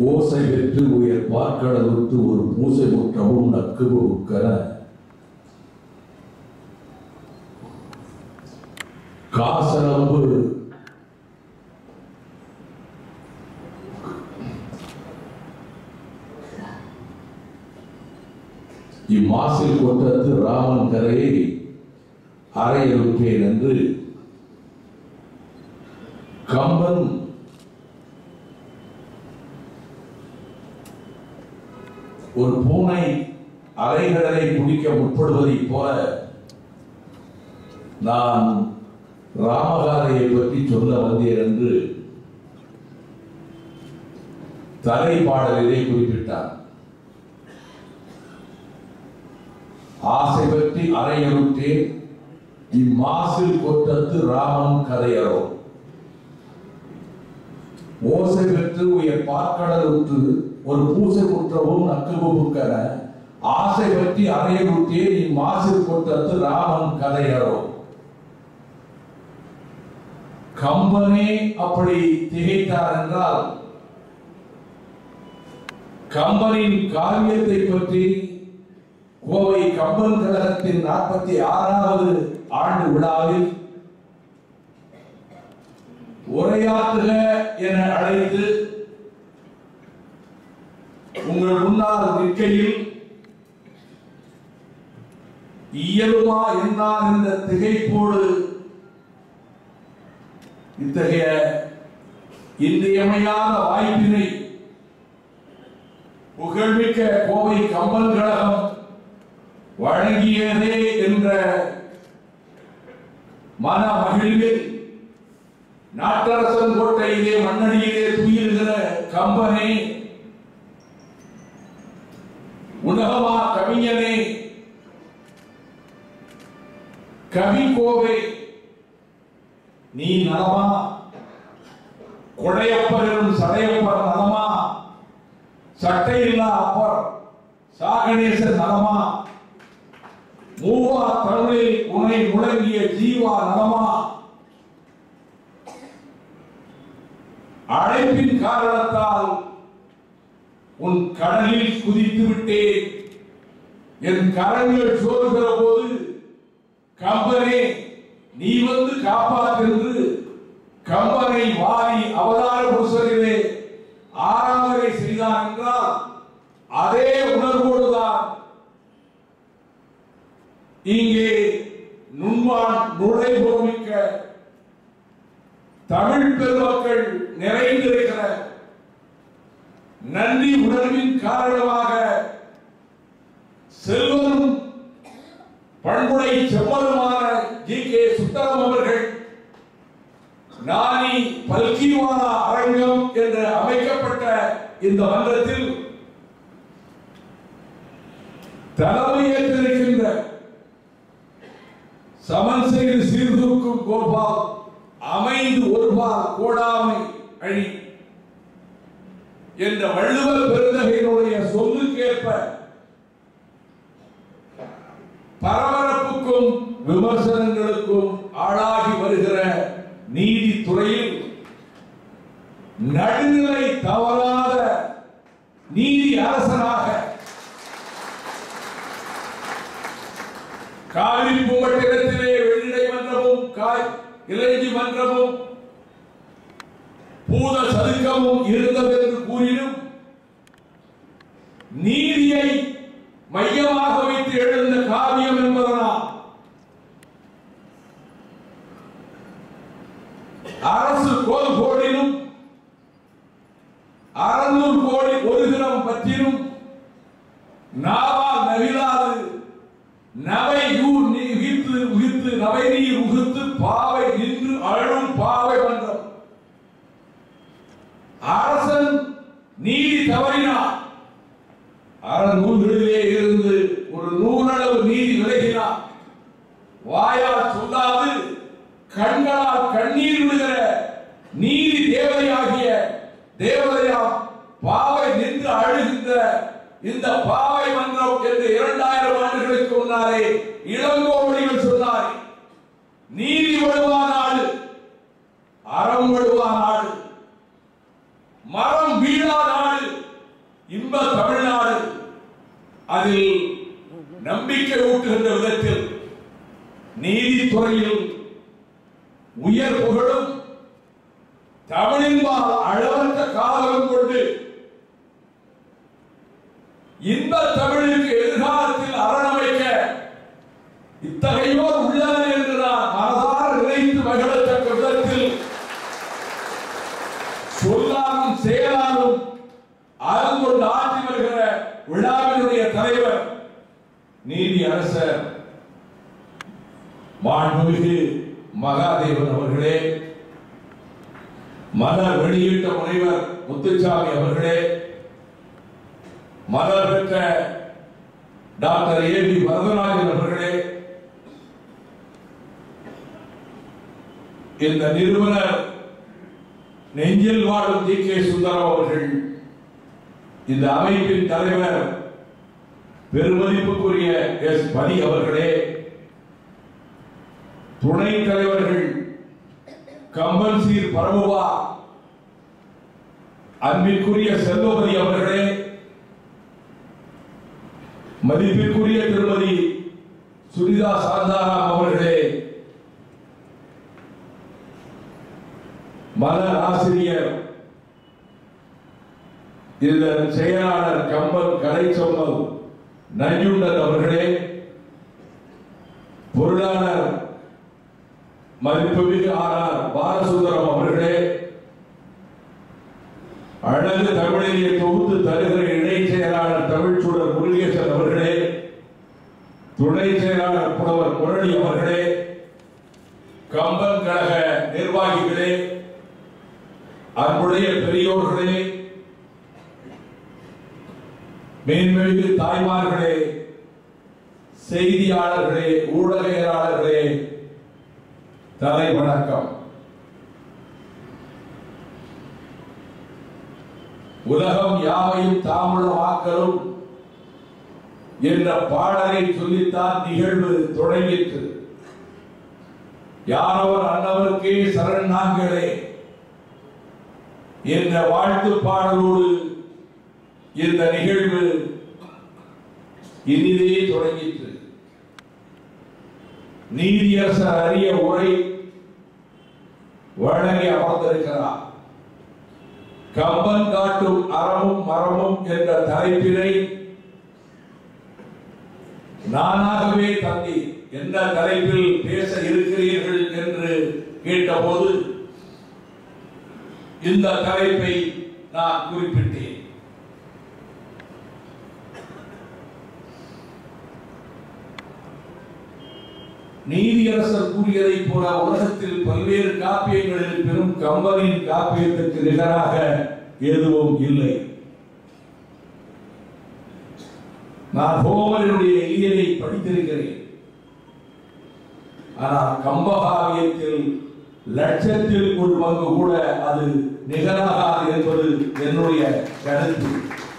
ஓசை பெற்று உயர் பார்க்கடலுற்று ஒரு பூசை முற்றமும் நக்கு புக்கன காசலம்பு இம்மாசில் கொட்டத்து ராமன் கரையை அறையறுப்பேன் என்று கம்பன் ஒரு பூனை அலைகடலை குடிக்க முற்படுவதைப் போல நான் ராமகாதையை பற்றி சொல்ல வந்தேன் என்று தலை பாடலிலே குறிப்பிட்டார் ஆசை பற்றி அறையறுத்தேன் இம்மாசில் கொட்டத்து ராமன் கதையரோ ஓசை பெற்று உயர் பார்க்கடல் உற்று ஒரு பூசை குற்றவும் நக்குபுக்கன ஆசை பற்றி அறையறுத்தே இம்மாசில் கொட்டத்து ராமன் கதையரோ கம்பனே அப்படி திகைத்தார் என்றால் கம்பனின் காவியத்தை பற்றி கோவை கம்பன் கழகத்தின் நாற்பத்தி ஆறாவது ஆண்டு விழாவில் உரையாற்றுக என அழைத்து உங்கள் முன்னால் நிற்கையில் இயலுமா என்றால் இந்த திகைப்போடு இத்தகைய இன்றியமையாத வாய்ப்பினை புகழ்மிக்க கோவை கம்பன் கழகம் வழங்கியதே என்ற மன மகிழ்வில் நாட்டரசன் கோட்டையிலே மண்ணடியிலே துயிலுகிற கம்பனே உலகமா கவிஞனே கவி கோவை நீ நலமா கொடையப்பர் எனும் சடையப்பர் நலமா சட்டையில்லா அப்பர் சாகணேசன் நலமா மூவா தமிழில் உனை முழங்கிய ஜீவா நலமா அழைப்பின் காரணத்தால் உன் கடலில் குதித்து விட்டேன் என் கரங்கள் சோறுகிற போது கம்பனே நீ வந்து காப்பாற்றென்று கம்பனை வாரி அவதார புருஷரிலே ஆராதனை செய்தான் என்றால் அதே உணர்வோடுதான் இங்கே நுண்மான் நுழைபோமிக்க தமிழ் பெருமக்கள் நிறைந்திருக்கிற நன்றி உணர்வின் காரணமாக செல்வரும் பண்புடை செம்மலுமான ஜி கே சுத்தரம் அவர்கள் நானி பல்கிவானா அரங்கம் என்று அமைக்கப்பட்ட இந்த மன்றத்தில் தலைமையேற்றிருக்கின்ற சமன் செய்து சீர்தூக்கும் கோபால் அமைந்து ஒருபால் கோடாமை அழி என்ற வள்ளுவர் பெருந்தகையினுடைய சொல்லுக்கேற்ப பரபரப்புக்கும் விமர்சனங்களுக்கும் ஆளாகி வருகிற நீதித்துறையில் நடுநிலை தவறாத நீதி அரசனாக காவிரி பூமட்டிடத்திலே வெள்ளிடை மன்றமும் காய் இளைஞி மன்றமும் பூத சதுக்கமும் இருந்தது என்று கூறினும் நீதியை மையமாக வைத்து எழுந்த காவியம் என்பதனால் அரசு கோல் கோடினும் அறுநூறு கோடி ஒரு தினம் பற்றினும் நாவால் நவிலாது நவை யூர் நீ உகித்து உகித்து நவை நீர் உகித்து பாவை நின்று அழும் பாவை மன்றம் அரசன் நீதி தவறினார் அறநூல்களிலே இருந்து ஒரு நூலளவு நீதி விலகினார் வாயால் சொல்லாது கண்களால் கண்ணீர் விடுகிற நீதி தேவதையாகிய தேவதையாம் பாவை நின்று அழுகின்ற இந்த பாவை மன்றம் என்று இரண்டாயிரம் ஆண்டுகளுக்கு முன்னாலே இளங்கோவடிகள் சொன்னார் நீதி வழுவா நாடு அறம் வழுவா நாடு மரம் வீழா நாடு உயர் புகழும் தமிழின்பால் அளவற்ற காலம் கொண்டு இந்த தமிழுக்கு எதிர்காலத்தில் அரணமைக்க இத்தகையோர் உள்ளனர் என்று நான் மனதார நினைத்து மகிழத்தக்க விதத்தில் சொல்லாலும் செயலாலும் அருங்கொண்டு ஆற்றி வருகிற விழாவினுடைய தலைவர் நீதி அரசர் மாண்புமிகு மகாதேவன் அவர்களே மலர் வெளியிட்ட முனைவர் முத்துச்சாமி அவர்களே மலர் பெற்ற டாக்டர் ஏ பி வரதராஜன் அவர்களே இந்த நிறுவனர் நெஞ்சில் வாழும் டி கே சுந்தரம் அவர்கள் இந்த அமைப்பின் தலைவர் பெருமதிப்புக்குரிய எஸ் பதி அவர்களே துணைத் தலைவர்கள் கம்பன் சீர் பரமுவா அன்பிற்குரிய செல்வபதி அவர்களே மதிப்பிற்குரிய திருமதி சுனிதா சாந்தாராம் அவர்களே மலர் ஆசிரியர் இதன் செயலாளர் கம்பன் கலைச்சொம்மல் நஞ்சுண்டன் அவர்களே பொருளாளர் மதிப்புமிகு ஆனார் பாலசுந்தரம் அவர்களே அழகு தமிழிலே தொகுத்து தருகிற இணை செயலாளர் தமிழ்ச்சூழல் முருகேசன் அவர்களே துணை செயலாளர் புலவர் முரளி அவர்களே கம்பன் கழக நிர்வாகிகளே அன்புடைய பெரியோர்களே மேன்மிகு தாய்மார்களே செய்தியாளர்களே ஊடகவியலாளர்களே தலை வணக்கம் உலகம் யாவையும் தாமிழமாக்கலும் என்ற பாடலை சொல்லித்தான் நிகழ்வு தொடங்கிற்று யாரவர் அன்னவருக்கே சரண் நாங்களே என்ற வாழ்த்து பாடலோடு இந்த நிகழ்வு இனிதே தொடங்கிற்று நீதியரசர் அரிய உரை வழங்கி அமர்ந்திருக்கிறார் கம்பன் காட்டும் அறமும் மரமும் என்ற தலைப்பினை நானாகவே தந்தி என்ன தலைப்பில் பேச இருக்கிறீர்கள் என்று கேட்டபோது இந்த தலைப்பை நான் குறிப்பிட்டேன் நீதியரசர் கூறியதைப் போல உலகத்தில் பல்வேறு காப்பியங்களில் பெரும் கம்பனின் காப்பியத்திற்கு நிகராக எதுவும் இல்லை நான் ஹோமனுடைய இயலை படித்திருக்கிறேன் ஆனால் கம்பகாவியத்தில் லட்சத்தில் ஒரு பங்கு கூட அது நிகராகாது என்பது என்னுடைய கருத்து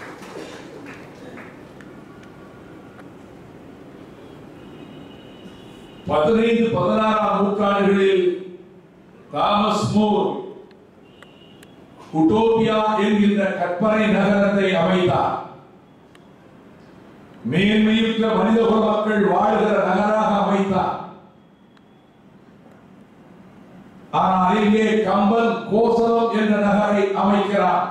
பதினைந்து பதினாறாம் நூற்றாண்டுகளில் தாமஸ் மூர் உட்டோபியா என்கின்ற கற்பனை நகரத்தை அமைத்தார் மேன்மையுற்ற மனிதகுல மக்கள் வாழ்கிற நகராக அமைத்தார் ஆனால் இங்கே கம்பன் கோசலம் என்ற நகரை அமைக்கிறார்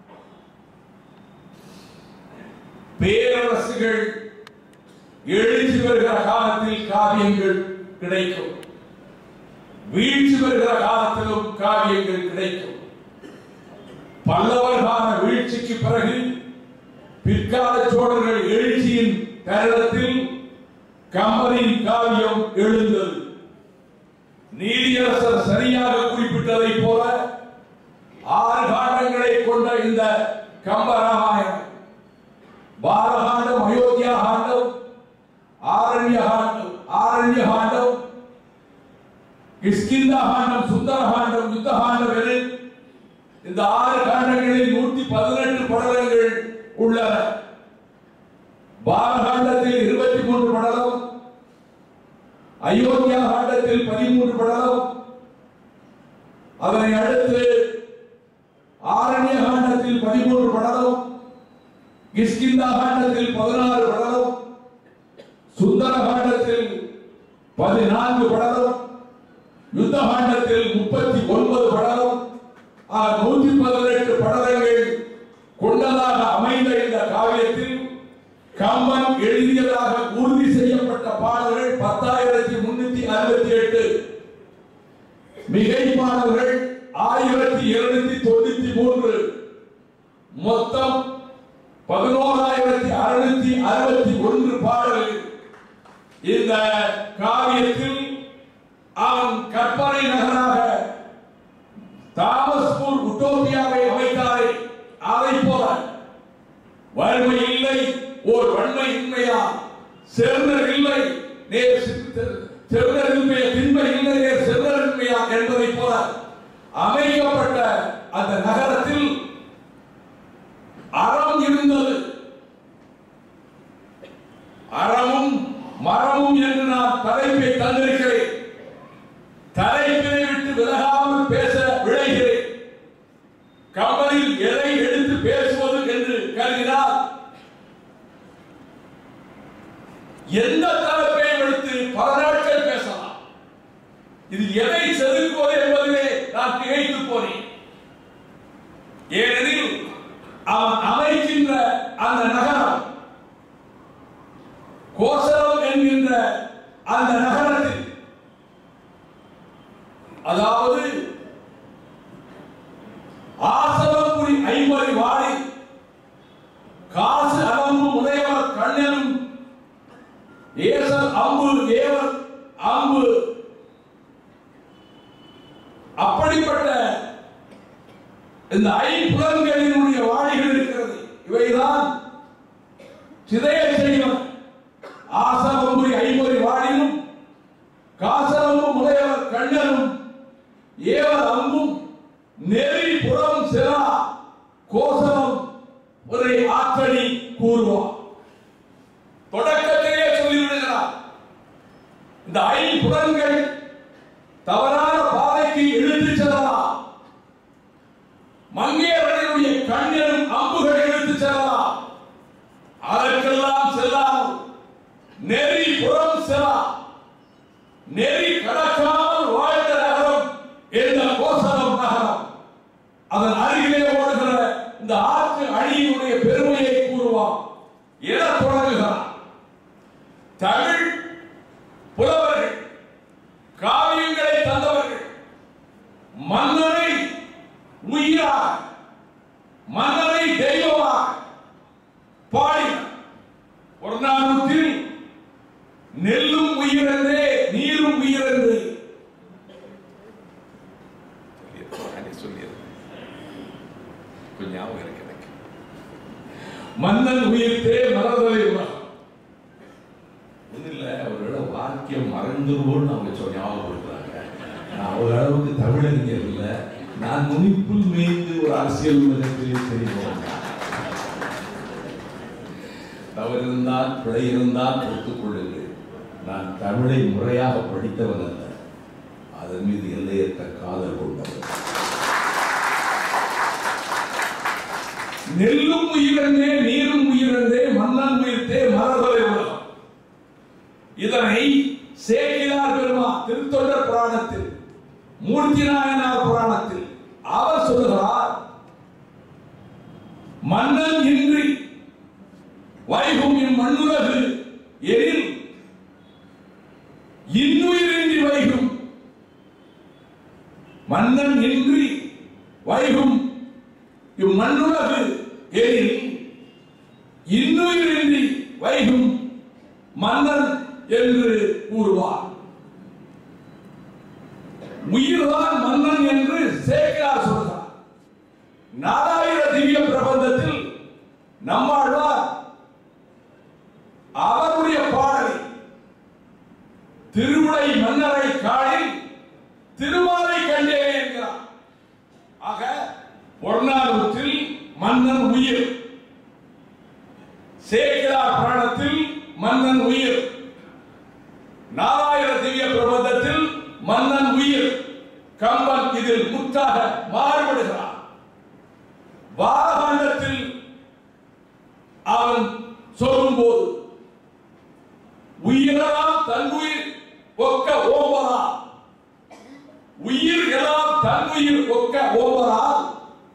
பேரரசுகள் எழுச்சி வருகிற காலத்தில் காவியங்கள் கிடைக்கும் வீழ்ச்சி வருகிற காலத்திலும் காவியங்கள் கிடைக்கும் பல்லவர் கால வீழ்ச்சிக்கு பிறகு பிற்கால சோழர்கள் எழுச்சியின் தருணத்தில் கம்பனின் காவியம் எழுந்தது நீதியரசர் சரியாக குறிப்பிட்டதை போல ஆறு காண்டங்களை கொண்ட இந்த கம்பராமாயணம் பாலகாண்டம் அயோத்தியா காண்டம் ஆரண்ய காண்டம் ஆரண்ய காண்டம் கிஷ்கிந்தா காண்டம் சுந்தர காண்டம் யுத்த காண்டம் என இந்த ஆறு காண்டங்களில் நூற்றி பதினெட்டு படலங்கள் உள்ளன பாலகாண்டத்தில் இருபத்தி மூன்று படலம் அயோத்தியா காண்டத்தில் பதிமூன்று படலம் அதனை அடுத்து ஆரண்ய காண்டத்தில் பதிமூன்று படலம் கிஷ்கிந்தா காண்டத்தில் பதினாறு படலம் சுந்தர காண்டத்தில் பதினான்கு படலம் யுத்த காண்டத்தில் முப்பத்தி ஒன்பது படலம் நூத்தி பதினெட்டு படலங்கள் கொண்டதாக அமைந்த இந்த காவியத்தில் கம்பன் எழுதியதாக உறுதி செய்யப்பட்ட பாடல்கள் பத்தாயிரத்தி முன்னூத்தி அறுபத்தி எட்டு மிகை பாடல்கள் ஆயிரத்தி இருநூத்தி தொண்ணூத்தி மூன்று மொத்தம் பதினோராயிரத்தி அறுநூத்தி அறுபத்தி ஒன்று பாடல்கள் இந்த காவியத்தில் அவன் கற்பனை நகராக தாமஸ்பூர் உட்டோபியாவை அமைத்தாரே அதை போல வறுமை இல்லை ஓர் வன்மை இன்மையா செருணர் இல்லை நேர் செருணர் இன்மையா திண்மை இல்லை நேர் செருணர் இன்மையா என்பதை போல அமைக்கப்பட்ட அந்த நகரத்தில் அறம் இருந்தது அறமும் மரமும் என்று நான் தலைப்பை தந்திருக்கிறேன் தலைப்பினை விட்டு விலகாமல் பேச விளைகிறேன் கமலில் எதை எடுத்து பேசுவது என்று கருதினால் எந்த தலைப்பையும் எடுத்து பல நாட்கள் பேசலாம் இது எதை செதுக்குவது என்பதிலே நான் திகைத்து போனேன் ஏனெனில் அவன் அமைக்கின்ற அந்த நகரம் கோசலம் என்கின்ற அந்த நகரத்தில் அதாவது ஆசவப்புரி ஐம்பது வாழை காசு அலம்பு உடையவர் கண்ணனும் ஏசல் அம்பு ஏவர் அம்பு அப்படிப்பட்ட இந்த ஐம்புலன்களினுடைய வாழிகள் இருக்கிறது இவைதான் சிதைய செய்வன் ஆசவம்புரி ஐம்பது வாழினும் காசலம்பும் உடையவர் கண்ணனும் ஏவர் அம்பும் நெறி புறம் செரா கோசலம் ஒரு ஆற்றடி கூறுவார் தொடக்கத்திலே சொல்லிவிடுகிறார் இந்த ஐம்புலன்கள் தவறான பாதைக்கு இழுத்து செல்லலாம் மங்கையர்களுடைய கண்ணனும் அம்புகள் இழுத்து செல்லலாம் அதற்கெல்லாம் செல்லாமல் நெறி புறம் செல்லா நெறி கடக்காமல் வாழ்ந்த நகரம் இந்த கோசலம் நகரம் அதன் அருகிலே ஓடுகிற இந்த ஆற்று அணியினுடைய பெருமையை கூறுவான் என தொடங்குகிறார் தமிழ் புலவர்கள் காவியங்களை தந்தவர்கள் மன்னரை உயிராக மன்னரை தெய்வமாக பாடினார் ஒரு நானூற்றில் நெல்லும் உயிரென்றே நீரும் உயிரென்று கொஞ்சம் ஞாபகம் இருக்கு எனக்கு மன்னன் உயிர்த்தே மறந்ததை உலகம் ஒன்றும் இல்லை அவரோட வாக்கியம் மறந்துருவோம்னு அவங்க சொல் ஞாபகப்படுத்துறாங்க நான் அவர் அளவுக்கு தமிழறிஞர் இல்லை நான் நுனிப்புள் மேய்ந்து ஒரு அரசியல் உலகத்திலே தெரிவோம் தவறு இருந்தால் பிழை இருந்தால் பொறுத்துக் கொள்ளுங்கள் நான் தமிழை முறையாக படித்தவன் அல்ல அதன் மீது எல்லையற்ற காதல் கொண்டவன் நெல்லும் உயிரந்தே நீரும் உயிரந்தே மன்னன் உயிர்த்தே மரபலை உலகம் இதனை சேக்கிலார் பெருமா திருத்தொண்டர் புராணத்தில் மூர்த்தி நாயனார் புராணத்தில் அவர் சொல்கிறார் மன்னன் இன்றி வைகும் இம்மண்ணுலகு எனில் இன்னுயிரின்றி வைகும் மன்னன் இன்றி வைகும் இம்மண்ணுலகு எனில் இன்னுயிரின்றி வைகும் மன்னன் என்று கூறுவார் உயிர்தான் மன்னன் என்று சேக்கிரார் சொல்கிறார் நாலாயிர திவ்ய பிரபந்தத்தில் நம்மாழ்வார் அவருடைய பாடலை திருவுடை மன்னரை காலில் திருமாலை கண்டேன் என்கிறார் ஆக பொருளாதாரத்தில் மன்னன் உயிர் சேக்கிரார் புராணத்தில் மன்னன் உயிர் நாலாயிர திவ்ய பிரபந்தத்தில் மன்னன் உயிர் கம்பன் இதில் முற்றாக மாறுபடுகிறார் வாரகாண்டத்தில் அவன் சொல்லும்போது உயிரெல்லாம் தன்னுயிர் ஒக்க ஓம்பலா உயிர் எல்லாம் தன்னுயிர் ஒக்க ஓவரால்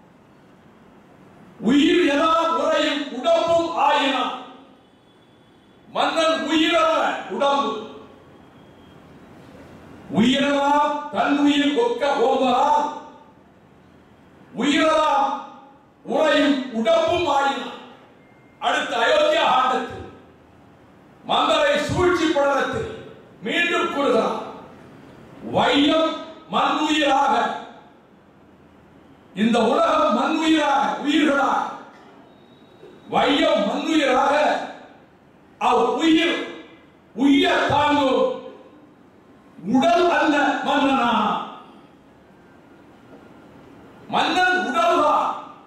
உயிர் எல்லாம் உரையும் உடம்பும் ஆயினான் மன்னன் உயிரல்ல உடம்பு உயிரெல்லாம் தன்னுயிர் ஒக்க ஓவரால் உயிரெல்லாம் உரையும் உடம்பும் ஆயினான் அடுத்த அயோத்தியா ஆண்டத்தில் மந்தரை சூழ்ச்சி படலத்தில் மீண்டும் கூறுகிறார் வையம் மண்ணுயிராக இந்த உலகம் மண்ணுயிராக உயிர்களாக வையம் மண்ணுயிராக அவ் உயிர் உய்ய தாங்கும் உடல் அல்ல மன்னனா மன்னன் உடல்தான்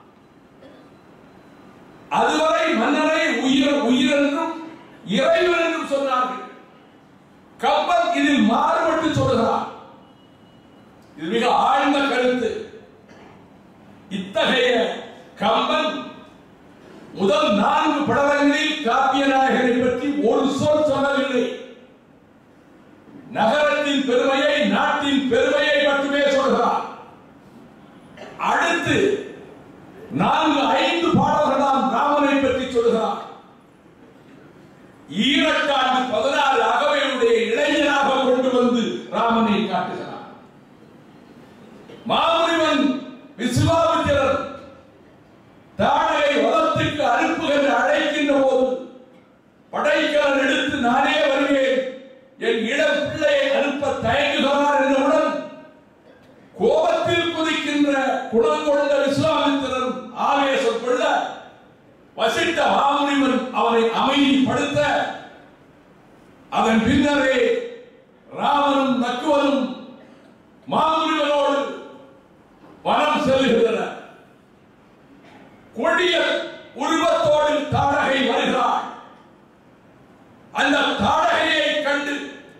அதுவரை மன்னனை உயிர் உயிர் என்றும் இறைவன் என்றும் சொன்னார்கள் கம்பன் இதில் மாறுபட்டு சொல்கிறார் இது மிக ஆழ்ந்த கருத்து இத்தகைய கம்பன் முதல் நான்கு படலங்களில் காப்பிய நாயகரை பற்றி ஒரு சொல் சொல்லவில்லை நகரத்தின் பெருமையை நாட்டின் பெருமையை மட்டுமே சொல்கிறார் அடுத்து நான்கு ஐந்து பாடல்களாம் ராமனை பற்றி சொல்கிறார் ஈரட்டாண்டு பதினாறு அகவையுடைய இளைஞனாக கொண்டு வந்து ராமனை காட்டுகிறார் மாமுனிவன் விசுவாமித்திரன் தாடகை வளத்துக்கு அனுப்புகின்ற அழைக்கின்ற போது படைக்காரன் எடுத்து நானே வருவேன் என் இளம் பிள்ளையை அனுப்ப தயங்குகிறார் என்றவுடன் கோபத்தில் குதிக்கின்ற குணம் கொண்ட விஸ்வாமித்திரன் ஆவேசம் கொள்ள வசிட்ட மாமுனிவன் அவனை அமைதிப்படுத்த அதன் பின்னரே ராமனும் நக்குவனும் மாமுனிவனோடு வனம் செல்லுகின்றனர் கொடிய உருவத்தோடு தாடகை வருகிறாள் அந்த தாடகையை கண்டு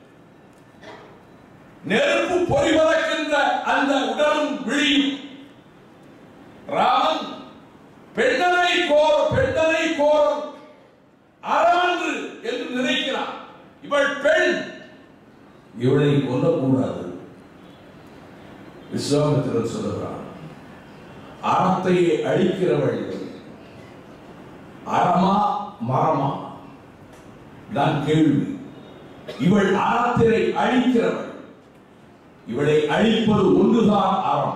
நெருப்பு பொறிவதற்கின்ற அந்த உடலும் விழியும் ராமன் பெண்ணனை கோர் பெண்ணனை கோரும் அறமன்று என்று நினைக்கிறான் இவள் பெண் இவளை கொல்லக்கூடாது விஸ்வாமித்திரன் சொல்லுகிறான் அறத்தையே அழிக்கிறவள் இவள். அறமா மரமா தான் கேள்வி இவள் அறத்தினை அழிக்கிறவள் இவளை அழிப்பது ஒன்றுதான் அறம்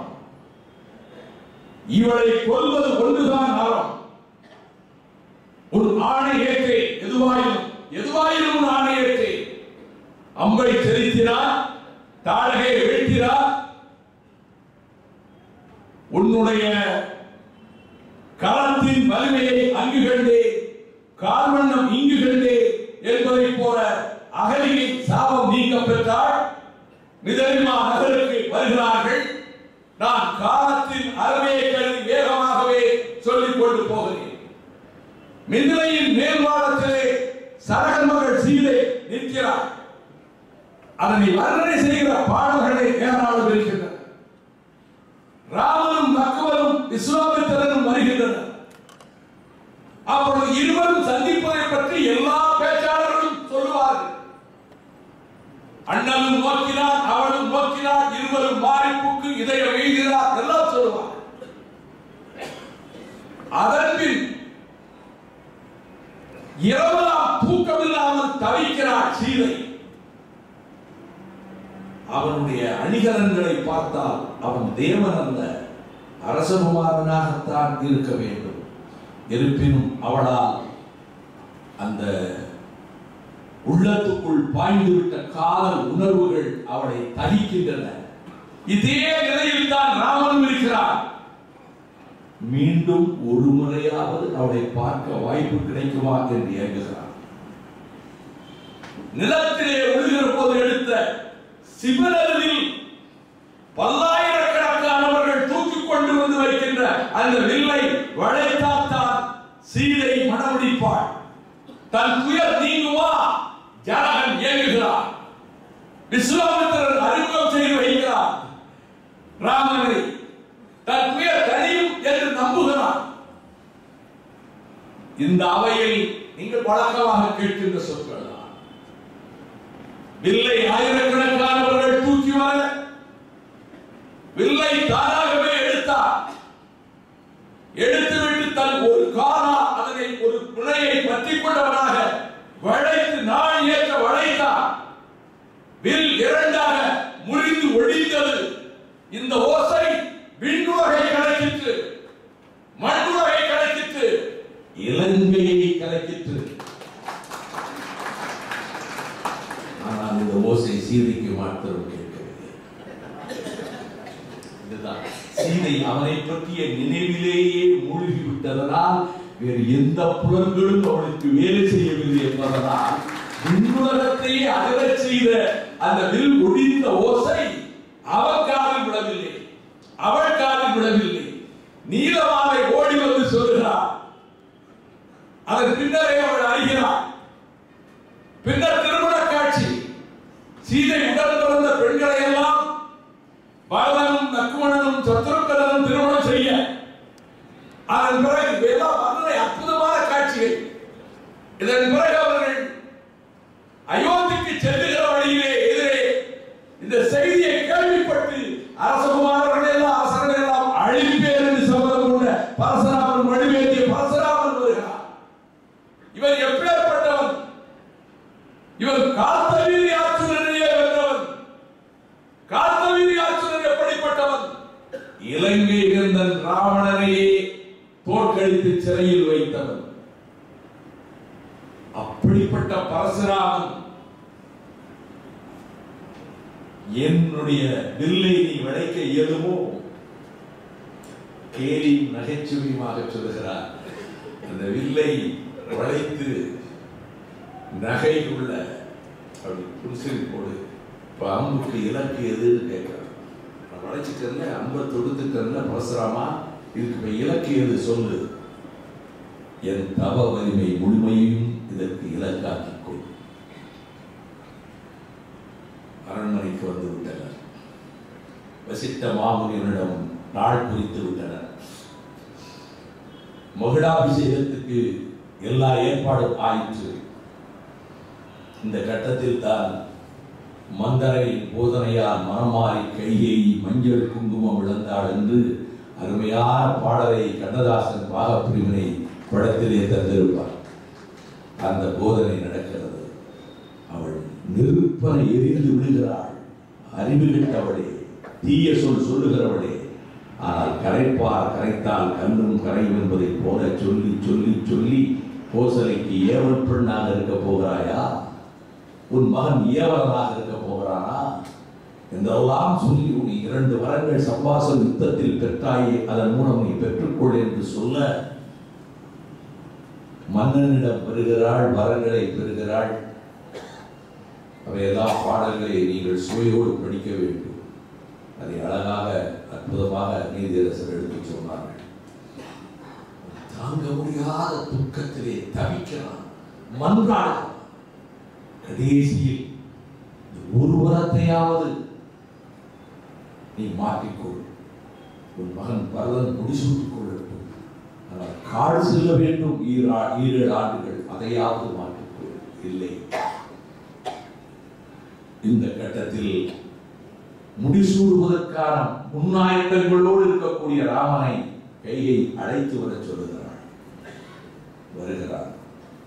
இவளை கொல்வது ஒன்றுதான் அறம் ஒரு ஆணை ஏற்றே எதுவாயினும் எதுவாயினும் ஒரு ஆணை ஏற்றே அம்பை செலுத்தினார் தாழகை வீழ்த்தினார் உன்னுடைய களத்தின் வலிமையை அங்கு கண்டே கால்வண்ணம் இங்கு கண்டே என்பதை போல அகலியை சாபம் நீக்க பெற்றால் நிதரிமா நகருக்கு வருகிறார்கள் நான் காலத்தின் அருமையை கருதி வேகமாகவே சொல்லிக் கொண்டு போகிறேன் மிதிலையின் மேல்வாரத்திலே சரகன் மகள் சீதை நிற்கிறார் அதனை வர்ணனை செய்கிற பாடல்களை ஏராளம் இருக்கின்றன ராமனும் நக்குவனும் விஸ்வாமித்திரனும் வருகின்றனர் அப்பொழுது இருவரும் சந்திப்பதை பற்றி எல்லா பேச்சாளர்களும் சொல்லுவார்கள் அண்ணனும் நோக்கினார் அவளும் நோக்கினார் இருவரும் மாறிப்புக்கு இதயம் எழுதினார் எல்லாம் சொல்லுவார் அதன்பின் இரவெல்லாம் தூக்கமில்லாமல் தவிக்கிறார் சீதை அவனுடைய அணிகலன்களை பார்த்தால் அவன் தேவன் அல்ல அரசகுமாரனாகத்தான் இருக்க வேண்டும் இருப்பினும் அவளால் அந்த உள்ளத்துக்குள் பாய்ந்துவிட்ட காதல் உணர்வுகள் அவளை தகிக்கின்றன இதே நிலையில் தான் ராமனும் இருக்கிறார் மீண்டும் ஒரு முறையாவது அவளை பார்க்க வாய்ப்பு கிடைக்குமா என்று இயங்குகிறார் நிலத்திலே விழுகிற போது எடுத்த சிவனருவில் பல்லாயிரக்கணக்கானவர்கள் தூக்கிக் கொண்டு வந்து வைக்கின்ற அந்த வில்லை வளைத்தாத்தான் சீதை மனமுடிப்பாள் தன் துயர் நீங்குமா ஜனகன் இயங்குகிறார் விஸ்வாமித்திரன் அறிமுகம் செய்து வைக்கிறார் ராமனை தன் துயர் தனியும் என்று நம்புகிறார் இந்த அவையில் நீங்கள் வழக்கமாக கேட்கின்ற சொற்கள் தான் வில்லை ஆயிரக்கணக்கானவர்கள் தூக்கி வர வில்லை தானாகவே எடுத்தார் எடுத்துவிட்டு தன் ஒரு காலா அதனை ஒரு பிணையை பற்றிக் கொண்டவனாக வளைத்து நாள் ஏற்ற வளைத்தார் வில் இரண்டாக முறிந்து ஒழிந்தது இந்த ஓசை விண்ணுலகை கலக்கிற்று மண்ணுலகை கலக்கிற்று இலங்கையை கலக்கிற்று ஆனால் இந்த ஓசை சீதைக்கு மாத்திரம் கேட்கவில்லை இதுதான் சீதை அவனை பற்றிய நினைவிலேயே மூழ்கி விட்டதனால் வேறு எந்த புலன்களும் அவளுக்கு வேலை செய்யவில்லை என்பதனால் விண்ணுலகத்தையே அகலச் செய்த அந்த வில் ஒடிந்த ஓசை அவள் காதில் விடவில்லை அவள் காதில் விடவில்லை நீலமாலை ஓடி வந்து சொல்கிறார் அதன் பின்னரே அவள் அறிகிறார் பின்னர் திருமண காட்சி சீதை உடன் பிறந்த பெண்களை எல்லாம் பரதனும் லக்ஷ்மணனும் சத்ருக்கனும் திருமணம் செய்ய அதன் பிறகு வேதா வர்ணனை அற்புதமான காட்சிகள் இதன் பிறகு அவர்கள் அயோத்திக்கு செல்லுகிற வழியிலே எதிரே இந்த செய்தியை கேள்விப்பட்டு அரசகுமாரர்கள் எல்லாம் அரசர்கள் எல்லாம் அழிப்பேர் என்று சபதம் கொண்ட பரசுராமன் வடிவேந்திய பரசுராமன் வருகிறார் இவர் எப்பேற்பட்டவன் இவர் கார்த்தவீரி ஆற்றுடனேயே வென்றவன் கார்த்தவீரி ஆற்றுடன் எப்படிப்பட்டவன் இலங்கை இருந்தன் ராவணனையே தோற்கடித்து சிறையில் வைத்தவன் அப்படிப்பட்ட பரசுராமன் என்னுடைய வில்லை நீ விளைக்க இயலுமோ கேலி நகைச்சுவையுமாக சொல்லுகிறார் அந்த வில்லை வளைத்து நகை உள்ள அப்படி புருஷன் போடு இப்ப அம்புக்கு இலக்கு எதுன்னு கேட்கிறான் நான் வளைச்சிட்டேன்ல அம்பை தொடுத்துட்டேன்ல பரசுராமா இதுக்கு இப்ப இலக்கு எது சொல்லு என் தவ வலிமை முழுமையும் இதற்கு இலக்காக்கிக் கொள் அரண்மனைக்கு வந்து விட்டனர் வசிட்ட மாமுனியனிடம் நாள் குறித்து விட்டனர் மகுடாபிஷேகத்துக்கு எல்லா ஏற்பாடும் ஆயிற்று இந்த கட்டத்தில் தான் மந்தரையின் போதனையால் மனமாறி கையை மஞ்சள் குங்குமம் இழந்தாள் என்று அருமையான பாடலை கண்ணதாசன் பாகப்பிரிவினை படத்திலே தந்திருப்பார் அந்த போதனை நடக்கிறது அவள் நெருப்பனை எரிந்து விடுகிறாள் அறிவு கெட்டவளே தீய சொல் சொல்லுகிறவளே ஆனால் கரைப்பார் கரைத்தால் கண்ணும் கரையும் என்பதைப் போல சொல்லி சொல்லி சொல்லி கோசலைக்கு ஏவல் பெண்ணாக இருக்க போகிறாயா உன் மகன் ஏவலனாக இருக்க போகிறானா என்றெல்லாம் சொல்லி உன் இரண்டு வரங்கள் சம்பாசம் யுத்தத்தில் பெற்றாயே அதன் மூலம் நீ பெற்றுக்கொள் என்று சொல்ல மன்னனிடம் பெறுகிறாள் வரங்களை பெறுகிறாள் அவையெல்லாம் பாடல்களை நீங்கள் சுவையோடு படிக்க வேண்டும் அதை அழகாக அற்புதமாக நீதியரசர் எடுத்துச் சொன்னார்கள் தாங்க முடியாத துக்கத்திலே தவிக்கிறான் மன்றாடுகிறான் கடைசியில் இந்த ஒரு வரத்தையாவது நீ மாற்றிக்கொள் உன் மகன் பரதன் முடிசூட்டிக் கொள்ளட்டும் ஆனால் காடு செல்ல வேண்டும் ஈரா ஈரேழு ஆண்டுகள் அதையாவது மாற்றிக்கொள் இல்லை இந்த கட்டத்தில் முடிசூடுவதற்கான முன்னாயத்தங்களோடு இருக்கக்கூடிய ராமனை கையை அழைத்து வரச் சொல்லுகிறாள் வருகிறார்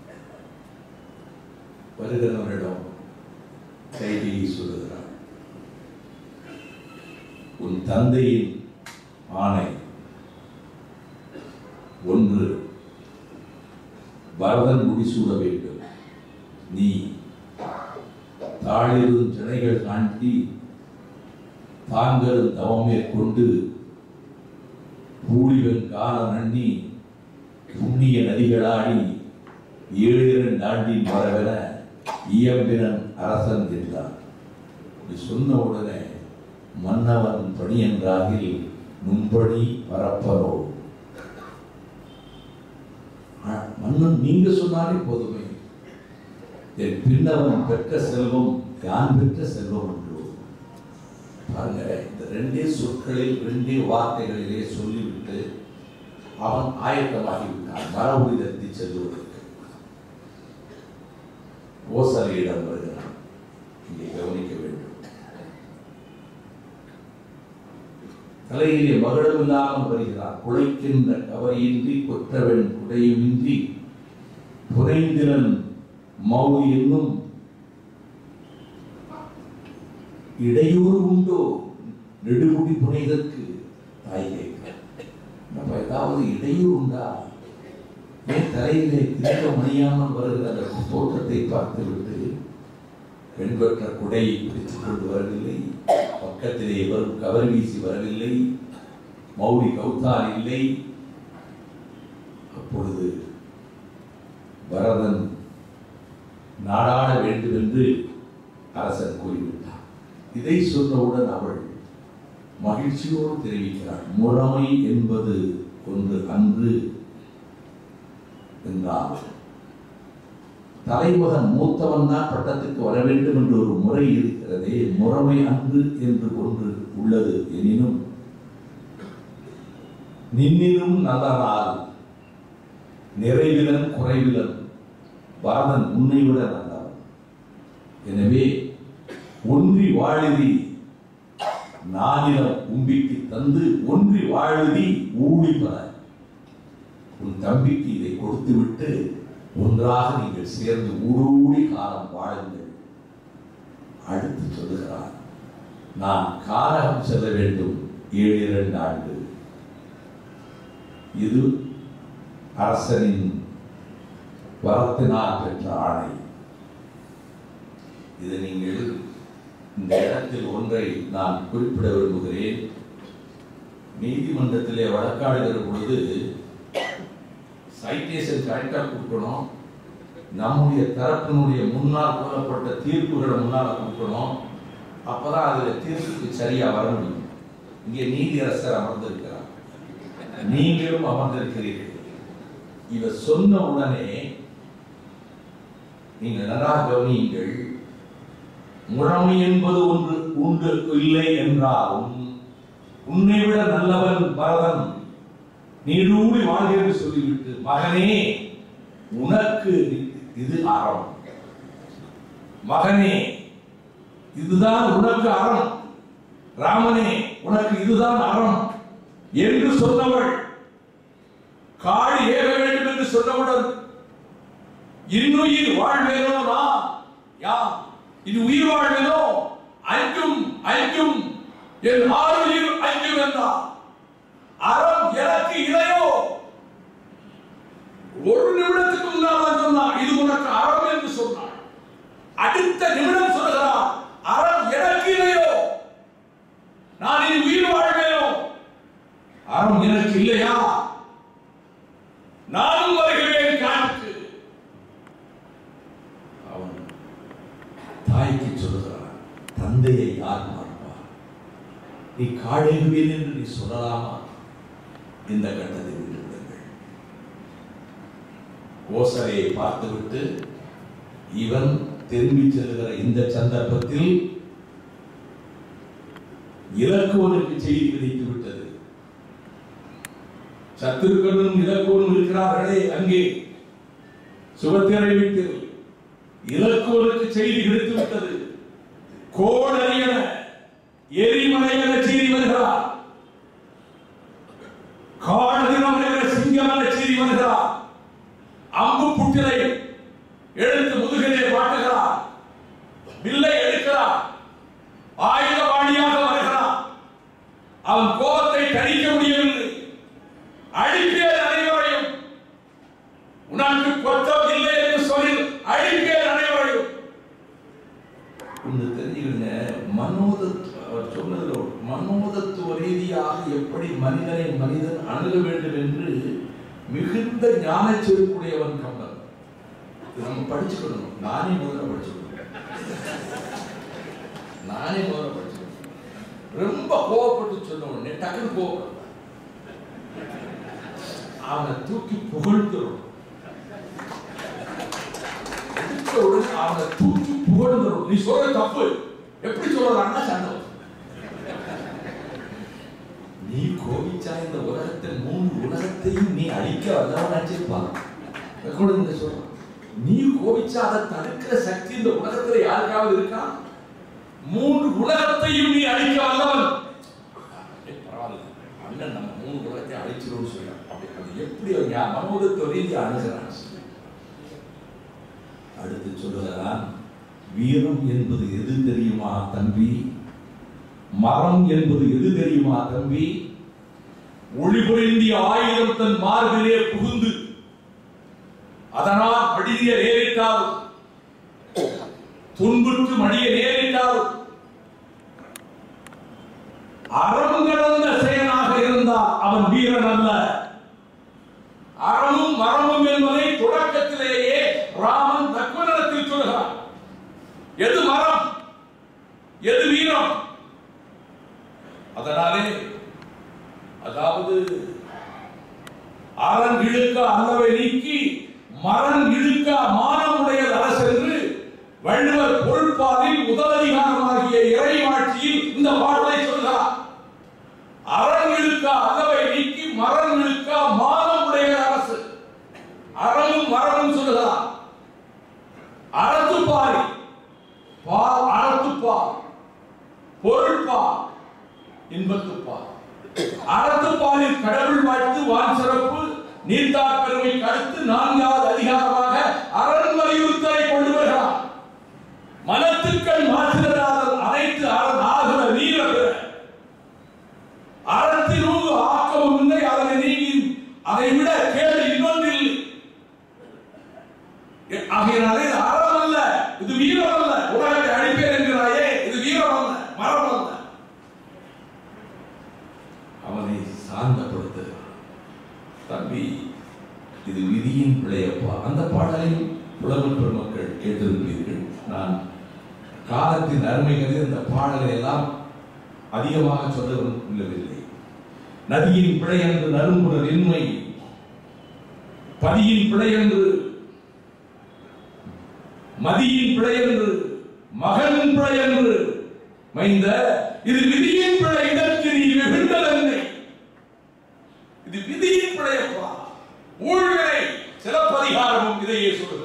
வருகிறவனிடம் கைகையை சொல்லுகிறாள் உன் தந்தையின் ஆணை ஒன்று பரதன் முடிசூட வேண்டும் நீ தாளிரும் திணைகள் காண்டி தாங்களும் தவம் மேற்கொண்டு பூழிவன் கால நண்ணி புண்ணிய நதிகளாடி ஏழிரண்டு ஆண்டின் வரவென இயம்பினன் அரசன் என்றான் இப்படி சொன்ன உடனே மன்னவன் பணி என்றாகில் நும்படி பரப்பரோ ஆ, மன்னன் நீங்க சொன்னாலே போதுமே என் பின்னவன் பெற்ற செல்வம் யான் பெற்ற செல்வம் என்று பாருங்க இந்த ரெண்டே சொற்களில் ரெண்டே வார்த்தைகளிலே சொல்லிவிட்டு அவன் ஆயத்தமாகி விட்டான் மரபுரி தத்தி செல்வதற்கு ஓசலையிடம் வருகிறான் இங்கே கவனிக்க வேண்டும் தலையிலே மகளம் இல்லாமல் வருகிறார் குலைக்கின்ற கவரியின்றி கொற்றவன் குடையுமின்றி புனைந்திரன் மௌலி என்னும் இடையூறு உண்டோ நெடுமுடி புனைதற்கு தாய் கேட்கிறார் நம்ம ஏதாவது இடையூறு உண்டா ஏன் தலையிலே கிரீடம் அணியாமல் வருகிற அந்த தோற்றத்தை பார்த்துவிட்டு பெண்பற்ற குடை பிடித்துக் கொண்டு வரவில்லை பக்கத்திலே வரும் கவர் வீசி வரவில்லை மௌலி கௌத்தார் இல்லை அப்பொழுது பரதன் நாடாட வேண்டும் என்று அரசன் கூறிவிட்டார் இதை சொன்னவுடன் அவள் மகிழ்ச்சியோடு தெரிவிக்கிறாள் முறைமை என்பது ஒன்று அன்று என்றால் தலைமகன் மூத்தவன் தான் பட்டத்துக்கு வர வேண்டும் என்று ஒரு முறை இருக்கிறதே முறைமை அன்று என்று ஒன்று உள்ளது எனினும் நின்னினும் நல்லனால் நிறைவிலன் குறைவிலன் பரதன் உன்னை விட நல்லவன் எனவே ஒன்றி வாழுதி நானிலம் உம்பிக்கு தந்து ஒன்றி வாழுதி ஊழி பல உன் தம்பிக்கு இதை கொடுத்துவிட்டு ஒன்றாக நீங்கள் சேர்ந்து ஊடூடி காலம் வாழுங்கள் அடுத்து சொல்லுகிறார் நான் காரகம் செல்ல வேண்டும் ஏழு இரண்டு ஆண்டு இது அரசனின் வரத்தினால் பெற்ற ஆணை இது நீங்கள் இந்த இடத்தில் ஒன்றை நான் குறிப்பிட விரும்புகிறேன் நீதிமன்றத்திலே வழக்காடுகிற பொழுது சைட்டேஷன் கரெக்டாக கொடுக்கணும் நம்முடைய தரப்பினுடைய முன்னால் கூறப்பட்ட தீர்ப்புகளை முன்னால் கொடுக்கணும் அப்பதான் அதுல தீர்ப்புக்கு சரியா வர முடியும் இங்கே நீதியரசர் அமர்ந்திருக்கிறார் நீங்களும் அமர்ந்திருக்கிறீர்கள் இவ சொன்ன உடனே நீங்கள் நன்றாக கவனியுங்கள் முறைமை என்பது ஒன்று உண்டு இல்லை என்றாலும் உன்னை விட நல்லவன் பரதன் நீடூடி வாழ்க என்று சொல்லிவிட்டு மகனே உனக்கு இது அறம் மகனே இதுதான் உனக்கு அறம் ராமனே உனக்கு இதுதான் அறம் என்று சொன்னவள் காழி ஏக வேண்டும் என்று சொன்னவுடன் இன்னுயிர் வாழ்வேனோ நான் யா இது உயிர் வாழ்வேனோ அஞ்சும் அஞ்சும் என் ஆறுயிர் அஞ்சும் என்றார் அறம் எனக்கு இளையோ ஒரு நிமிடத்துக்கு முன்னால் சொன்னார் இது உனக்கு அறம் என்று சொன்னார் அடுத்த நிமிடம் சொல்கிறார் அறம் எனக்கு இல்லையோ நான் இனி உயிர் வாழ்வேனோ அறம் எனக்கு இல்லையா நானும் வருகிறேன் காட்டுக்கு அவன் தாய்க்கு சொல்லுகிறான் தந்தையை யார் மறப்பார் நீ காடேகுவேன் என்று நீ சொல்லலாமா இந்த கட்டத்தை விட்டுவிடுங்கள் கோசலையை பார்த்துவிட்டு இவன் திரும்பி செல்கிற இந்த சந்தர்ப்பத்தில் இலக்குவனுக்கு செய்தி கிடைத்து விட்டது சத்துருக்கனும் இலக்குவனும் இருக்கிறார்களே அங்கே சுபத்திரை வீட்டில் இலக்குவனுக்கு செய்தி கிடைத்து விட்டது கோடரியன எரிமலையன செய்தி வருகிறார் காடதினம் என்ற சிங்கம் என செய்தி வருகிறார் அம்பு புட்டிலை எடுத்து முதுகிலே மாட்டுகிறார் வில்லை எடுக்கிறார் ஆயுதபாணியாக வருகிறார் அவன் கோபத்தை தணிக்க முடியவில்லை அழிப்பேர் அனைவரையும் உனக்கு கொத்தம் இல்லை என்று சொல்லி அழிப்பேர் அனைவரையும் ஒன்று தெரிஞ்சுக்கங்க மனோதத்துவ அவர் சொன்னதில் ஒரு மனோதத்துவ ரீதியாக எப்படி மனிதனை மனிதன் அணுக வேண்டும் என்று மிகுந்த ஞான செருக்குடையவன் கம்பன் இது நம்ம படிச்சுக்கணும் நானே முதல்ல படிச்சுக்கணும் நானே முதல்ல படிச்சுக்கணும் ரொம்ப கோவப்பட்டு சொன்ன உடனே டக்குன்னு கோவப்படும் அவனை தூக்கி புகழ்ந்துடும் எடுத்த உடனே அவனை தூக்கி புகழ்ந்துடும் நீ சொல்ற தப்பு எப்படி சொல்லலாம்னா சண்டை வரும். நீ கோபிச்சா இந்த உலகத்தில் மூன்று உலகத்தையும் நீ அழிக்க வல்லவன் நினைச்சிருப்பான் கொடுங்க சொல்றான் நீ கோபிச்சா அதை தடுக்கிற சக்தி இந்த உலகத்துல யாருக்காவது இருக்கா மூன்று உலகத்தையும் நீ அழிக்க வல்லவன் ஏய், பரவாயில்ல மன்னன் நம்ம மூணு குலத்தை அழிச்சிரும்னு சொல்றான் அப்படி அது எப்படி அவங்க மனோதத்துவ ரீதியாக அணுகிறான் அடுத்து சொல்லுகிறான் வீரம் என்பது எது தெரியுமா தம்பி மரம் என்பது எது தெரியுமா தம்பி ஒளிபுரிந்திய ஆயுதம் தன் மார்பிலே புகுந்து அதனால் மடிய நேரிட்டாலும் துன்புற்று மடிய நேரிட்டாலும் அறம் கடந்த செயலாக இருந்தால் அவன் வீரன் அல்ல அறமும் மரமும் என்பதை தொடக்கத்திலேயே ராமன் தக்குவனிடத்தில் சொல்கிறார் எது மரம் எது வீரம் அதனாலே அதாவது அரண் இழுக்க அல்லவை நீக்கி மரண் இழுக்க மானமுடையது அரசென்று வள்ளுவர் பொருட்பாலில் முதலதிகாரமாகிய இறைவாட்சியில் இந்த பாடலை சொல்கிறார் அரண் இழுக்க அல்லவை நீக்கி மரண் இழுக்க மானமுடைய அரசு அறமும் மரமும் சொல்கிறார் அறத்துப்பாரி பால் அறத்துப்பால் பொருட்பால் இன்பத்துப்பால் அறத்துப்பாலில் கடவுள் வாழ்த்து வான் சிறப்பு நீர்த்தார் பெருமைக்கு அடுத்து நான்காவது அதிகாரமாக அரண் வலியுறுத்தலை கொண்டு வருகிறார் மனத்துக்கள் மாற்றுகிறார்கள் அனைத்து அரண் ஆகிற நீர பெற அறத்தினூறு ஆக்கமும் இல்லை அதனை நீங்கி அதை விட கேடு இன்னொன்றில் ஆகையினாலே இது அறம் அல்ல இது வீரம் அல்ல உலகத்தை அழிப்பேன் என்கிறாயே இது வீரம் அல்ல மரம் அல்ல அவனை சாந்தப்படுத்துகிறான் தம்பி இது விதியின் பிழையப்பா அந்த பாடலை புலவர் பெருமக்கள் கேட்டிருப்பீர்கள் நான் காலத்தின் அருமைகளில் இந்த பாடலை எல்லாம் அதிகமாக சொல்ல விரும்பவில்லை நதியின் பிழை என்று நறும்புணர் இன்மை பதியின் பிழை என்று மதியின் பிழை என்று மகன் பிழை என்று மைந்த இது விதியின் பிழை இதற்கு நீ வெகுண்டதென்னை இது விதியின் பிழையப்பா ஊழ்வினை சிலப்பதிகாரமும் இதையே சொல்கிறது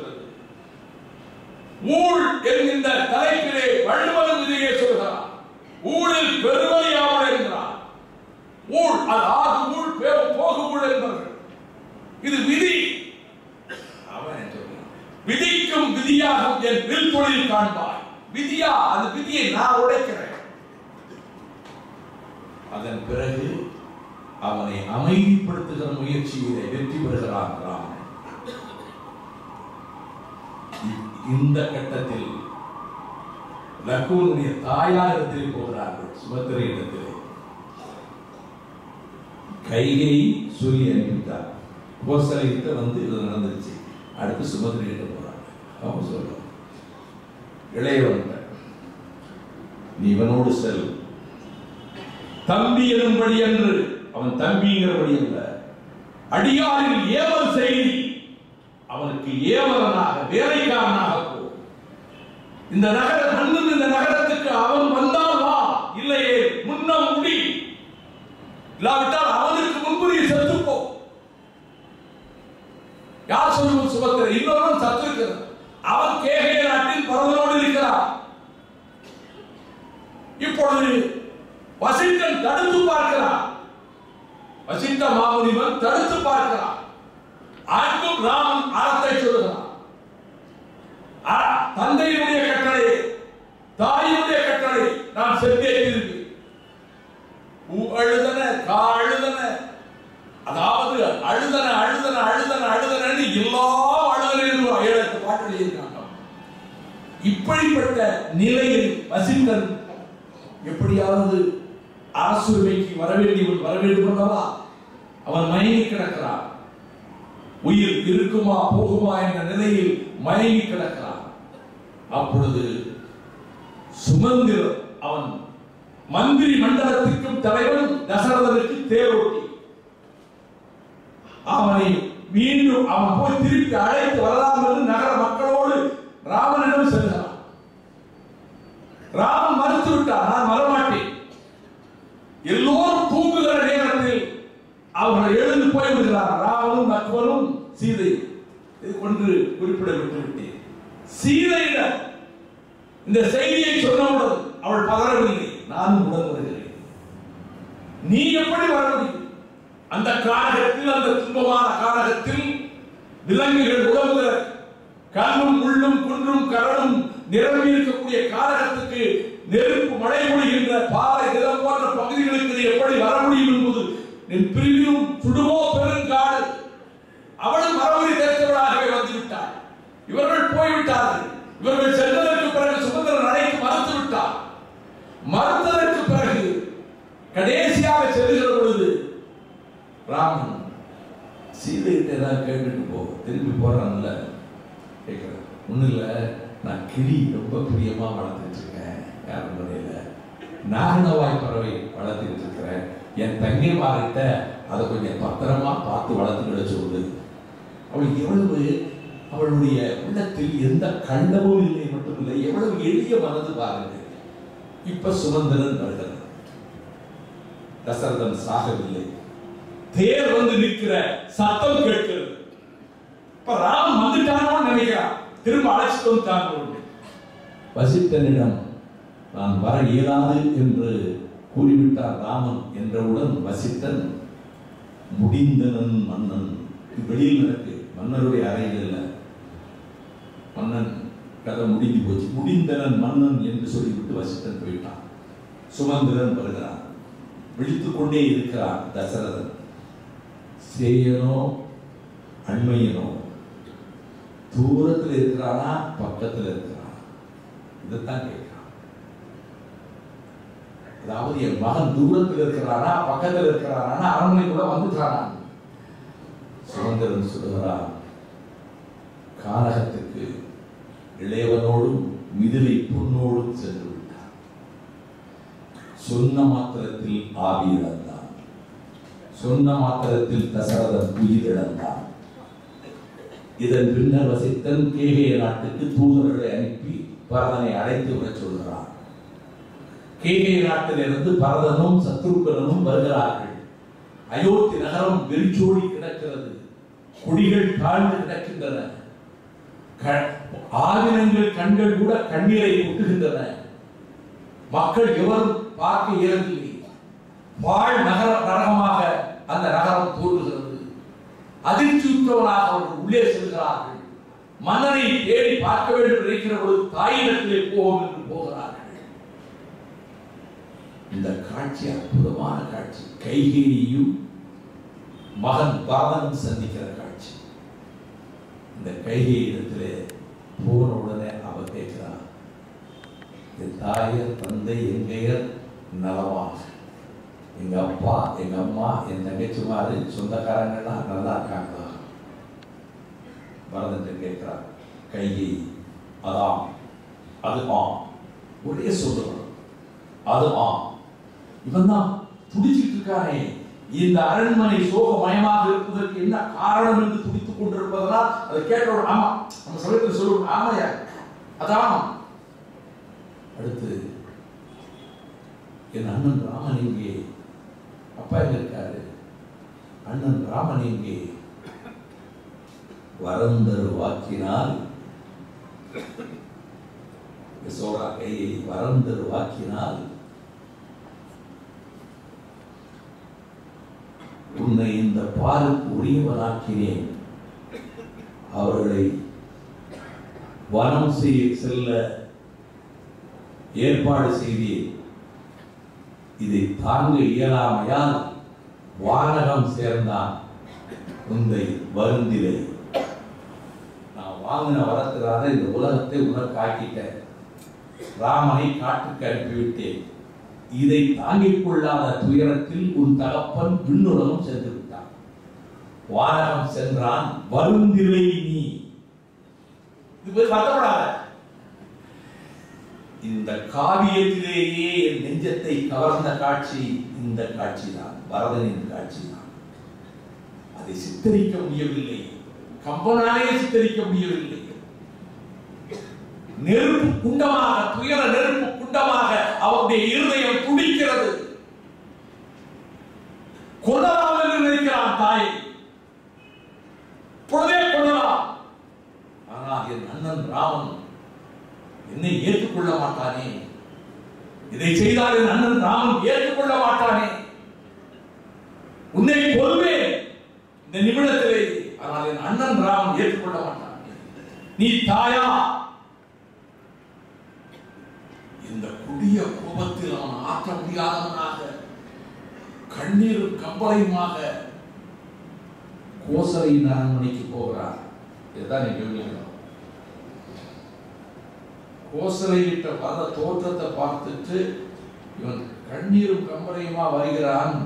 ஊழ் என்கின்ற தலைப்பிலே வள்ளுவரும் இதையே சொல்கிறார் ஊழில் பெருவழியாமல் என்கிறார் ஊழ் அது ஆகு ஊழ் பே- போகு ஊழ் என்பார்கள் இது விதி அவன் சொல்றான் விதிக்கும் விதியாகும் என் வில் தொழில் காண்பாய் விதியா அந்த விதியை நான் உடைக்கிறேன் அதன் பிறகு அவனை அமைதிப்படுத்துகிற முயற்சியிலே வெற்றி பெறுகிறான் ராமன் இ- இந்த கட்டத்தில் லக்கூனுடைய தாயாரிடத்தில் போகிறார்கள் சுபத்திரை இடத்திலே கைகை சொல்லி அனுப்பிட்டார் கோசலைகிட்ட வந்து இது நடந்துருச்சு அடுத்து சுபத்திரையிட்ட போறாங்க அவங்க சொல்றாங்க இளையவன் நீ இவனோடு செல் தம்பி எனும்படி என்று அவன் தம்பிங்கிறபடி அல்ல அடியாரில் ஏவல் செய்தி அவனுக்கு ஏவலனாக வேலைக்காரனாக போ இந்த நகர மன்னன் இந்த நகரத்துக்கு அவன் வந்தால் வா இல்லையே முன்னம் முடி இல்லாவிட்டால் அவனுக்கு முன்பு நீ செத்து போ யார் சொல்லுவது சுபத்திரை இன்னொருவன் சத்து இருக்கிறான் அவன் கேகய நாட்டில் பரவனோடு இருக்கிறான் இப்பொழுது வசிஷ்டன் தடுத்து பார்க்கிறான் வசிஷ்ட மாமுனிவன் தடுத்து பார்க்கிறான் அங்கும் ராமன் அறத்தை சொல்லுகிறான் அற- தந்தையினுடைய கட்டளை தாயினுடைய கட்டளை நான் சென்றே திரும்பி உ அழுதன கா அழுதன அதாவது அழுதன அழுதன அழுதன அழுதனன்னு எல்லாம் அழுதன ஏழு எட்டு பாட்டு எழுதியிருக்காங்க இப்படிப்பட்ட நிலையில் வசிஷ்டன் எப்படியாவது அரசுரிமைக்கு வர வேண்டியவன் வர வேண்டும் அல்லவா அவன் மயங்கி கிடக்கிறான் உயிர் இருக்குமா போகுமா என்ற நிலையில் மயங்கி கிடக்கிறான் அப்பொழுது சுமந்திர அவன் மந்திரி மண்டலத்திற்கும் தலைவன் தசரதனுக்கு தேரோட்டி அவனை மீண்டும் அவன் போய் திருப்பி அழைத்து வரலாம் என்று நகர மக்களோடு ராமனிடம் செல்கிறான் ராமன் மறுத்து விட்டார் நான் வரமாட்டேன் எல்லோரும் தூங்குகிற நேரத்தில் அவர்கள் எழுந்து போய்விடுகிறார் ராமனும் நக்வனும் சீதை இது கொண்டு குறிப்பிட விட்டு விட்டேன் சீதையிடம் இந்த செய்தியை சொன்னவுடன் அவள் பதறவில்லை நானும் உடன் வருகிறேன் நீ எப்படி வர முடியும் அந்த காரகத்தில் அந்த துன்பமான காரகத்தில் விலங்குகள் உழவுகிற கல்லும் முள்ளும் குன்றும் கரடும் நிரம்பி இருக்கக்கூடிய காரகத்துக்கு நெருப்பு மழை பொழிகின்ற பாறை நிலம் போன்ற பகுதிகளுக்கு நீ எப்படி வர முடியும் என்பது என் பிரிவிலும் சுடுமோ பெருங்காடு அவளும் மரபுரி தெரிந்தவளாகவே வந்து விட்டாள் இவர்கள் போய்விட்டார்கள் இவர்கள் சென்றதற்கு பிறகு சுதந்திரன் அழைத்து மறுத்து விட்டார் மறுத்ததற்கு பிறகு கடைசியாக செல்கிற பொழுது ராமன் சீதைகிட்ட ஏதாவது கேட்டுட்டு போ திரும்பி போறான்ல கேட்கிறேன் ஒன்றும் இல்லை நான் கிளி ரொம்ப பிரியமா வளர்த்துட்டு இருக்கேன் யாரும் முறையில் நாகனவாய் பறவை வளர்த்துட்டு இருக்கிறேன் என் தங்கைமார்கிட்ட அதை கொஞ்சம் பத்திரமா பார்த்து வளர்த்துக்கிட சொல்லு அவள் எவ்வளவு அவளுடைய உள்ளத்தில் எந்த கண்டமும் இல்லை மட்டுமில்லை எவ்வளவு எளிய மனது பாருங்க இப்ப சுமந்திரன் வருகிறார் தசரதன் சாகவில்லை தேர் வந்து நிற்கிற சத்தம் கேட்கிறது இப்ப ராம் வந்துட்டானோ நினைக்கிறான் திரும்ப அழைச்சிட்டு வந்துட்டாங்க வசித்தனிடம் நான் வர இயலாது என்று கூறிவிட்டார் ராமன் என்றவுடன் வசித்தன் முடிந்தனன் மன்னன் இது வெளியில் நடக்கு மன்னருடைய அறையில் இல்லை மன்னன் கதை முடிஞ்சு போச்சு முடிந்தனன் மன்னன் என்று சொல்லிவிட்டு வசித்தன் போயிட்டான் சுமந்திரன் வருகிறான் விழித்துக் கொண்டே இருக்கிறான் தசரதன் சேயனோ அண்மையனோ தூரத்தில் இருக்கிறானா பக்கத்தில் இருக்கிறானா இதைத்தான் கேட்கிறான் அதாவது என் மகன் தூரத்தில் இருக்கிறானா பக்கத்தில் இருக்கிறானா அரண்மனைக்குள்ள வந்துட்டானா சுதந்திரன் சொல்லுகிறான் கானகத்துக்கு இளையவனோடும் மிதிலை பொன்னோடும் சென்று விட்டான் சொன்ன மாத்திரத்தில் ஆவி இழந்தான் சொன்ன மாத்திரத்தில் தசரதன் உயிர் இழந்தான் இதன் பின்னர் வசித்தன் கேகைய நாட்டுக்கு தூதர்களை அனுப்பி பரதனை அழைத்து வரச் சொல்கிறான் கேகை நாட்டிலிருந்து பரதனும் சத்ருக்கனும் வருகிறார்கள் அயோத்தி நகரம் வெறிச்சோடி கிடக்கிறது குடிகள் தாழ்ந்து கிடக்கின்றன க- ஆவினங்கள் கண்கள் கூட கண்ணீரை கொட்டுகின்றன மக்கள் எவரும் பார்க்க இயலவில்லை வாழ் நகர நரகமாக அந்த நகரம் தோன்றுகிறது அதிர்ச்சியுற்றவனாக அவர்கள் உள்ளே செல்கிறார்கள் மன்னனை தேடி பார்க்க வேண்டும் என்று நினைக்கிற பொழுது தாயிடத்திலே போவோம் என்று போகிறார்கள் இந்த காட்சி அற்புதமான காட்சி கைகேயும் மகன் பரதனும் சந்திக்கிற காட்சி இந்த கைகை இடத்திலே போன உடனே அவ கேட்கிறான் என் தாயர் தந்தை எங்கையர் நலமாக எங்க அப்பா எங்க அம்மா என் தங்கச்சிமாரு சொந்தக்காரங்கள்லாம் நல்லா இருக்காங்களா பரதன் கேட்கிறார் கையை அதாம் அது ஆம் ஒரே சொல்லுவான் அது ஆம் இவன் தான் துடிச்சிட்டு இருக்கானே இந்த அரண்மனை சோகமயமாக இருப்பதற்கு என்ன காரணம் என்று துடித்துக் கொண்டிருப்பதனால் அதை கேட்டோம் ஆமா நம்ம சமயத்தில் சொல்லுவோம் ஆமாயா அதான் அடுத்து என் அண்ணன் ராமன் எங்கே அப்பா எங்க இருக்காரு அண்ணன் ராமன் எங்கே வரந்தரு வாக்கினால் சோழா கையை வரந்தரு வாக்கினால் உன்னை இந்த பாருக்கு உரியவனாக்கினேன் அவர்களை வனம் செய்ய செல்ல ஏற்பாடு செய்தேன் இதை தாங்க இயலாமையால் வானகம் சேர்ந்தான் உந்தை வருந்திலை நான் வாங்கின வரத்தினால இந்த உலகத்தை உனக்கு ஆக்கிட்டேன் ராமனை காட்டுக்கு அனுப்பிவிட்டேன் இதை தாங்கிக் கொள்ளாத துயரத்தில் உன் தகப்பன் விண்ணுலகம் சென்று விட்டான் வானகம் சென்றான் வருந்திலை நீ இது போய் வருத்தப்படாத இந்த காவியத்திலேயே என் நெஞ்சத்தை கவர்ந்த காட்சி இந்த காட்சி தான் பரதனின் காட்சி தான் அதை சித்தரிக்க முடியவில்லை கம்பனாலே சித்தரிக்க முடியவில்லை நெருப்பு குண்டமாக துயர நெருப்பு குண்டமாக அவருடைய இருதயம் துடிக்கிறது கொல்லலாம் என்று நினைக்கிறான் தாய் பொழுதே கொள்ளலாம் ஆனால் என் அண்ணன் ராமன் என்னை ஏற்றுக்கொள்ள மாட்டானே இதை செய்தால் என் அண்ணன் ராமன் ஏற்றுக்கொள்ள மாட்டானே உன்னை கொல்வேன் இந்த நிமிடத்திலே ஆனால் என் அண்ணன் ராம் ஏற்றுக்கொள்ள மாட்டான் நீ தாயா இந்த கொடிய கோபத்தில் அவன் ஆற்ற முடியாதவனாக கண்ணீரும் கம்பளையுமாக கோசலையின் அரண்மனைக்கு போகிறார் இதுதான் நீங்க கவனிக்கணும் கோசலையிட்ட வர தோற்றத்தை பார்த்துட்டு இவன் கண்ணீரும் கம்பளையுமா வருகிறான்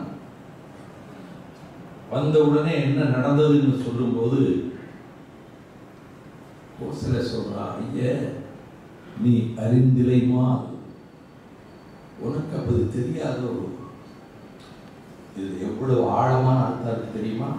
வந்த உடனே என்ன நடந்ததுன்னு சொல்லும்போது கோசலை சொல்றா ஐய நீ அறிந்திலைமா உனக்கு அப்படி தெரியாதோ இது எவ்வளவு ஆழமான அர்த்தம் இருக்கு தெரியுமா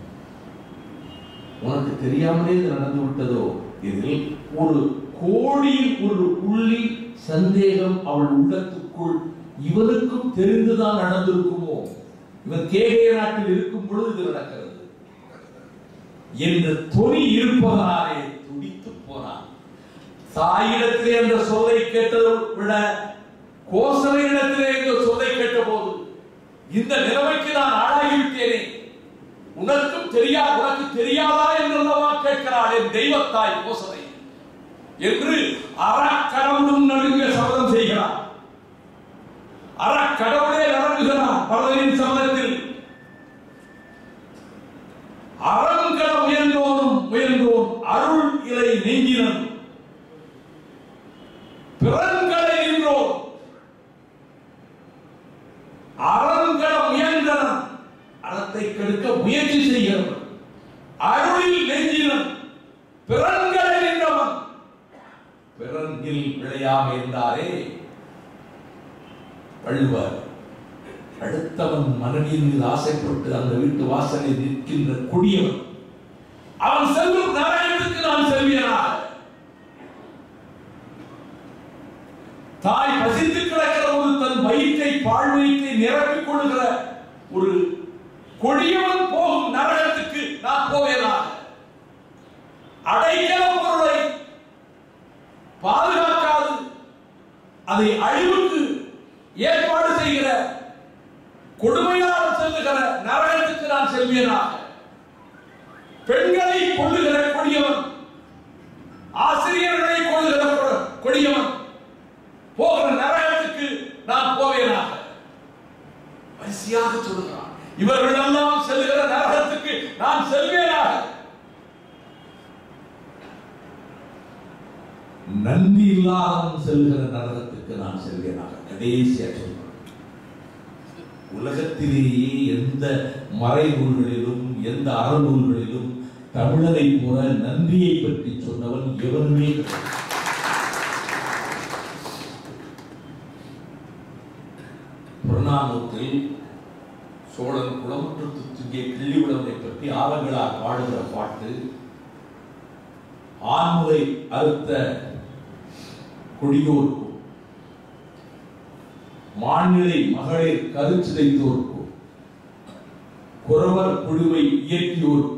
உனக்கு தெரியாமலே இது நடந்து விட்டதோ இதில் ஒரு கோடியில் ஒரு புள்ளி சந்தேகம் அவள் உள்ளத்துக்குள் இவனுக்கும் தெரிந்துதான் நடந்திருக்குமோ இவன் கேகய நாட்டில் இருக்கும் பொழுது இது நடக்கிறது என்று தொனி இருப்பதனாலே துடித்து போனான் தாயிடத்திலே என்ற சொல்லை கேட்டதை விட கோசலையிடத்திலே என்ற சொல்லை கேட்ட போது இந்த நிலைமைக்கு நான் ஆளாகிவிட்டேனே உனக்கும் தெரியா உனக்கு தெரியாதா என்றல்லவா கேட்கிறாள் என் தெய்வத்தாய் கோசலை என்று அறக்கடவுளும் நடுங்க சபதம் செய்கிறார் அறக்கடவுளே நடங்குகிறார் பரதனின் சபதத்தில் அறங்கட முயன்றோனும் முயன்றோன் அருள் இலை நெஞ்சினன் பிறன்களை நின்றோம் அறங்கட முயன்றனன் அறத்தை கெடுக்க முயற்சி செய்கிறவன் அருளில் நெஞ்சினன் பிறன்களை நின்றவன் பிறன்கில் விளையாம இருந்தாரே வள்ளுவர் அடுத்தவன் மனைவியின் மீது ஆசைப்பட்டு அந்த வீட்டு வாசலில் நிற்கின்ற குடியவன் அவன் செல்லும் நரகத்துக்கு நான் செல்வியனாக தாய் பசித்து கிடக்கிற ஒரு தன் வயிற்றை பால் வயிற்றை நிரப்பிக் கொள்கிற ஒரு கொடியவன் போகும் நரகத்துக்கு நான் போவேனாக அடைக்கல பொருளை பாதுகாக்காது அதை அழிவுக்கு ஏற்பாடு செய்கிற கொடுமையால் செல்லுகிற நரகத்துக்கு நான் செல்வியனாக பெண்களை கொள்ளுகிற கொடியவன் ஆசிரியர்களை கொள்ளுகிற கொ- கொடியவன் போகிற நரகத்துக்கு நான் போவேனாக வரிசையாக சொல்லுகிறான் இவர்கள் எல்லாம் செல்லுகிற நரகத்துக்கு நான் செல்வேனாக நன்றி இல்லாதவன் செல்கிற நரகத்துக்கு நான் செல்வேனாக கடைசியா சொல்றான் உலகத்திலேயே எந்த மறைநூல்களிலும் எந்த அறநூல்களிலும் தமிழரை போல நன்றியை பற்றி சொன்னவன் எவனுமே கிடையாது. புறநானூற்றில் சோழன் குளமுற்றத்து துங்கே கிள்ளிவிடவனை பற்றி ஆலங்களார் பாடுகிற பாட்டு ஆண்முறை அறுத்த கொடியோர்க்கும் மாநிலை மகளிர் கருச்சிதைத்தோர்க்கும் குறவர் குழுவை இயக்கியோர்க்கும்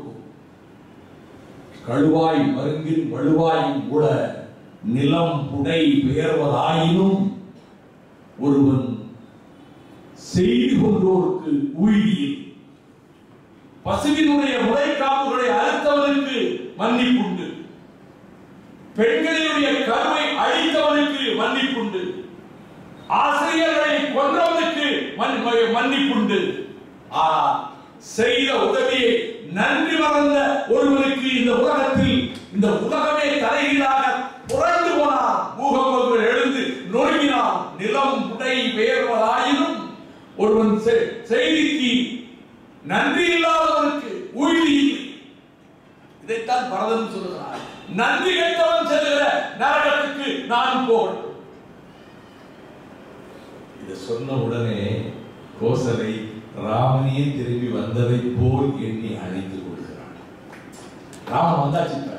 கழுவாய் மருங்கின் வலுவாயும் கூட நிலம் புடை பெயர்வதாயினும் ஒருவன் செய்து கொண்டோருக்கு உயிரியில் பசுவினுடைய முளைக்காப்புகளை அறுத்தவனுக்கு மன்னிப்புண்டு பெண்களினுடைய கருவை அழித்தவனுக்கு மன்னிப்புண்டு ஆசிரியர்களை கொன்றவனுக்கு மன்- ம- மன்னிப்புண்டு ஆனால் செய்த உதவியை நன்றி மறந்த ஒருவனுக்கு இந்த உலகத்தில் இந்த உலகமே தலைகீழாக புரண்டு போனார் பூகம்பங்கள் எழுந்து நொறுங்கினார் நிலம் உடை பெயர்வதாயினும் ஒருவன் செ- செய்திக்கு நன்றி இல்லாதவனுக்கு உயிரி இல்லை இதைத்தான் பரதன் சொல்லுகிறார் நன்றி கெட்டவன் செல்லுகிற நரகத்துக்கு நான் போகட்டும் இதை சொன்ன உடனே கோசலை ராமனே திரும்பி வந்ததை போல் எண்ணி அழைத்து கொள்கிறான் ராமன் வந்தாச்சு இப்ப.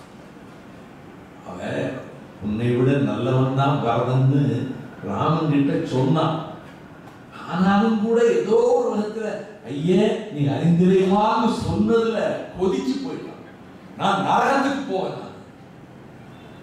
அவன் உன்னை விட நல்லவன் தான் பரதன்னு ராமன் கிட்ட சொன்னான் ஆனாலும் கூட ஏதோ ஒரு விதத்துல ஐயே நீ அறிந்திரையுமான்னு சொன்னதுல கொதிச்சு போயிட்டான் நான் நரகத்துக்கு போவேன் நான்.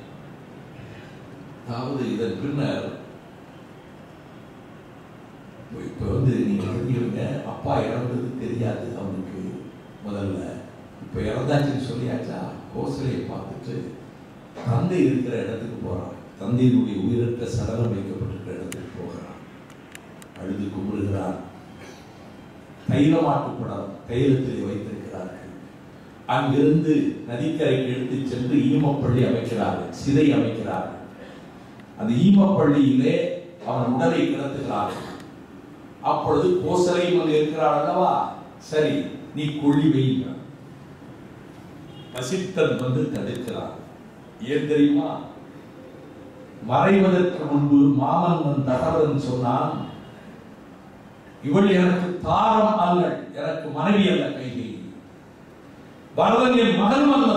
அதாவது இதன் பின்னர் இப்போ வந்து நீங்க தெரிஞ்சுக்கங்க அப்பா இறந்தது தெரியாது அவனுக்கு முதல்ல இப்போ இறந்தாச்சுன்னு சொல்லியாச்சா கோசலையை பார்த்துட்டு தந்தை இருக்கிற இடத்துக்கு போறான் தந்தையினுடைய உயிரற்ற சடலம் வைக்கப்பட்டிருக்கிற இடத்துக்கு போகிறான் அழுது கும்பிடுகிறான் தைலமாட்டு படம் தைலத்தில் வைத்திருக்கிறார்கள் அங்கிருந்து நதிக்கரைக்கு எடுத்து சென்று ஈமப்பள்ளி அமைக்கிறார்கள் சிதை அமைக்கிறார்கள் அந்த ஈமப்பள்ளியிலே அவன் உடலை கிடத்துகிறார்கள் அப்பொழுது கோசலையும் அங்கு இருக்கிறாள் அல்லவா சரி நீ கொள்ளி வைங்க வசித்தன் வந்து தடுக்கிறான் ஏன் தெரியுமா மறைவதற்கு முன்பு மாமன் வன் தகவல் சொன்னான் இவள் எனக்கு தாரம் அல்ல எனக்கு மனைவி அல்ல கைகை பரதன் என் மகன் அல்ல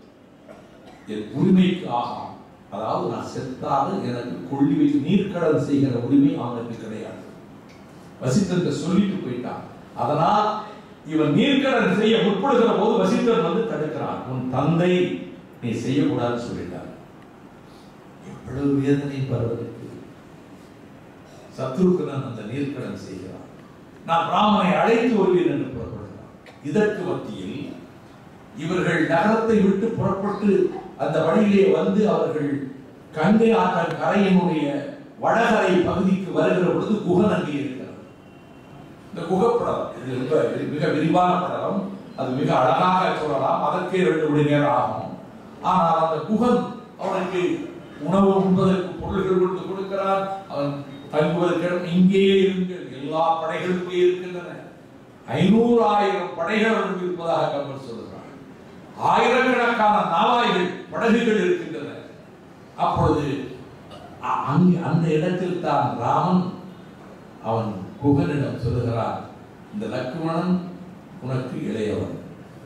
என் உரிமைக்கு ஆகாம் அதாவது நான் செத்தாலும் எனக்கு கொள்ளி வைத்து நீர்க்கடல் செய்கிற உரிமை அவனுக்கு கிடையாது வசித்தன் சொல்லிட்டு போயிட்டான் அதனால் இவன் நீர்க்கடல் செய்ய முற்படுகிற போது வசித்தன் வந்து தடுக்கிறான் உன் தந்தை நீ செய்யக்கூடாதுன்னு சொல்லிட்டான் எவ்வளவு வேதனை பரவலுக்கு சத்ருக்கனன் அந்த நீர்க்கடன் செய்கிறான் நான் ராமனை அழைத்து வருவேன் என்று புறப்படுகிறான் இதற்கு மத்தியில் இவர்கள் நகரத்தை விட்டு புறப்பட்டு அந்த வழியிலே வந்து அவர்கள் கங்கை ஆற்றல் கரையினுடைய வடகரை பகுதிக்கு வருகிற பொழுது குகன் அங்கே இருக்கிறார் இந்த குகப்படலம் இது ரொம்ப மிக விரிவான படலம் அது மிக அழகாக சொல்லலாம் அதற்கே ரெண்டு மணி நேரம் ஆகும் ஆனால் அந்த குகன் அவனுக்கு உணவு உண்பதற்கு பொருள்கள் கொடுத்து கொடுக்கிறான் அவன் தங்குவதற்கு இடம் இங்கேயே இருங்கள் எல்லா படைகளும் இங்கே இருக்கின்றன ஐநூறு ஆயிரம் படைகள் அவனுக்கு இருப்பதாக கம்பன் சொல்கிறான் ஆயிரக்கணக்கான நாவாய்கள் படகுகள் இருக்கின்றன அப்பொழுது அ- அங்கே அந்த இடத்தில் தான் ராமன் அவன் குகனிடம் சொல்லுகிறான் இந்த லக்குமணன் உனக்கு இளையவன்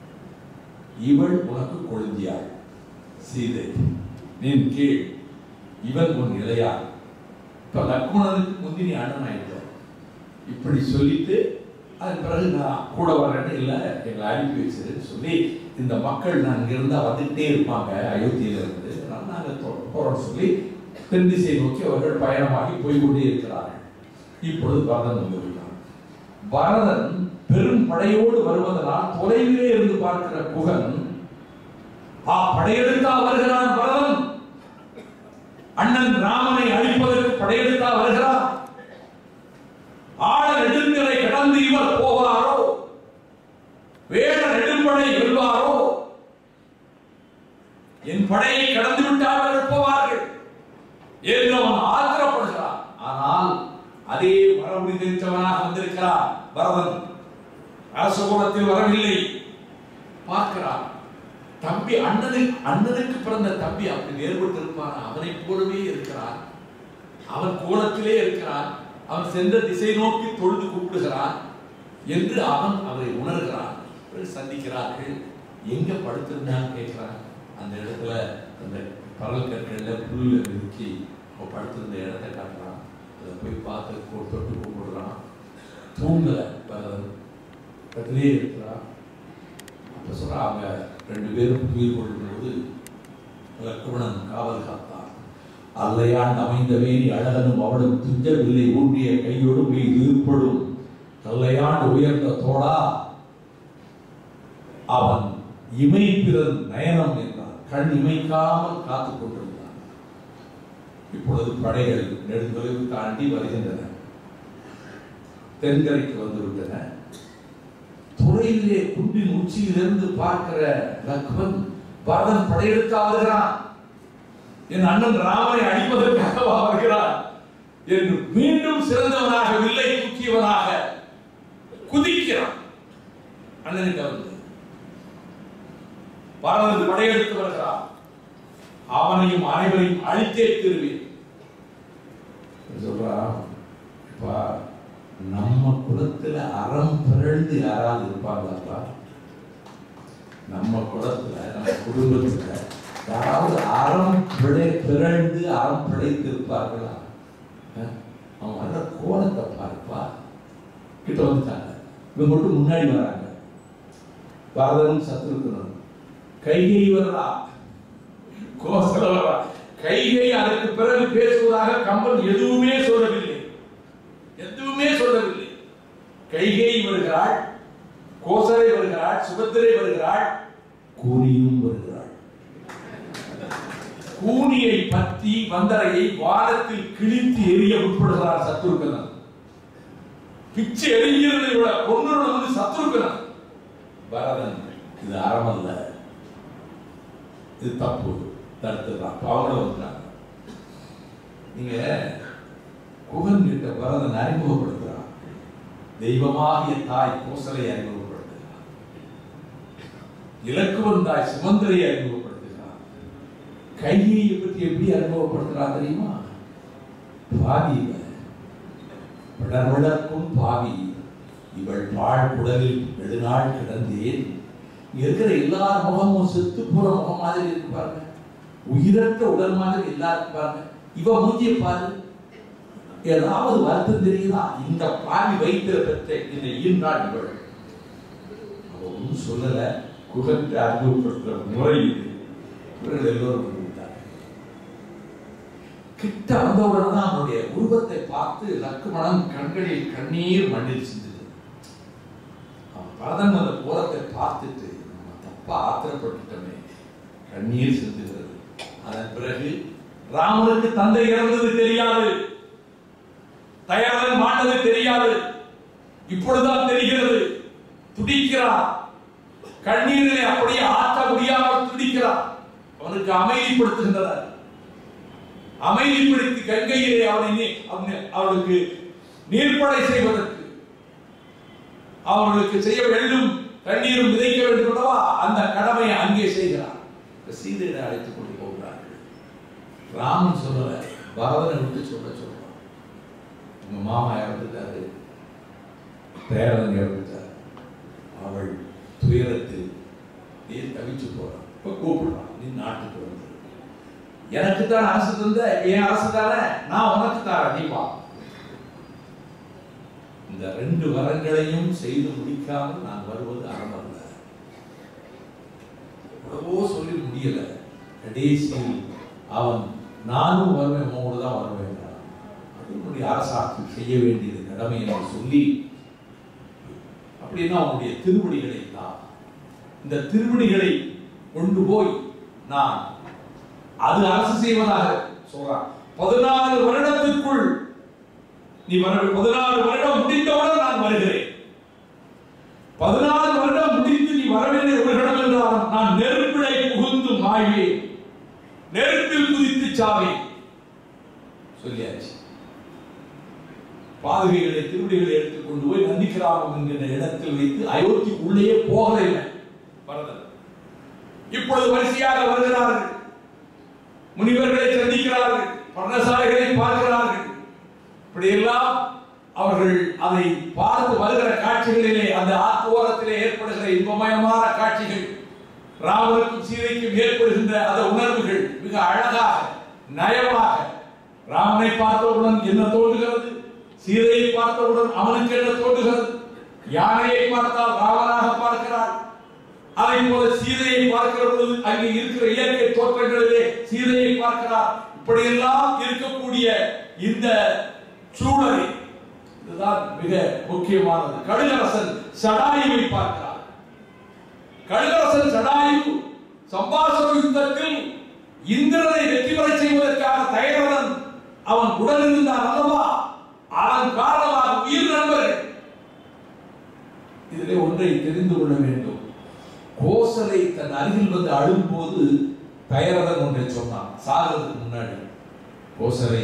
இவள் உனக்கு கொழுந்தியாள் சீதை நின் கீழ் இவன் உன் இளையாள் இப்ப லக்ஷ்மணனுக்கு முந்தினி அண்ணன் ஆயிட்ட இப்படி சொல்லிட்டு அதன் பிறகு நான் கூட வரேன்னு இல்லை எங்களை அனுப்பி வச்சிருன்னு சொல்லி இந்த மக்கள் நான் இங்க இருந்தா வந்துட்டே இருப்பாங்க அயோத்தியில இருந்து அதனால நாங்க தொ- போறோம்னு சொல்லி தென் திசை நோக்கி அவர்கள் பயணமாகி போய் கொண்டே இருக்கிறார்கள் இப்பொழுது பரதன் வந்து விட்டான் பரதன் பெரும் படையோடு வருவதனால் தொலைவிலே இருந்து பார்க்கிற குகன் ஆ படையெடுத்தா வருகிறான் பரதன் அண்ணன் ராமனை அழிப்பதற்கு படையெடுத்தா வருகிறான் ஆழ நெடுங்கரை கடந்து இவர் போவாரோ வேட நெடும்படை வெல்வாரோ என் படையை கடந்து விட்டால் அவர்கள் போவார்கள் என்று அவன் ஆத்திரப்படுகிறான் ஆனால் அதே மரபு தெரிந்தவனாக வந்திருக்கிறான் பரதன் அரசகுலத்தில் வரவில்லை பார்க்கிறான் தம்பி அண்ணனுக்கு அண்ணனுக்கு பிறந்த தம்பி அப்படி வேறுபட்டு இருப்பான் அவனை போலவே இருக்கிறான் அவன் கோலத்திலே இருக்கிறான் அவன் சென்ற திசை நோக்கி தொழுது கூப்பிடுகிறான் என்று அவன் அவரை உணர்கிறான் பிறகு சந்திக்கிறார்கள் எங்க படுத்திருந்தான்னு கேட்கிறான் அந்த இடத்துல அந்த பரல் கற்கள்ல புல்ல விரிச்சு அவன் படுத்திருந்த இடத்தை காட்டுறான் அதை போய் பார்த்து கூ- தொட்டு கூப்பிடுறான் தூங்கல பரதன் பக்கத்திலே இருக்கிறான் அப்ப சொல்றா அவங்க ரெண்டு பேரும் உயிர் கொள்ளும்போது லக்ஷ்மணன் காவல் காத்தான் அல்லையான் அமைந்த வேணி அழகனும் அவளும் துஞ்சவில்லை ஊன்றிய கையோடு மீது ஈர்ப்படும் கல்லையாண்டு உயர்ந்த தோடா அவன் இமைப்பிறன் நயனம் என்றான் கண் இமைக்காமல் காத்துக் கொண்டிருந்தான் இப்பொழுது படைகள் நெடுந்தொலைவு தாண்டி வருகின்றன தென்கரைக்கு வந்துவிட்டன துறையிலே குன்றின் உச்சியிலிருந்து பார்க்கிற லக்மன் பரதன் படையெடுத்து வருகிறான் என் அண்ணன் ராமனை அடிப்பதற்காக வருகிறான் என்று மீண்டும் சிறந்தவனாக வில்லை தூக்கியவனாக குதிக்கிறான் அண்ணனுக்கு வந்து பரதன் படையெடுத்து வருகிறான் அவனையும் அனைவரையும் அழித்தே திருவேன் சொல்றான் "அப்பா, நம்ம குலத்துல அறம் பிறழ்ந்து யாராவது இருப்பாங்களாப்பா நம்ம குலத்துல நம்ம குடும்பத்துல யாராவது அறம் பிழை பிறழ்ந்து அறம் பிழைத்து இருப்பார்களா அஹ்? அவன் வர்ற கோலத்தை பார்ப்பா கிட்ட வந்துட்டாங்க இவங்க மட்டும் முன்னாடி வராங்க பரதனும் சத்ருக்கனும் கைகை வர்றா கோசல வர்றா கைகை அதற்கு பிறகு பேசுவதாக கம்பன் எதுவுமே சொல்லவில்லை எதுவுமே எதுவுமே சொல்லவில்லை கைகை வருகிறாள் கோசலை வருகிறாள் சுபத்திரை வருகிறாள் கூனியும் வருகிறாள் கூனியை பற்றி வந்தரையை வாரத்தில் கிழித்து எரிய உட்படுகிறார் சத்துருக்கனன் பிச்சு எரிஞ்சிருந்ததை விட கொண்டு வந்து சத்துருக்கனன் பரதன் இது அறமல்ல இது தப்பு தடுத்துடலாம் பாவங்களை வந்துட்டாங்க நீங்க குகன் கிட்ட பரதன் அறிமுகப்படுத்துறான் தெய்வமாகிய தாய் கோசலை அறிமுகப்படுத்துகிறான் இலக்குவன் தாய் சுமந்திரை அறிமுகப்படுத்துகிறான் கையை பற்றி எப்படி அறிமுகப்படுத்துறான் தெரியுமா பாவி இவள். விடர்விடக்கும் பாவி இவள் பாழ் குடலில் நெடுநாள் கிடந்தேன் இங்க இருக்கிற எல்லார் முகமும் செத்து போற முகம் மாதிரி இருக்கு பாருங்க உயிரற்ற உடல் மாதிரி எல்லாரும் பாருங்க இவ மூஞ்சிய பாரு ஏதாவது வருத்தம் தெரியுதா இந்த பாவி வைத்திர பெற்ற இந்த ஈர்நாள் இவள் அவ ஒன்றும் சொல்லல குகத்தை அறிமுகப்படுத்துற முறை இது இவர்கள் எல்லோரும் வந்து விட்டார்கள் கிட்ட வந்தவுடன் தான் அவனுடைய உருவத்தை பார்த்து லக்குமணன் கண்களில் கண்ணீர் மண்ணில் சிந்துது அவன் பரதன் அந்த கோலத்தை பார்த்துட்டு நம்ம தப்பா ஆத்திரப்பட்டுட்டோமே கண்ணீர் சிந்துகிறது அதன் பிறகு ராமனுக்கு தந்தை இறந்தது தெரியாது தயாரன் மாண்டது தெரியாது இப்பொழுதுதான் தெரிகிறது துடிக்கிறார் கண்ணீரிலே அப்படியே ஆற்ற முடியாமல் துடிக்கிறார் அவனுக்கு அமைதிப்படுத்துகின்றனர் அமைதிப்படுத்தி கங்கையிலே அவனை நீ- அவனை அவனுக்கு நீர்ப்படை செய்வதற்கு அவர்களுக்கு செய்ய வேண்டும் தண்ணீரும் விதைக்க வேண்டும் அல்லவா அந்த கடமையை அங்கே செய்கிறார் சீதையை அழைத்துக் கொண்டு போகிறார்கள் ராமன் சொல்லல பரதனை விட்டு சொல்ல சொல்றான் உங்க மாமா இறந்துட்டாரு பேரன் இறந்துட்டார் அவள் துயரத்தில் நீ தவிச்சு போறான் இப்ப கூப்பிடுறான் நீ நாட்டுக்கு வந்து எனக்கு தான் அரசு தந்த என் அரசு தானே நான் உனக்கு தரேன் நீ வா இந்த ரெண்டு வரங்களையும் செய்து முடிக்காமல் நான் வருவது அறமல்ல எவ்வளவோ சொல்லி முடியல கடைசியில் அவன் நானும் வருவேன் உங்களோட தான் வருவேன் அதனுடைய அரசாட்சி செய்ய வேண்டியது கடமை என்று சொல்லி அப்படின்னா அவனுடைய திருவடிகளை தான் இந்த திருவடிகளை கொண்டு போய் நான் அது அரசு செய்வதாக சொல்றான் பதினாறு வருடத்திற்குள் நீ வர பதினாறு வருடம் முடிந்தவுடன் நான் வருகிறேன் பதினாறு வருடம் முடிந்து நீ வரவேண்டிய வருடம் என்றால் நான் நெருப்பிலை புகுந்து மாய்வேன் நெருப்பில் குதித்து சாவேன் சொல்லியாச்சு பாதுகைகளை திருவடிகளை எடுத்துக் கொண்டு போய் நந்திகிராமம் என்கிற இடத்தில் வைத்து அயோத்தி உள்ளே போகலை பரதன் இப்பொழுது வரிசையாக வருகிறார்கள் முனிவர்களை சந்திக்கிறார்கள் பர்ணசாலைகளை பார்க்கிறார்கள் இப்படியெல்லாம் அவர்கள் அதை பார்த்து வருகிற காட்சிகளிலே அந்த ஆத்தோரத்திலே ஏற்படுகிற இன்பமயமான காட்சிகள் ராமனுக்கும் சீதைக்கும் ஏற்படுகின்ற அந்த உணர்வுகள் மிக அழகாக நயமாக ராமனை பார்த்தவுடன் என்ன தோன்றுகிறது சீதையை பார்த்தவுடன் அவனுக்கு என்ன தோன்றுகிறது யானையை பார்த்தால் ராமனாக பார்க்கிறார் அதை போல சீதையை பார்க்கிற பொழுது அங்கே இருக்கிற இயற்கை தோற்றங்களிலே சீதையை பார்க்கிறார் இப்படியெல்லாம் இருக்கக்கூடிய இந்த சூழலை இதுதான் மிக முக்கியமானது கடுகரசன் சடாயுவை பார்க்கிறார் கடுகரசன் சடாயு சம்பாசன யுத்தத்தில் இந்திரனை வெற்றி பெறச் செய்வதற்காக தயரவன் அவன் உடன் இருந்தான் அல்லவா அதன் காரணமாக உயிர் நண்பர்கள் இதிலே ஒன்றை தெரிந்து கொள்ள வேண்டும் கோசலை தன் அருகில் வந்து அழும்போது தயரதன் ஒன்றை சொன்னான் சாகிறதுக்கு முன்னாடி கோசலை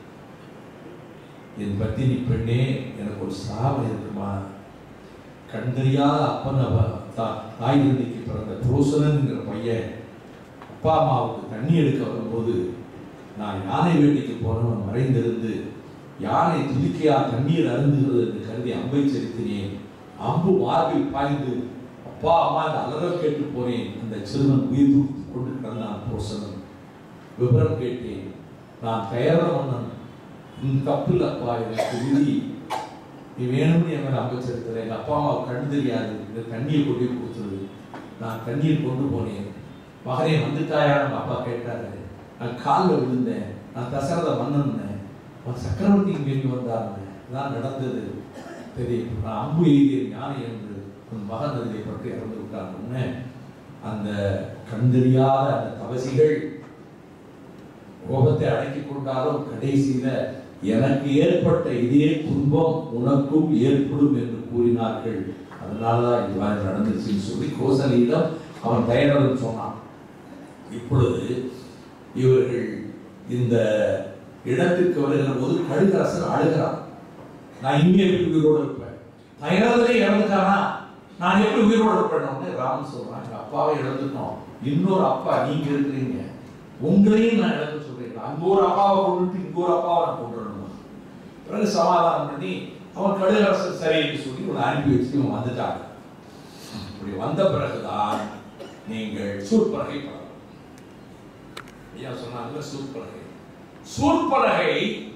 என் பத்தினி பெண்ணே எனக்கு ஒரு சாபம் இருக்குமா கண் தெரியாத அப்பன் அவ தா- தாய் தந்தைக்கு பிறந்த புரோசனன்ங்கிற பையன் அப்பா அம்மாவுக்கு தண்ணி எடுக்க வரும்போது நான் யானை வேட்டைக்கு போனவன் மறைந்திருந்து யானை துதிக்கையா தண்ணீர் அருந்துகிறது என்று கருதி அம்பை செலுத்தினேன் அம்பு மார்பில் பாய்ந்து அப்பா அம்மா இந்த அலறல் கேட்டு போனேன் அந்த சிறுவன் உயிர் தூக்கி கொண்டு கிடந்தான் புரோசனன் விவரம் கேட்டேன் நான் கயற மன்னன் உன் தப்பு இல்லப்பா எனக்கு விதி நீ வேணும்னு என் மேல அமைச்சிருக்கிற எங்க அப்பா அம்மா கண் தெரியாது இந்த தண்ணியை கொண்டு போய் கொடுத்துருது நான் தண்ணீர் கொண்டு போனேன் மகனே வந்துட்டாயா நம்ம அப்பா கேட்டாரு நான் காலில் விழுந்தேன் நான் தசரத மன்னன் அவன் சக்கரவர்த்தி இங்கே வந்தாருன்னு தான் நடந்தது தெரியும் நான் அம்பு எய்திய ஞானி என்று உன் மகன் அதிலே பற்றி இறந்து விட்டான் உடனே அந்த கண்டறியாத அந்த தவசிகள் கோபத்தை அடக்கிக் கொண்டாலும் கடைசியில எனக்கு ஏற்பட்ட இதே துன்பம் உனக்கும் ஏற்படும் என்று கூறினார்கள் அதனாலதான் இது மாதிரி நடந்துச்சுன்னு சொல்லி கோசலியிடம் அவன் தயனதன் சொன்னான் இப்பொழுது இவர்கள் இந்த இடத்திற்கு வருகிற போது கடுகரசன் அழுகிறான் நான் இங்கே எப்படி உயிரோடு இருப்பேன் தயனதனே இறந்துட்டானா நான் எப்படி உயிரோடு இருப்பேன் ராமன் சொல்றான் எங்க அப்பாவை இழந்துட்டோம் இன்னொரு அப்பா நீங்க இருக்கிறீங்க உங்களையும் நான் இழந்து சொல்றேன் அங்க ஒரு அப்பாவை கொண்டுட்டு இங்க ஒரு அப்பாவை நான் கொண்டு வரணும் பிறகு சமாதானம் பண்ணி அவன் கடுகரசன் சரின்னு சொல்லி இவனை அனுப்பி வச்சு இவன் வந்துட்டாங்க இப்படி வந்த பிறகுதான் நீங்கள் சூர்பலகை படம் ஐயா சொன்னாங்க சூர்பலகை சூர்பலகை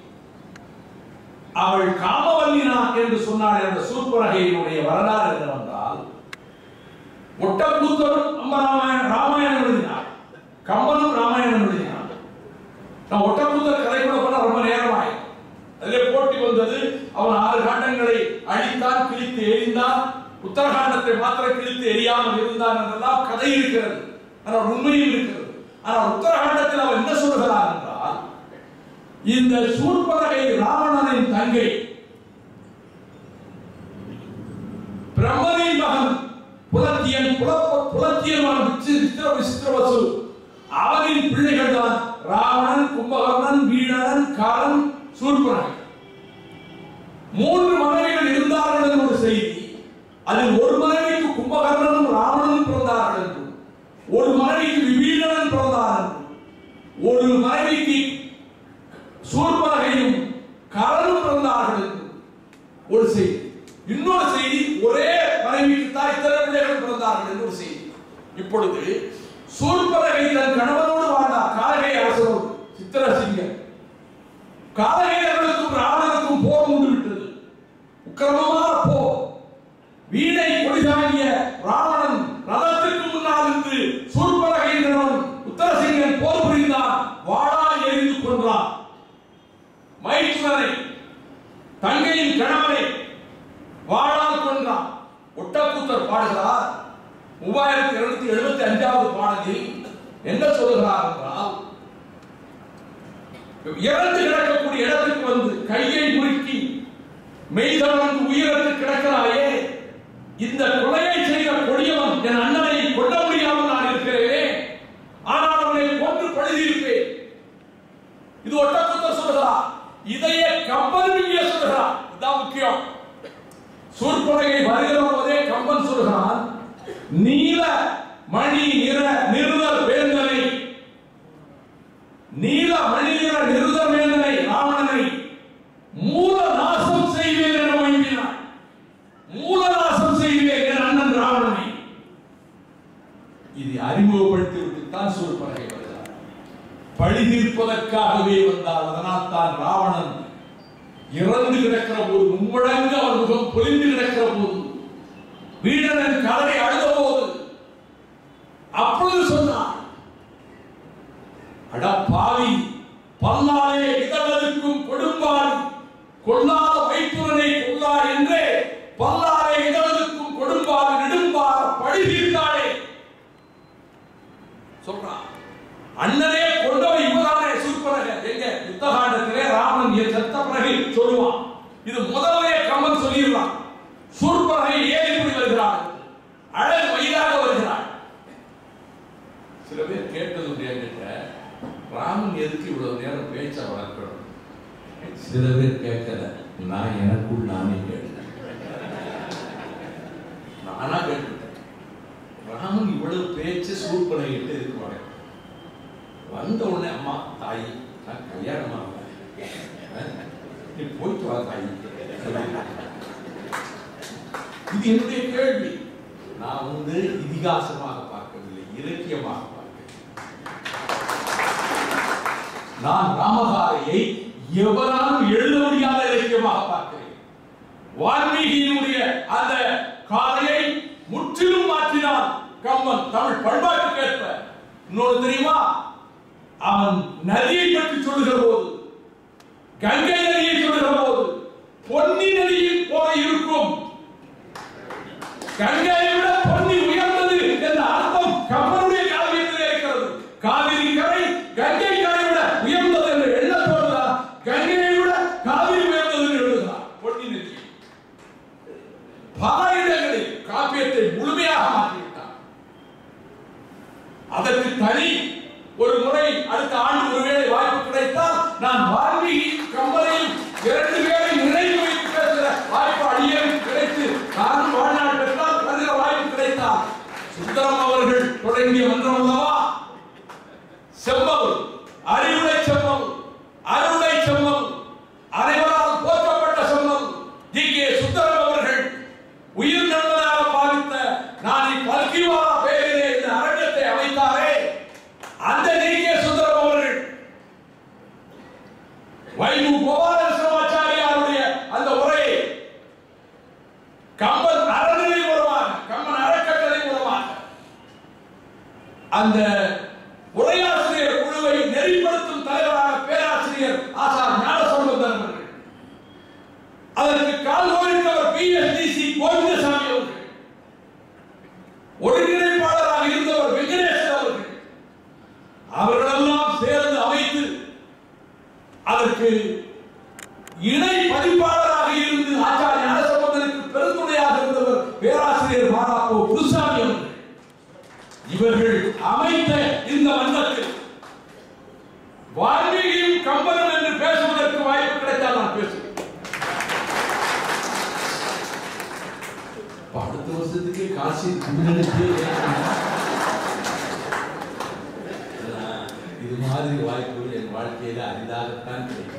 அவள் காமவல்லினா என்று சொன்னாள் என்ற சூர்பலகையினுடைய வரலாறு என்னவென்றால் ஒட்டக்கூத்தரும் நம்ம ராமாயணம் ராமாயணம் எழுதினார் கம்பனும் ராமாயணம் எழுதினார் நான் ஒட்டக்கூத்தர் கதை கூட பண்ண ரொம்ப நேரமாய் அதிலே போட்டி வந்தது அவன் ஆறு காண்டங்களை அழித்தான் கிழித்து எரிந்தான் உத்தரகாண்டத்தை மாத்திரம் கிழித்து எரியாமல் இருந்தான் என்றெல்லாம் கதை இருக்கிறது ஆனால் உண்மையும் இருக்கிறது ஆனால் உத்தரகாண்டத்தில் அவன் என்ன சொல்கிறான் என்றால் இந்த சூர்பலகை ராவணனின் தங்கை பிரம்மனின் மகன் புலத்தியன் புலப்ப புலத்தியன் மகன் சித்திர விசித்திரவசு அவனின் பிள்ளைகள் தான் ராவணன் கும்பகர்ணன் வீணன் காரன் சூர்பனகை மூன்று மனைவிகள் இருந்தார்கள் என்று ஒரு செய்தி அதில் ஒரு மனைவிக்கு கும்பகர்ணனும் ராவணனும் பிறந்தார்கள் என்றும் ஒரு மனைவிக்கு விபீடனன் பிறந்தார் என்றும் ஒரு மனைவிக்கு சூர்பனகையும் கரனும் பிறந்தார்கள் என்றும் ஒரு செய்தி இன்னொரு செய்தி ஒரே மனைவிக்கு தாய் இத்தனை பிள்ளைகள் பிறந்தார்கள் என்று ஒரு செய்தி இப்பொழுது சூர்பனகை தன் கணவனோடு வாழ்ந்தார் காரகை அரசரோடு சித்திரசிங்கர் காலகேயர்களுக்கும் ராவணனுக்கும் போர் உண்டு விட்டது உக்கிரமமான போர் வீணை கொடிதாங்கிய ராவணன் ரதத்திற்கு முன்னால் இருந்து சூர்பலகையினவன் உத்தரசிங்கன் போர் புரிந்தான் வாழா எரிந்து கொன்றான் மைத்துனரை தங்கையின் கணவனை வாழால் கொன்றான் ஒட்டக்கூத்தர் பாடுகிறார் மூவாயிரத்தி இருநூத்தி எழுபத்தி அஞ்சாவது பாடலில் என்ன சொல்லுகிறார் என்றால் இறந்து கிடக்கக்கூடிய இடத்துக்கு வந்து கையை முறுக்கி மெய்தவன் உயிரத்து கிடக்கிறாயே இந்த கொலையை செய்த கொடியவன் என் அண்ணனை கொல்ல முடியாமல் நான் இருக்கிறேனே ஆனால் அவனை கொன்று பழுதியிருப்பேன் இது ஒட்டக்குத்த சொல்கிறார் இதையே கம்பன் இங்கே சொல்கிறார் இதுதான் முக்கியம் சூர்பலகை வருகிற போதே கம்பன் சொல்கிறான் நீல மணி நிற நிறுதல் வேந்தனை நீல மணிநிற நிருதமேந்தனை ராவணனை மூல நாசம் செய்வேன் என வழங்கினார் மூல நாசம் செய்வேன் என் அண்ணன் ராவணனை இது அறிமுகப்படுத்தி விட்டுத்தான் சூழ்பலகை வருகிறார் பழி தீர்ப்பதற்காகவே வந்தார் அதனால் தான் ராவணன் இறந்து கிடக்கிற போது மும்மடங்கு அவர் முகம் பொலிந்து கிடக்கிற போது வீரனின் கலரை அழுத போது அப்பொழுது சொன்னார் அட பாவி பல்லாலே இதழலுக்கும் கொடும்பால் கொல்லாத வைத்துரனை கொல்லா என்றே பல்லாலே இதழலுக்கும் கொடும்பால் நெடும்பால் பழி தீர்த்தாளே சொல்றான் அண்ணனே கொண்டவை இவதானே சூர்பனக எங்க யுத்தகாண்டத்திலே ராமன் என் செத்த பிறகு சொல்லுவான் இது முதல்ல கம்மன் சொல்லிடலாம் சூர்பனகை ஏன் இப்படி வருகிறாள் அழகு வயிறாக வருகிறாள் சில பேர் கேட்டது உண்டு என்கிட்ட ராமன் எதுக்கு இவ்வளவு நேரம் பேச்ச வளர்க்கணும் சில பேர் கேட்கல நான் எனக்குள் நானே கேட்டேன் நானா கேட்டுட்டேன் ராமன் இவ்வளவு பேச்சு சூழ்பனையிட்டு இருக்கு வளர்க்க வந்த உடனே அம்மா தாய் நான் கல்யாணம் ஆகல நீ போயிட்டு வா தாய் இது என்னுடைய கேள்வி நான் வந்து இதிகாசமாக பார்க்கவில்லை இலக்கியமாக பார்க்கிறேன் நான் ராமகாரையை எவராலும் எழுத முடியாத இலக்கியமாக பார்க்கிறேன் வால்மீகியினுடைய அந்த காதையை முற்றிலும் மாற்றினான் கம்மன் தமிழ் பண்பாட்டுக்கு ஏற்ப இன்னொரு தெரியுமா அவன் நதியை பற்றி சொல்லுகிற போது கங்கை நதியை சொல்லுகிற போது பொன் கங்கையை விட பொன்னி உயர்ந்தது என்ற அர்த்தம் கம்பனுடைய காவியத்திலே இருக்கிறது காவிரி கரை கங்கை கரை விட உயர்ந்தது என்ற எண்ணத்தோடு தான் கங்கையை விட காவிரி உயர்ந்தது என்று எழுதுகிறார் பொன்னி நெற்றி பல இடங்களில் காப்பியத்தை முழுமையாக மாற்றிவிட்டார் அதற்கு தனி ஒரு முறை அடுத்த ஆண்டு ஒருவேளை வாய்ப்பு கிடைத்தால் நான் வால்மீகி கம்பனையும் இரண்டு பேரை நினைவு வைத்து பேசுகிற வாய்ப்பு அடியேன் கிடைத்து நானும் வாழ்நாள் பெற்றால் வருகிற வாய்ப்பு கிடைத்தால் சுந்தரம் அவர்கள் தொடங்கிய மன்றம் அல்லவா செம்மல் அறிவுரை செம்மல் அருளை செம்மல் அனைவரால் போற்றப்பட்ட செம்மல் ஜி கே சுந்தரம் அவர்கள் உயிர் நண்பனாக பாவித்த நான் பல்கிவாரா பெயரிலே இந்த அரங்கத்தை அமைத்தாரே அந்த ஜி கே சுந்தரம் அவர்கள் வைகு கோபாலகிருஷ்ணமாச்சாரியாருடைய அந்த உரையை கம்பன் அறநிலை மூலமாக கம்பன் அறக்கட்டளை மூலமாக அந்த உரையாசிரியர் குழுவை நெறிப்படுத்தும் தலைவராக பேராசிரியர் ஆசார் ஞானசம்பந்தன் அவர்கள் அதற்கு கால் கோரித்தவர் P S T C Govindasamy அவர்கள் ஒருங்கிணைப்பாளராக இருந்தவர் வெங்கடேசன் அவர்கள் அவர்களெல்லாம் சேர்ந்து அமைத்து அதற்கு இணை பதிப்பாளராக இருந்து ஆச்சாரிய ஞானசம்பந்தனுக்கு பெருந்துணையாக இருந்தவர் பேராசிரியர் மாராப்போ புதுசாமி அவர்கள் இவர்கள் அமைத்த இந்த மன்றத்தில் வால்மீகியும் கம்பனும் என்று பேசுவதற்கு வாய்ப்பு கிடைத்தால் நான் பேசுவேன் அப்ப அடுத்த வருஷத்துக்கு காசி முன்னெடுத்து இது மாதிரி வாய்ப்புகள் என் வாழ்க்கையில அரிதாகத்தான் கிடைக்கும்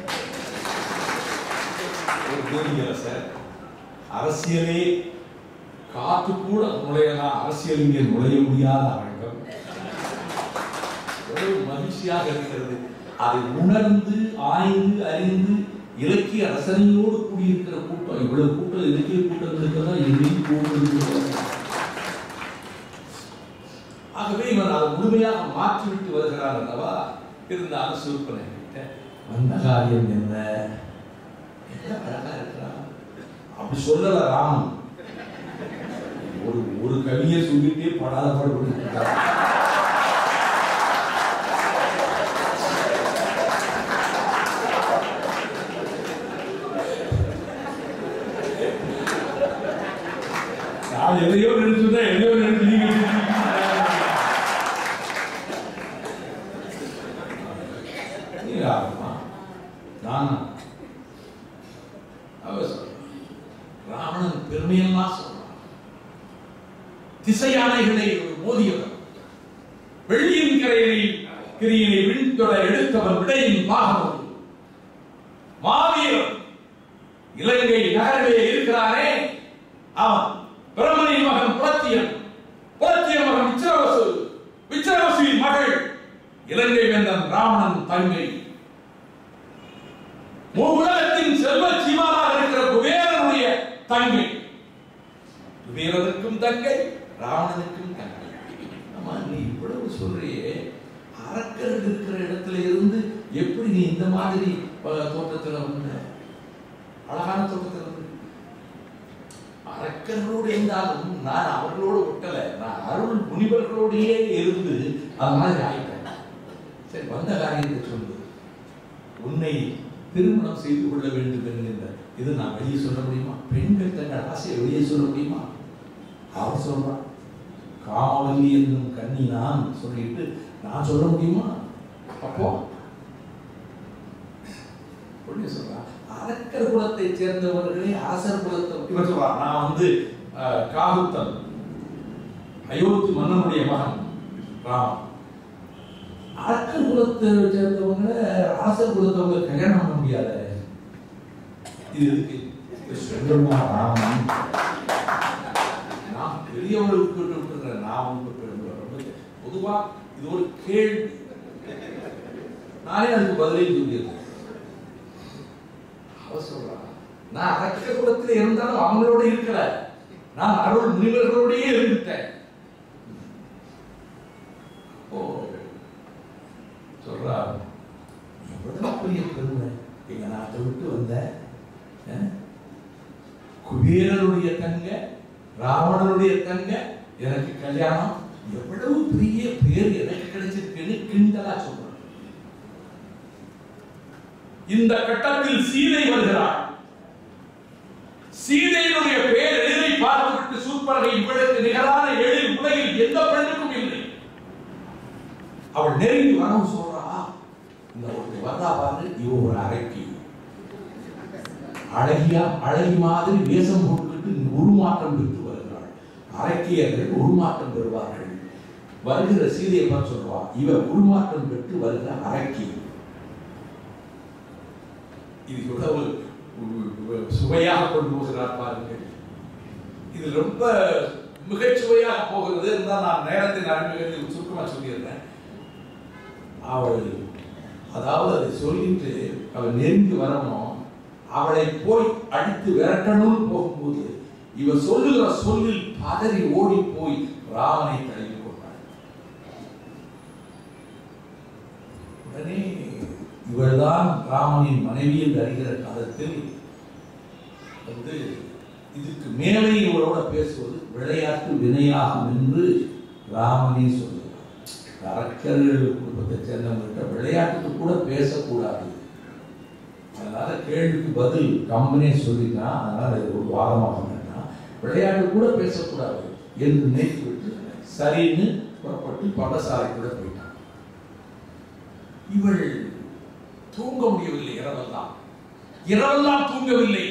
ஒரு நீதியரசர் அரசியலே காத்து கூட நுழையலாம் அரசியல் இங்கே நுழைய முடியாத அரங்கம் எவ்வளவு மகிழ்ச்சியாக இருக்கிறது அதை உணர்ந்து ஆய்ந்து அறிந்து இலக்கிய ரசனையோடு கூடியிருக்கிற கூட்டம் இவ்வளவு கூட்டம் இலக்கிய கூட்டம் இருக்கிறதா எங்கேயும் கூடுதல் ஆகவே இவன் அதை முழுமையாக மாற்றிவிட்டு வருகிறார் அல்லவா இருந்தாலும் சூப்பனை வந்த காரியம் என்ன என்ன அழகா இருக்கிறான் அப்படி சொல்லல ராமன் ஒரு ஒரு கவியை சொல்லிட்டே படாத பாடுபட்டு இருக்கார். நான் எதையோ நினைச்சுட்டேன் எதையோ நினைச்சு நீங்க நீங்க ஆகுமா நானா அவர் சொல்றான். ராவணன் பெருமையெல்லாம் சொல்றான் திசை யானைகளை மோதியவர் வெள்ளியின் கரையினை கிரியினை விண்தொட எடுத்தவர் விடையின் பாகம் மாவீரன் இலங்கை நகரிலே இருக்கிறானே அவன் பிரம்மனின் மகன் புலத்தியன் புலத்தியன் மகன் விச்சிரவசு விச்சிரவசுவின் மகள் இலங்கை வேந்தன் ராவணன் தங்கை உலகத்தின் செல்வ சீமானாக இருக்கிற குபேரனுடைய தங்கை குபேரனுக்கும் தங்கை ராவணனுக்கும் தங்கை அம்மா நீ இவ்வளவு சொல்றியே அரக்கர் இருக்கிற இடத்துல இருந்து எப்படி நீ இந்த மாதிரி அஹ், தோட்டத்துல வந்த அழகான தோட்டத்துல வந்து அரக்கர்களோடு இருந்தாலும் நான் அவர்களோடு ஒட்டல நான் அருள் முனிவர்களோடையே இருந்து அது மாதிரி ஆயிட்டேன் சரி வந்த காரியத்தை சொல்லு உன்னை திருமணம் செய்து கொள்ள வேண்டும் என்கின்ற இது நான் வெளியே சொல்ல முடியுமா பெண்கள் தங்கள் ஆசையை வெளியே சொல்ல முடியுமா அவர் சொல்றான் காமவல்லி என்னும் கண்ணி நான் சொல்லிட்டு நான் சொல்ல முடியுமா அப்போ உடனே சொல்றான் அரக்கர் குலத்தை சேர்ந்தவர்களே அரசர் குலத்தை இவர் சொல்றான் நான் வந்து அஹ், காகுத்தன் அயோத்தி மன்னனுடைய மகன் ராமன் அரக்கர் குலத்தை சேர்ந்தவங்க அரசர் குலத்தவங்க கல்யாணம் பண்ண முடியாத இது எதுக்கு இது சொல்லணுமா ராமன் நான் பெரியவர்களுக்கு விட்டுறேன் நான் உங்களுக்கு ரொம்ப பொதுவா இது ஒரு கேள்வி நானே அதுக்கு பதிலையும் சொல்லியிருக்கேன் அவ சொல்றா நான் அரக்க குலத்தில் இருந்தாலும் அவங்களோட இருக்கல நான் அருள் முனிவர்களோடயே இருந்துட்டேன் ஓ சொல்றா எவ்வளவு பெரிய பெருமை எங்க நாட்டை விட்டு வந்த அஹ்? குபேரனுடைய தங்க ராவணனுடைய தங்க எனக்கு கல்யாணம் எவ்வளவு பெரிய பேர் எனக்கு கிடைச்சிருக்குன்னு கிண்டலா சொல்றான் இந்த கட்டத்தில் சீதை வருகிறாள் சீதையினுடைய பேர் எழிலை பார்த்துவிட்டு சூப்பரகை இவளுக்கு நிகரான எழில் உலகில் எந்த பெண்ணுக்கும் இல்லை அவள் நெருங்கி வரவும் சொல்றா இந்த ஒருத்தி வந்தா பாரு இவ ஒரு அரைக்கி அழகியா அழகி மாதிரி வேஷம் போட்டுக்கிட்டு உருமாற்றம் பெற்று வருகிறாள் அரக்கியர்கள் உருமாற்றம் பெறுவார்கள் வருகிற சீதையை பார்த்து சொல்வா இவ உருமாற்றம் பெற்று வருகிற அரக்கி இது எவ்வளவு உ- உ- சுவையாக கொண்டு போகிறார் பாருங்கள் இது ரொம்ப மிகச்சுவையாக போகிறது இருந்தால் நான் நேரத்தின் அறிமுகத்தில் சுருக்கமாக சொல்லிடுறேன் அவள் அதாவது அதை சொல்லிட்டு அவள் நெருங்கி வரணும் அவளை போய் அடித்து விரட்டணும்னு போகும்போது இவ சொல்லுகிற சொல்லில் பதறி ஓடி போய் ராமனை தழுவி கொண்டாள் உடனே இவள்தான் ராமனின் மனைவி என்று அறிகிற காலத்தில் வந்து இதுக்கு மேலே இவளோட பேசுவது விளையாட்டு வினையாகும் என்று ராமனே சொல்லுகிறார் அரக்கர்கள் குடும்பத்தை சேர்ந்தவங்கள்ட்ட விளையாட்டுக்கு கூட பேசக்கூடாது அதனால கேள்விக்கு பதில் கம்பனே சொல்லிட்டான் அதனால இது ஒரு வாதமாக வேண்டாம் விளையாட்டு கூட பேசக்கூடாது என்று நினைத்து விட்டு சரின்னு புறப்பட்டு பண்டசாலைக்குள்ள போயிட்டான் இவள் தூங்க முடியவில்லை இரவெல்லாம் இரவெல்லாம் தூங்கவில்லை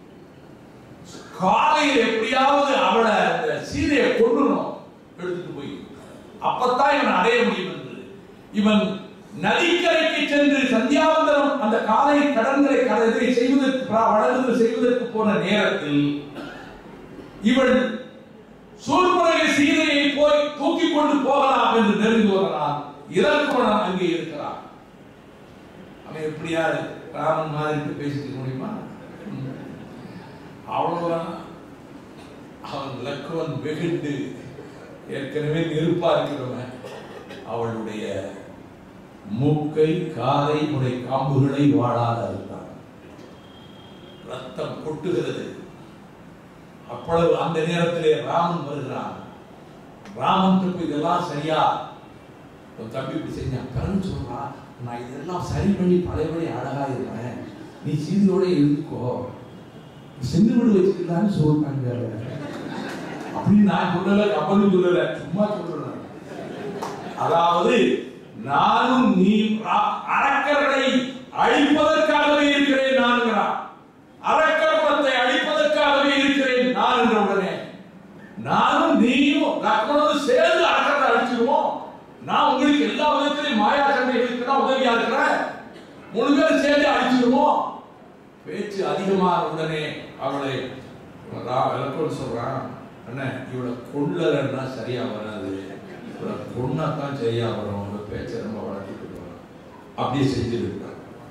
காலையில் எப்படியாவது அவளை அந்த சீதையை கொண்டுணும் எடுத்துட்டு போய் அப்பத்தான் இவன் அடைய முடியும் என்று இவன் நதிக்கரைக்கு சென்று சந்தியாவந்தனம் அந்த காலை கடன்களை கடலை செய்வதற்கு வளர்ந்து செய்வதற்கு போன நேரத்தில் இவள் சூழ்புறகை சீதையை போய் தூக்கி கொண்டு போகலாம் என்று நெருங்கி வருகிறான் இறக்குமணன் அங்கே இருக்கிறான் அவன் எப்படியா ராமன் மாதிரி பேசிக்க முடியுமா ம். அவ்வளவுதான் அவன் லக்குவன் வெகுண்டு ஏற்கனவே நெருப்பா இருக்கிறவன் அவளுடைய மூக்கை காதை உடைய காம்புகளை வாழாத அறுத்தான் ரத்தம் கொட்டுகிறது அப்பொழுது அந்த நேரத்திலே ராமன் வருகிறான் ராமன் திருப்பி இதெல்லாம் சரியா உன் தம்பி இப்படி செஞ்சான் கரண் சொல்றா நான் இதெல்லாம் சரி பண்ணி பழையபடி அழகா இருக்கிறேன் நீ சீதையோட இருந்துக்கோ சென்று விடு வச்சுக்கலான்னு சொல்றாங்க அப்படின்னு நான் சொல்லல கப்பலும் சொல்லல சும்மா சொல்றேன் அதாவது நானும் நீ ரா- அரக்கர்களை அழிப்பதற்காகவே இருக்கிறேன் நான்கிறான் அரக்கர் குலத்தை அழிப்பதற்காகவே இருக்கிறேன் நான் என்ற உடனே நானும் நீயும் லக்னனும் சேர்ந்து அரக்கரை அழிச்சிருவோம் நான் உங்களுக்கு எல்லா விதத்திலையும் மாயா சண்டைகளுக்கு தான் உதவியா இருக்கிறேன் மூணு பேரும் சேர்ந்து அழிச்சிருவோம் பேச்சு அதிகமான உடனே அவளை விளக்கம் சொல்றான் அண்ணன் இவளை கொள்ளலன்னா சரியா வராது இவளை கொன்னாதான் சரியா வரும் இவளை பேச்சை ரொம்ப வளர்த்துட்டு வரும் அப்படியே செஞ்சிருக்கிறான்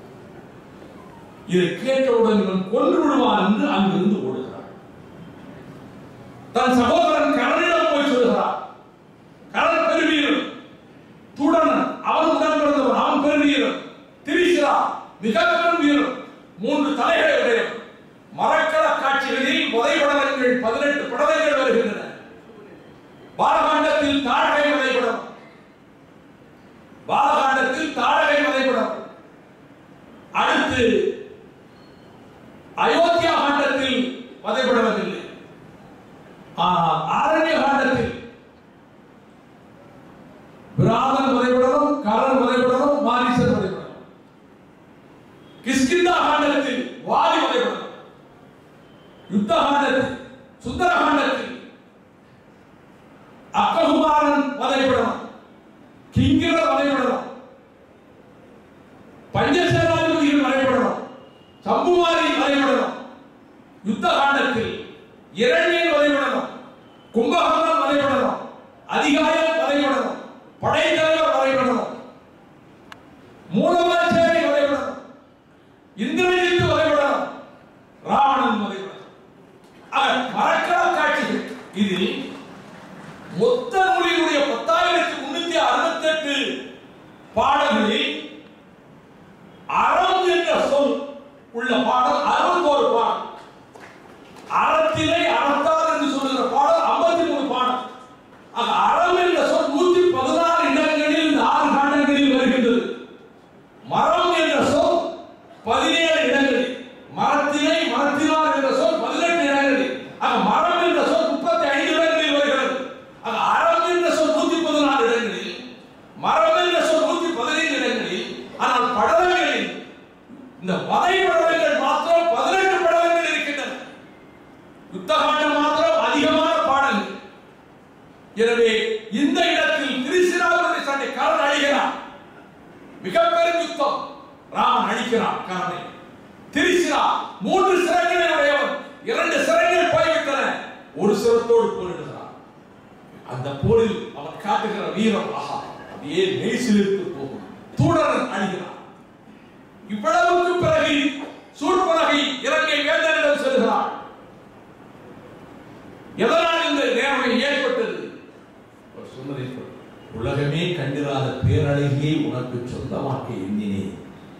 இதை கேட்டவுடன் இவன் கொன்று விடுவான் என்று அங்கிருந்து ஓடுகிறான் தன் சகோதரன் கரணிடம் போய் சொல்கிறான் கரண் பெருவீரன் துடனன் அவன் உடன் பிறந்தவன் அவன் பெருவீரன் திரிசிரா மிக பெரும் வீரன் மூன்று தலைகளை உடையவன் மரக்கல காட்சிகளில் புதைபடலங்கள் பதினெட்டு படலங்கள் வருகின்றன பாலகாண்டத்தில் தாழகை வதைபடம் பாலகாண்டத்தில் தாழகை வதைபடம் அடுத்து அயோத்தியா காண்டத்தில் வதைபடவில்லை ஆனால் ஆரண்ய காண்டத்தில் விராதன் வதைபடலும் கரண் வதைபடலும் மாரீசன் வதைபடலும் கிஷ்கிந்தா காண்டத்தில் வாலி வதைபடலும் யுத்த காண்டத்தில் சுந்தர காண்டத்தில் அக்ககுமாரன் வதைபடலும் கிங்கிர வதைபடலும் பஞ்சசேனாதிபதிகள் வரைபடணும் சம்புமாரி வரைபடணும் யுத்த காண்டத்தில் இரண்யன் வரைபடணும் கும்பகர்ணன் வரைபடணும் அதிகாயம் வரைபடணும் படைத்தலைவர் வரைபடணும் மூலவரச்சேரி வரைபடணும் இந்திரஜித்து வரைபடணும் ராவணன் வரைபடணும் ஆக மரக்கல காட்சிகள் இதில் மொத்த நூலினுடைய பத்தாயிரத்தி முன்னூத்தி அறுபத்தி எட்டு பாடல்களில் அறம் என்ற சொல் உள்ள பாடல் அறுபத்தோரு பாடல் அறத்திலே அறத்தார் என்று சொல்லுகிற பாடல் எனவே இந்த இடத்தில் திரிசிராவுடைய சண்டை கரண் அழிகிறான் மிக பெரும் யுத்தம் ராமன் அழிக்கிறான் கரனை திரிசிரா மூன்று சிறங்களை உடையவன் இரண்டு சிறங்கள் போய்விட்டன ஒரு சிரத்தோடு போரிடுகிறான் அந்த போரில் அவன் காட்டுகிற வீரம் ஆஹா அப்படியே மெய்சிலிருந்து போகும் தூடரன் அழிகிறான் இவ்வளவுக்கு பிறகு சூர்பனகை இலங்கை வேந்தனிடம் செல்கிறான் எதனால் இந்த நேர்மை ஏற்பட்டது அவர் சொன்னதை போல், உலகமே கண்டிராத பேரழகியை உனக்கு சொந்தமாக்க எண்ணினேன்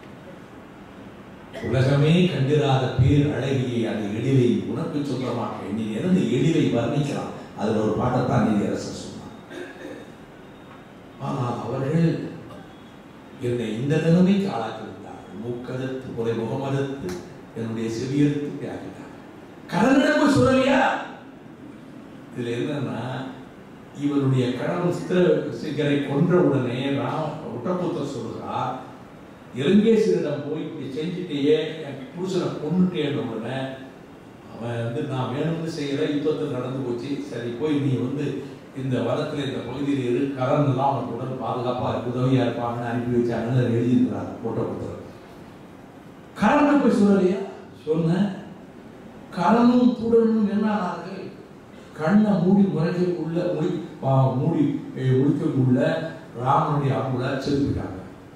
உலகமே கண்டிராத பேர் அழகியை அந்த எழிலை உனக்கு சொந்தமாக்க எண்ணினேன் அந்த எழிலை வர்ணிக்கிறான் அதுல ஒரு பாட்டைத்தான் நீதியரசர் சொன்னார் ஆனால் அவர்கள் என்னை இந்த நிலைமைக்கு ஆளாக்கி விட்டார்கள் மூக்கறுத்து ஒரு முகமறுத்து என்னுடைய செவியறுத்து ஆகிட்டார் கடலிடம்பு சொல்லலையா இதுல என்னன்னா இவருடைய கணவன் சித்திரசேகரை கொன்ற உடனே ராம் ஒட்டப்புத்தர் சொல்கிறார் இலங்கேசரிடம் போய் இப்படி செஞ்சுட்டே என் புருஷனை கொண்டுட்டேன்ற உடனே அவன் வந்து நான் வேணும்னு செய்யற யுத்தத்தில் நடந்து போச்சு சரி போய் நீ வந்து இந்த வனத்தில் இந்த பகுதியில் இரு கரண் எல்லாம் அவனுக்கு உடல் பாதுகாப்பா இருக்கு உதவியா இருப்பாங்கன்னு அனுப்பி வச்சாங்கன்னு அதில் எழுதியிருக்கிறார் ஒட்டப்புத்தர் கரண்ட போய் சொல்லலையா சொன்ன கரணும் துடனும் என்ன ஆனார்கள் கண்ணை மூடி முறைக்குள்ள முடி ஆ, மூடி அஹ், முடிக்கக்குள்ள ராமனுடைய அம்புல செலுத்திட்டாங்க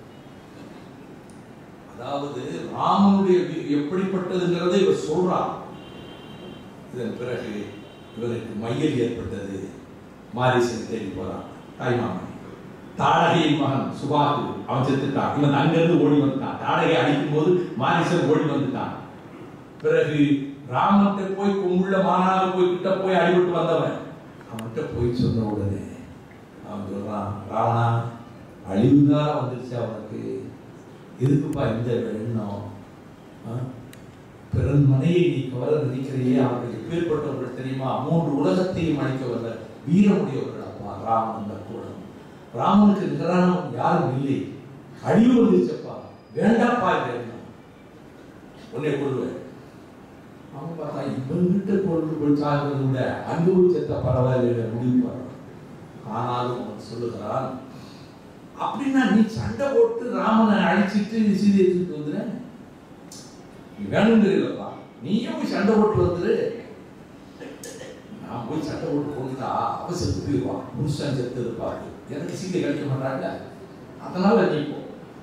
அதாவது ராமனுடைய வி- எப்படிப்பட்டதுங்கிறதை இவர் சொல்றார் இதன் பிறகு இவருக்கு மையல் ஏற்பட்டது மாரிசன் தேடி போறான் தாய்மாமன் தாடகையின் மகன் சுபாகு அவன் செத்துட்டான் இவன் அங்கிருந்து ஓடி வந்துட்டான் தாடகை அடிக்கும் போது மாரிசன் ஓடி வந்துட்டான் பிறகு ராமன்கிட்ட போய் கும்புள்ள மானாக போய் கிட்ட போய் அடிபட்டு வந்தவன் அவன்கிட்ட போய் சொன்ன உடனே அவன் சொல்றான் ராவணா அழிவுதான் வந்துருச்சு அவனுக்கு எதுக்குப்பா இந்த எண்ணம் ஆ? பிறன் மனையை நீ கவர நினைக்கிறையே அவர்கள் எப்பேற்பட்டவர்கள் தெரியுமா மூன்று உலகத்தையும் அழிக்க வந்த வீரமுடையவர்கள் அப்பா ராமன் அந்த கூடம் ராமனுக்கு நிகரானவன் யாரும் இல்லை அழிவு வந்துருச்சப்பா வேண்டாப்பா இந்த எண்ணம் உன்னை கொள்வேன் அவன் பார்த்தா இவன்கிட்ட கொண்டு போய் சாகிறத விட அங்கு போய் செத்த பரவாயில்லை முடிவு பண்ணுறான் ஆனாலும் அவன் சொல்லுகிறான் அப்படின்னா நீ சண்டை போட்டு ராமனை அழிச்சிட்டு சீதையை தூக்கிட்டு வந்துற நீ வேணுங்கிறீங்களப்பா நீயே போய் சண்டை போட்டு வந்துரு நான் போய் சண்டை போட்டு கொண்டுட்டா அவ செத்து போயிடுவான் புருஷன் செத்து இருப்பாரு எனக்கு சீதை கிடைக்க மாட்டாங்க அதனால நீ போ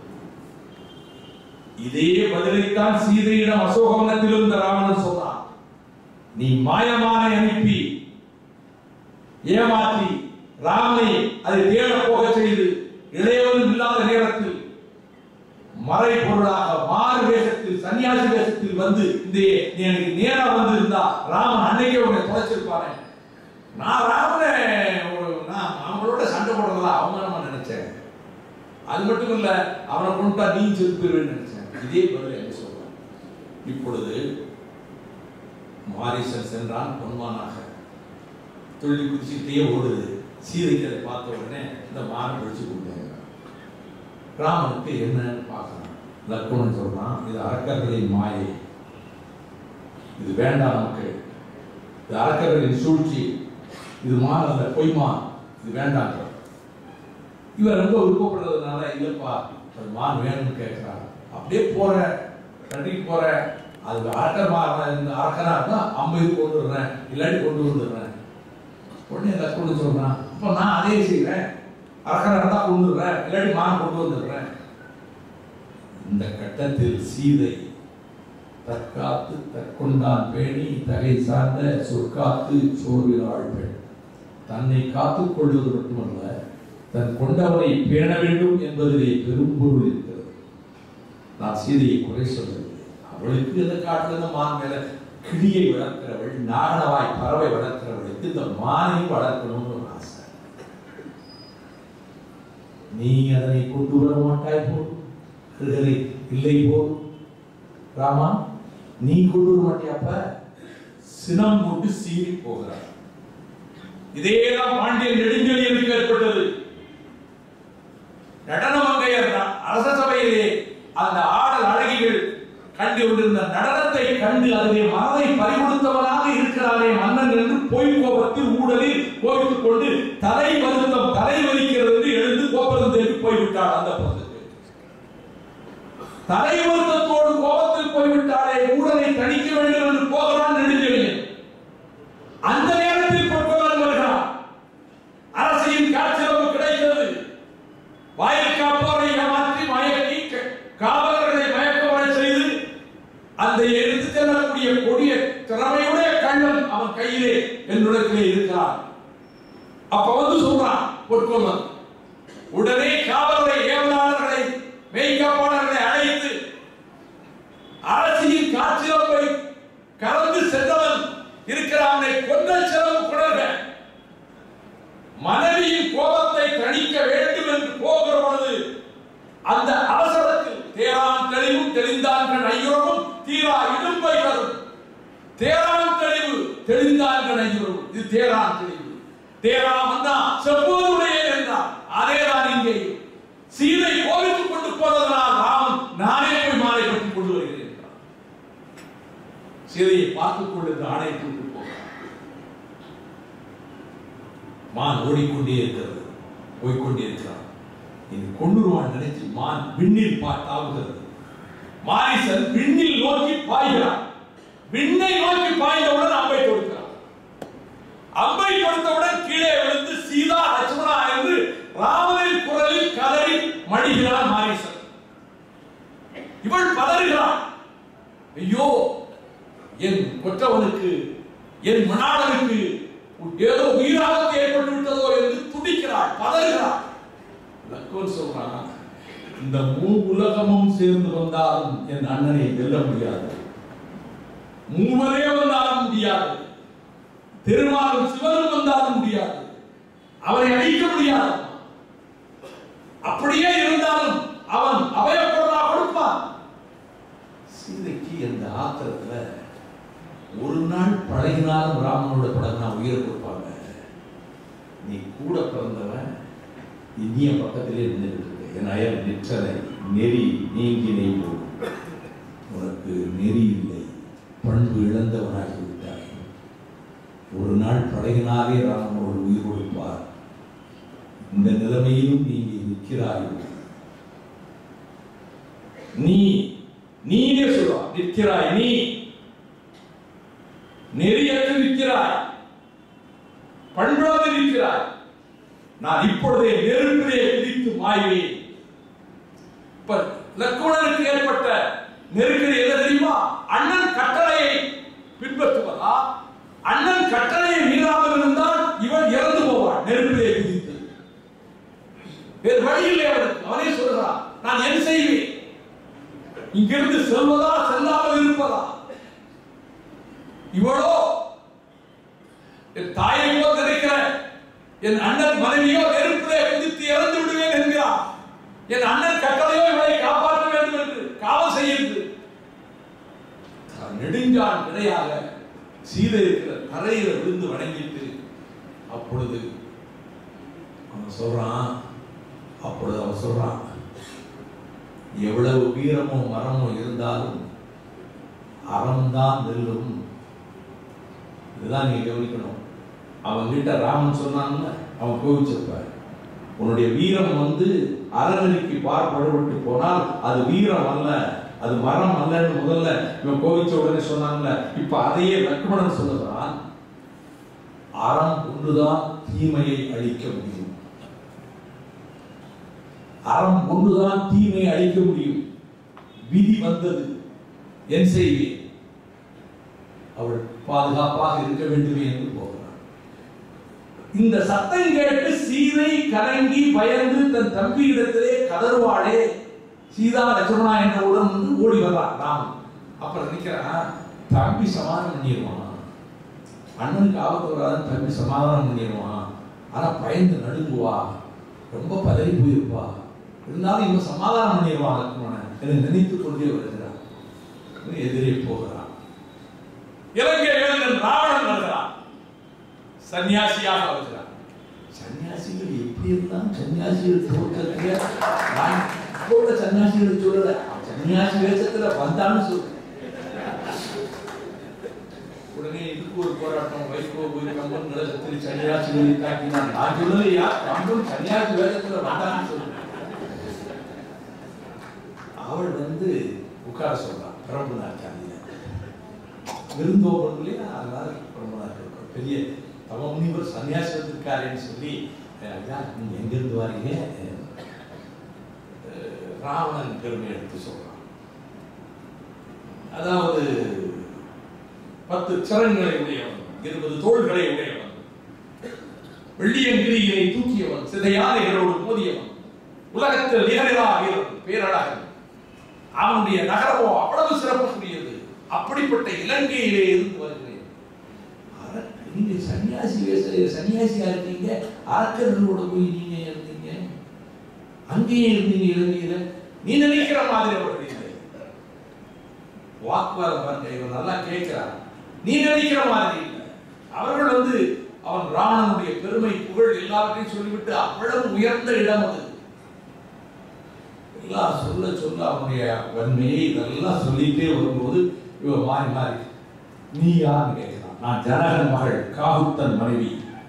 இதே பதிலைத்தான் சீதையிடம் அசோகவனத்தில் இருந்த ராவணன் சொன்னான் நீ மாயமானை அனுப்பி ஏமாற்றி ராமனை அதை தேட போக செய்து இளையவனும் இல்லாத நேரத்தில் மறை பொருளாக மாறு வேஷத்தில் சன்னியாசி வேஷத்தில் வந்து இந்த நீ எனக்கு நேரா வந்து இருந்தா ராமன் அன்னைக்கே உன்னை தொலைச்சிருப்பானே நான் ராமனை ஒரு- நான் அவங்களோட சண்டை போடுறதா அவமானமா நினைச்சேன் அது மட்டும் இல்ல அவனை கொண்டுட்டா நீ செத்து போயிருவேன்னு நினைச்சேன் இதே பதில் என்ன சொல்றான் இப்பொழுது மாரிசன் சென்றான் பொன்மானாக துள்ளி குதிச்சுக்கிட்டே ஓடுது சீதைக்கு அதை பார்த்த உடனே இந்த மானை பிடிச்சு கொடுத்தாங்க ராமனுக்கு என்னன்னு பார்க்கறான் லக்குமன் சொல்றான் இது அரக்கர்களின் மாயை இது வேண்டாம் நமக்கு இது அரக்கர்களின் சூழ்ச்சி இது மான் அல்ல பொய்மான் இது வேண்டாம் இவர் ரொம்ப விருப்பப்படுறதுனால இல்லப்பா அது மான் வேணும்னு கேட்கிறாங்க அப்படியே போற கண்டிக்கு போற அது அரக்கர் மாற இந்த அரக்கனா இருந்தா அம்பை கொண்டு விடுறேன் இல்லாட்டி கொண்டு வந்துடுறேன் உடனே லக்ஷ்மணன் சொல்றான் அப்ப நான் அதே செய்கிறேன் அரக்கனா இருந்தா கொண்டு விடுறேன் இல்லாட்டி மான் கொண்டு வந்துடுறேன் இந்த கட்டத்தில் சீதை தற்காத்து தற்கொண்டான் பேணி தகை சார்ந்த சொற்காத்து சோர்வினாள் பெண் தன்னை காத்துக் கொள்வது மட்டுமல்ல தன் கொண்டவனை பேண வேண்டும் என்பதிலே பெரும்பொருள் இருக்கிறது நான் சீதையை குறை சொல்லவில்லை அவளுக்கு இந்த காட்டுல இந்த மான் மேல கிளியை வளர்க்கிறவள் நாகனவாய் பறவை வளர்க்கிறவளுக்கு இந்த மானையும் வளர்க்கணும்னு ஒரு ஆசை நீ அதனை கொண்டு வர மாட்டாய் போல் அருகதை இல்லை போல் ராமா நீ கொண்டு வர மாட்டியாப்ப சினம் கொண்டு சீறி போகிறார் இதேதான் பாண்டியன் நெடுஞ்செழியனுக்கு ஏற்பட்டது நடனமங்கையர் அரச சபையிலே அந்த ஆடல் அழகிகள் கண்டு கொண்டிருந்த நடனத்தை கண்டு அதிலே மனதை பறிகொடுத்தவனாக இருக்கிறானே மன்னன் என்று பொய் கோபத்தில் ஊடலில் கோபித்துக் கொண்டு தலை வருத்தம் தலை வலிக்கிறது என்று எழுந்து கோபுரம் தேடி போய்விட்டாள் அந்த புறத்துக்கு தலை வருத்தத்தோடு கோபத்தில் போய்விட்டாளே ஊழலை தணிக்க வேண்டும் என்று போகிறான் நெடுஞ்செழியன் அந்த நேரத்தில் பொற்கொள்ளன் வருகிறான் அரசியின் காட்சியளவு கிடைக்கிறது வாயில் காப்போரை ஏமாற்றி மயக்கி க- காவலர்களை மயக்கவரை செய்து அந்த எடுத்து செல்லக்கூடிய கொடிய திறமையுடைய கண்ணன் அவன் கையிலே என்னிடத்திலே இருக்கிறான் அப்ப வந்து சொல்றான் பொற்கொள்ளன் உடனே காவலரை ஏவலாளர்களை மெய்காப்பாளர்களை அழைத்து அரசியின் காட்சியளவை கலந்து சென்றவன் இருக்கிறானை கொன்ற செலவு குடங்க மனைவியின் கோபத்தை தணிக்க வேண்டும் என்று போகிற பொழுது அந்த அவசரத்தில் தேரான் தெளிவும் தெளிந்தான்கள் ஐயுறவும் தீரா இடும்பை வரும் தேரான் தெளிவு தெளிந்தான்கள் ஐயுறவும் இது தேரான் தெளிவு தேரா வந்தா செப்போதுடைய என்றார் அதேதான் இங்கே சீதை கோவித்துக் கொண்டு போனதனால் ராமன் நானே போய் மாலை கட்டி கொண்டு வருகிறேன் என்றார். சீதையை பார்த்துக் கொண்டு ஆணை கொண்டு போகிறார் மான் ஓடிக்கொண்டே இருக்கிறது போய்க்கொண்டே இருக்கிறான் இது கொண்டுருவான் நினைச்சு மான் விண்ணில் பார்த்தாவுகிறது மாரிசன் விண்ணில் நோக்கி பாய்கிறான் விண்ணை நோக்கி பாய்ந்தவுடன் அம்பை கொடுக்கிறான் அம்பை கொடுத்தவுடன் கீழே விழுந்து சீதா லட்சுமணா என்று ராமனின் குரலில் கதறி மடிகிறான் மாரிசன் இவள் பதறுகிறாள் ஐயோ என் கொற்றவனுக்கு என் மணாளனுக்கு ஏதோ உயிராபத்து ஏற்பட்டு விட்டதோ என்று துடிக்கிறாள் பதறுகிறாள் லக்குவன் சொல்றான் இந்த மூ உலகமும் சேர்ந்து வந்தாலும் என் அண்ணனை வெல்ல முடியாது மூவரே வந்தாலும் முடியாது திருமாலும் சிவனும் வந்தாலும் முடியாது அவரை அழிக்க முடியாது அப்படியே இருந்தாலும் அவன் அபயப்பொருளா கொடுப்பான் சீதைக்கு அந்த ஆத்திரத்துல ஒரு நாள் பழகினாலும் ராமனோட பழகினா உயிர் கொடுப்பாங்க நீ கூட பிறந்தவன் இனிய பக்கத்திலே நின்றுட்டு இருக்க என் அயல் நிற்றலை நெறி நீங்கினை போல் உனக்கு நெறி இல்லை பண்பு இழந்தவனாகி விட்டாய் ஒரு நாள் பழகினாலே ராமனோடு உயிர் கொடுப்பார் இந்த நிலைமையிலும் நீ இங்கே நிற்கிறாய் நீ நீனே சொல்லுவா நிற்கிறாய் நீ நெறியற்று நிற்கிறாய் பண்புடன் நிற்கிறாய் நான் இப்பொழுதே நெருப்பிலே குதித்து மாய்வேன் இப்ப லக்குணனுக்கு ஏற்பட்ட நெருக்கடி என்ன தெரியுமா அண்ணன் கட்டளையை பின்பற்றுவதா அண்ணன் கட்டளையை மீறாமல் இருந்தால் இவன் இறந்து போவான் நெருப்பிலே குதித்து வேறு வழி இல்லை அவனுக்கு அவனே சொல்கிறான் நான் என்ன செய்வேன் இங்கிருந்து செல்வதா செல்லாமல் இருப்பதா இவளோ என் தாயை போல் நினைக்கிற என் அண்ணன் மனைவியோ நெருப்பிலே குதித்து இறந்து விடுவேன் என்கிறார் என் அண்ணன் கட்டளையோ இவளை காப்பாற்ற வேண்டும் என்று காவல் செய்யுது நெடுஞ்சான் கிடையாக சீதை இருக்கிற கரையில விழுந்து வணங்கிட்டு அப்பொழுது அவன் சொல்றான் அப்பொழுது அவன் சொல்றான் எவ்வளவு வீரமோ மரமோ இருந்தாலும் அறம்தான் வெல்லும் இதுதான் நீங்க கவனிக்கணும் அவன் கிட்ட ராமன் சொன்னான்ல அவன் கோவிச்சிருப்பார் உன்னுடைய வீரம் வந்து அறநெறிக்கு பார்ப்படவிட்டு போனால் அது வீரம் அல்ல அது மரம் அல்லன்னு முதல்ல இவன் கோவிச்ச உடனே சொன்னான்ல இப்ப அதையே லக்ஷ்மணன் சொல்லுகிறான் அறம் ஒன்றுதான் தீமையை அழிக்க முடியும் அறம் ஒன்றுதான் தீமையை அழிக்க முடியும் விதி வந்தது என் செய்வேன் அவள் பாதுகாப்பாக இருக்க வேண்டுமே என்று போகிறான் இந்த சத்தம் கேட்டு சீதை கலங்கி பயந்து தன் தம்பி இடத்திலே கதறுவாளே சீதா லட்சுமணா என்றவுடன் வந்து ஓடி வர்றான் ராமன் அப்புறம் நினைக்கிறான் தம்பி சமாதானம் பண்ணிடுவான் அண்ணனுக்கு ஆபத்து வராதுன்னு தம்பி சமாதானம் பண்ணிடுவான் ஆனா பயந்து நடுங்குவா ரொம்ப பதறி போயிருப்பா இருந்தாலும் இவன் சமாதானம் பண்ணிடுவான் லட்சுமணன் என்று நினைத்துக் கொண்டே வருகிறான் இவன் எதிரே போகிறான் இலங்கை வேந்தன் ராவணன் வருகிறான் சன்னியாசியாக வருகிறான் சன்னியாசிகள் எப்படி இருந்தாலும் சன்னியாசிகள் தோற்றத்துல நான் இப்போ உள்ள சன்னியாசிகள் சொல்லல சன்னியாசி வேஷத்துல வந்தான்னு சொல்றேன் உடனே உடனே இதுக்கு ஒரு போராட்டம் வைகோ போய் கம்பன் நிலத்தில் சன்னியாசி வேலை தாக்கினான் நான் சொல்லலையா கம்பன் சன்னியாசி வேதத்துல வந்தான்னு சொல்லுங்க அவள் வந்து உட்கார சொல்றான் பிரபுநாத் சாந்தியில விருந்தோம்பல் இல்லையா அதனால பிரபுநாத் இருக்கும் பெரிய தவ முனிவர் சன்னியாசி வந்திருக்காருன்னு சொல்லி அஹ், ஐயா நீங்க எங்க இருந்து வரீங்க அஹ், ராவணன் பெருமை எடுத்து சொல்றான் அதாவது பத்து சிரங்களை உடையவன் இருபது தோள்களை உடையவன் வெள்ளியங்கிரியை தூக்கியவன் சிதையாதைகளோடு மோதியவன் உலகத்தில் நிகழா வீரன் பேரழகன் அவனுடைய நகரமோ அவ்வளவு சிறப்புக்குரியது அப்படிப்பட்ட இலங்கையிலே இருந்து வருகிறேன் அர- நீங்க சன்னியாசி வேச சன்னியாசியா இருக்கீங்க அரக்கர்களோட போய் நீங்க இருந்தீங்க அங்கேயே இருந்தீங்க இலங்கையில நீ நினைக்கிற மாதிரி அவர்கள் இல்லை வாக்குவாதம் பாருங்க இவன் நல்லா கேட்கிறான் நீ நினைக்கிற மாதிரி இல்லை அவர்கள் வந்து அவன் ராவணனுடைய பெருமை புகழ் எல்லாவற்றையும் சொல்லிவிட்டு அவ்வளவு உயர்ந்த இடம் அது எல்லாம் சொல்ல சொல்ல அவனுடைய வன்மையை இதெல்லாம் சொல்லிட்டே வரும்போது இவன் மாறி மாறி நீ யாருன்னு கேட்கிறான் நான் ஜனகன் மகள் காகுத்தன் மனைவி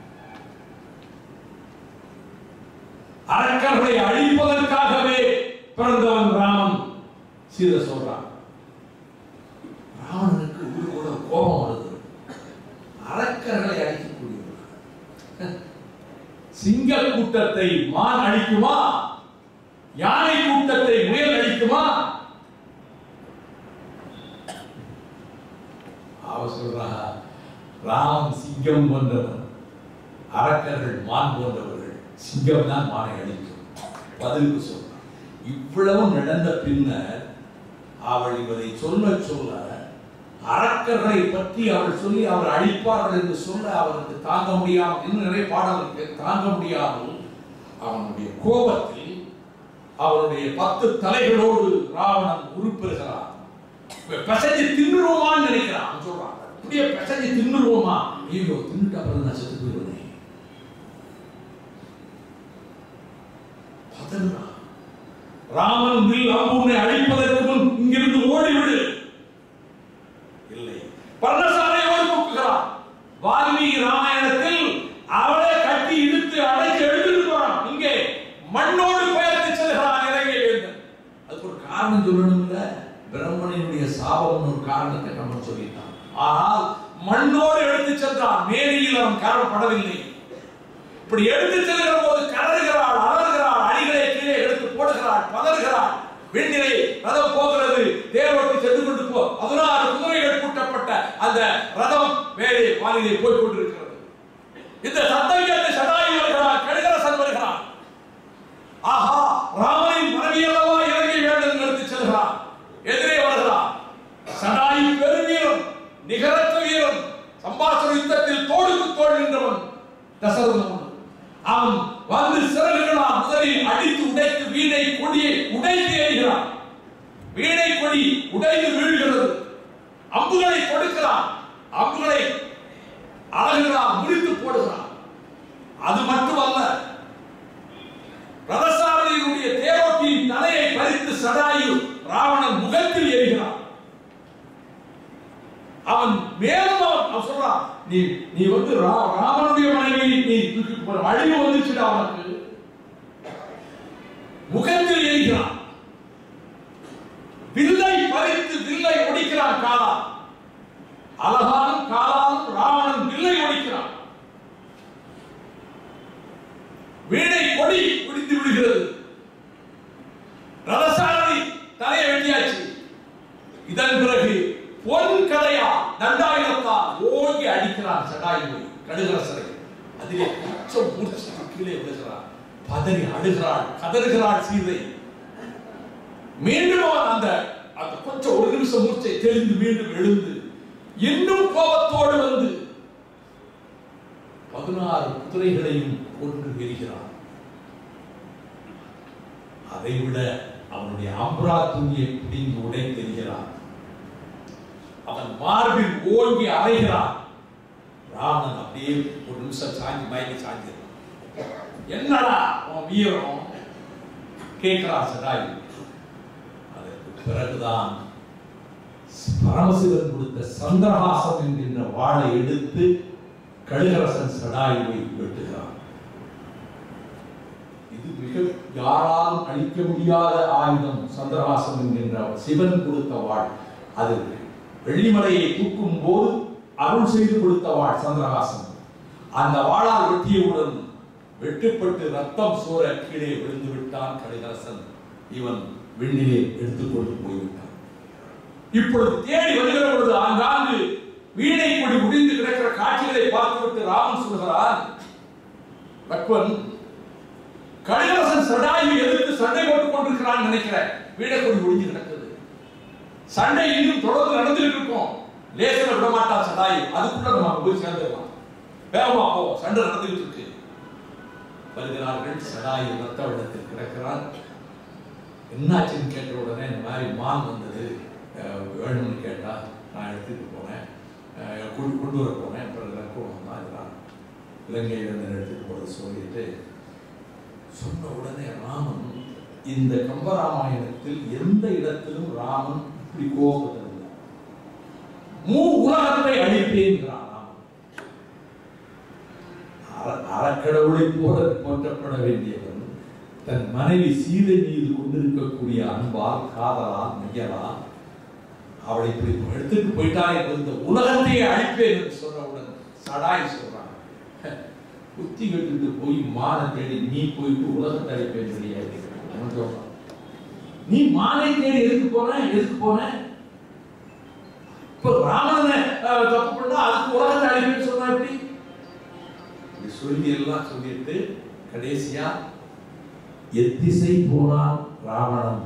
அரக்கர்களை அழிப்பதற்காகவே பிறந்தவன் ராமன் சீதை சொல்றான் ராவணனுக்கு உள்ளுக்குள்ள கோபம் வருது அரக்கர்களை அழிக்கக்கூடியவர்கள் சிங்க கூட்டத்தை மான் அழிக்குமா யானை கூட்டத்தை முயல் அழிக்குமா அவ சொல்றா ராம் சிங்கம் போன்றவன் அரக்கர்கள் மான் போன்றவர்கள் சிங்கம் தான் மானை அழிக்கும் பதிலுக்கு சொல்றான் இவ்வளவு நடந்த பின்னர் அவள் இவரை சொல்ல சொல்ல அரக்கர்களை பற்றி அவள் சொல்லி அவர் அழிப்பார்கள் என்று சொல்ல அவருக்கு தாங்க முடியாமல் இன்னும் நிறைய பாடலுக்கு தாங்க முடியாமல் அவனுடைய கோபத்தில் அவனுடைய பத்து தலைகளோடு ராவணன் உருப்பெறுகிறான் இப்ப பிசைஞ்சு தின்னுருவோமான்னு நினைக்கிறான் அவன் சொல்றான் அப்படியே பிசைஞ்சு தின்னுருவோமா ஐயோ தின்னுட்டு அப்புறம் நான் செத்து போயிடுவேனே பதறான் ராமன் வில் அம்புனை அழிப்பதற்கு முன் இங்கிருந்து ஓடிவிடு இல்லை பர்ணசாலையோடு தூக்குகிறான் வால்மீகி ராமாயணத்தில் அவளை கட்டி இழுத்து அடைச்சு எடுத்துட்டு போறான் இங்கே மண்ணோடு பெயர்த்து செல்கிறான் இலங்கை வேந்தன் அதுக்கு ஒரு காரணம் சொல்லணும்ல பிரம்மனினுடைய சாபம் ஒரு காரணத்தை நம்ம சொல்லிட்டான் ஆனால் மண்ணோடு எடுத்து சென்றான் மேனியில் அவன் காரணப்படவில்லை இப்படி எடுத்து செல்கிற போது கதறுகிறாள் அலறுகிறாள் அடிகளை கீழே எடுத்து போடுகிறாள் பதறுகிறாள் வெண்ணிலை ரதம் போகிறது தேரோட்டி சென்று கொண்டு போ பதினாறு குதிரைகள் கூட்டப்பட்ட அந்த ரதம் மேலே வானிலை போய் கொண்டிருக்கிறது இந்த சத்தம் கேட்டு சதாயு வருகிறான் கடிகரசன் வருகிறான் ஆஹா ராமனின் மனைவி அல்லவா இலங்கை வேந்தன் எடுத்து செல்கிறான் எதிரே வருகிறான் சடாயு பெருவீரன் நிகரற்ற வீரன் சம்பாசன யுத்தத்தில் தோளுக்கு தோள் நின்றவன் தசரதன் அவன் வந்து சிறகுகளால் முதலில் அடித்து உடைத்து வீணை கொடியை உடைத்து எறிகிறான் வீணை கொடி உடைந்து வீழ்கிறது அம்புகளை கொடுக்கிறான் அம்புகளை அழகுகிறான் முடித்து போடுகிறான் அது மட்டுமல்ல ரதசாரதியினுடைய தேரோட்டியின் தலையை பறித்து சடாயு ராவணன் முகத்தில் எறிகிறான் அவன் மேலும் அவன் அவன் சொல்றான் நீ நீ வந்து ரா- ராமனுடைய மனைவி நீ தூக்கி போற அழிவு வந்துச்சுடா அவனுக்கு முகத்தில் எரிகிறான் வில்லை பறித்து வில்லை ஒடிக்கிறான் காலா அழகானும் காலாலும் ராவணன் வில்லை ஒடிக்கிறான் வீணை கொடி பிடித்து விடுகிறது ரதசாரதி தலையை வெட்டியாச்சு இதன் பிறகு பொன் கலையா தண்டாயுதத்தால் ஓங்கி அடிக்கிறான் சடாயுவை கடுகரசரை அதிலே குச்சம் மூர்ச்சிக்கு கீழே விழுகிறார் பதறி அழுகிறாள் கதறுகிறாள் சீதை மீண்டும் அவன் அந்த அந்த கொஞ்சம் ஒரு நிமிஷம் மூர்ச்சை தெளிந்து மீண்டும் எழுந்து இன்னும் கோபத்தோடு வந்து பதினாறு குதிரைகளையும் கொன்று எரிகிறான் அதைவிட அவனுடைய அம்ரா துணியை பிடிந்து உடைத்தெறிகிறான் அவன் மார்பில் ஓங்கி அறைகிறான் ராமன் அப்படியே ஒரு நிமிஷம் சாஞ்சி மயங்கி சாஞ்சிருக்கான் என்னடா உன் வீரம் கேட்கிறான் சடாயு அதற்கு பிறகுதான் பரமசிவன் கொடுத்த சந்திரஹாசம் என்கின்ற வாளை எடுத்து கழுகரசன் சடாயுவை வெட்டுகிறான் இது மிக யாராலும் அழிக்க முடியாத ஆயுதம் சந்திரஹாசம் என்கின்ற சிவன் கொடுத்த வாழ் அது வெள்ளிமலையை தூக்கும் போது அருள் செய்து கொடுத்த வாழ் சந்திரஹாசன் அந்த வாளால் வெட்டியவுடன் வெட்டுப்பட்டு ரத்தம் சோர கீழே விழுந்து விட்டான் கலிதாசன் இவன் விண்ணிலே எடுத்துக்கொண்டு போய்விட்டான் இப்பொழுது தேடி வருகிற பொழுது ஆங்காங்கு வீணை கொடி முடிந்து கிடக்கிற காட்சிகளை பார்த்துவிட்டு ராமன் சொல்கிறான் லக்வன் கலிதாசன் சடாயை எதிர்த்து சண்டை போட்டுக் கொண்டிருக்கிறான் நினைக்கிறேன் வீணை கொடி முடிஞ்சு கிடக்குது சண்டை இன்னும் தொடர்ந்து நடந்துட்டு இருக்கும் லேசன விட மாட்டான் சடாயி அதுக்குள்ள நம்ம அங்க போய் சேர்ந்துடலாம் வேகமா போ சண்டை நடந்துகிட்டு இருக்கு வருகிறார்கள் சடாயி ரத்த வெள்ளத்தில் கிடக்கிறான் என்னாச்சுன்னு கேட்ட உடனே இந்த மாதிரி மான் வந்தது அஹ், வேணும்னு கேட்டா நான் எடுத்துட்டு போனேன் அஹ், கொண்டு கொண்டு வர போனேன் அப்புறம் லக்குவம் தான் இதெல்லாம் இலங்கையில இருந்து எடுத்துட்டு போறது சொல்லிட்டு சொன்ன உடனே ராமன் இந்த கம்பராமாயணத்தில் எந்த இடத்திலும் ராமன் இப்படி கோபப்பட்டதில்லை மூ உலகத்தை அழிப்பேன்கிறான் ராமன் அற- அறக்கடவுளை போல போற்றப்பட வேண்டியவன் தன் மனைவி சீதை மீது கொண்டிருக்கக்கூடிய அன்பால் காதலால் மையலால் அவளை இப்படி எடுத்துட்டு போயிட்டான் என்பது இந்த உலகத்தையே அழிப்பேன் என்று சொன்னவுடன் சடாய் சொல்றான் புத்தி கட்டுட்டு போய் மானை தேடி நீ போயிட்டு உலகத்தை அழிப்பேன் கிடையாது அவன் சொல்றான் நீ மானை தேடி எதுக்கு போன எதுக்கு போன இப்ப ராமனை அஹ், தப்பு பண்ணா அதுக்கு உலகத்தை அழிப்பேன்னு சொன்னா எப்படி இப்படி சொல்லி எல்லாம் சொல்லிட்டு கடைசியா எத்திசை போனான் ராவணன்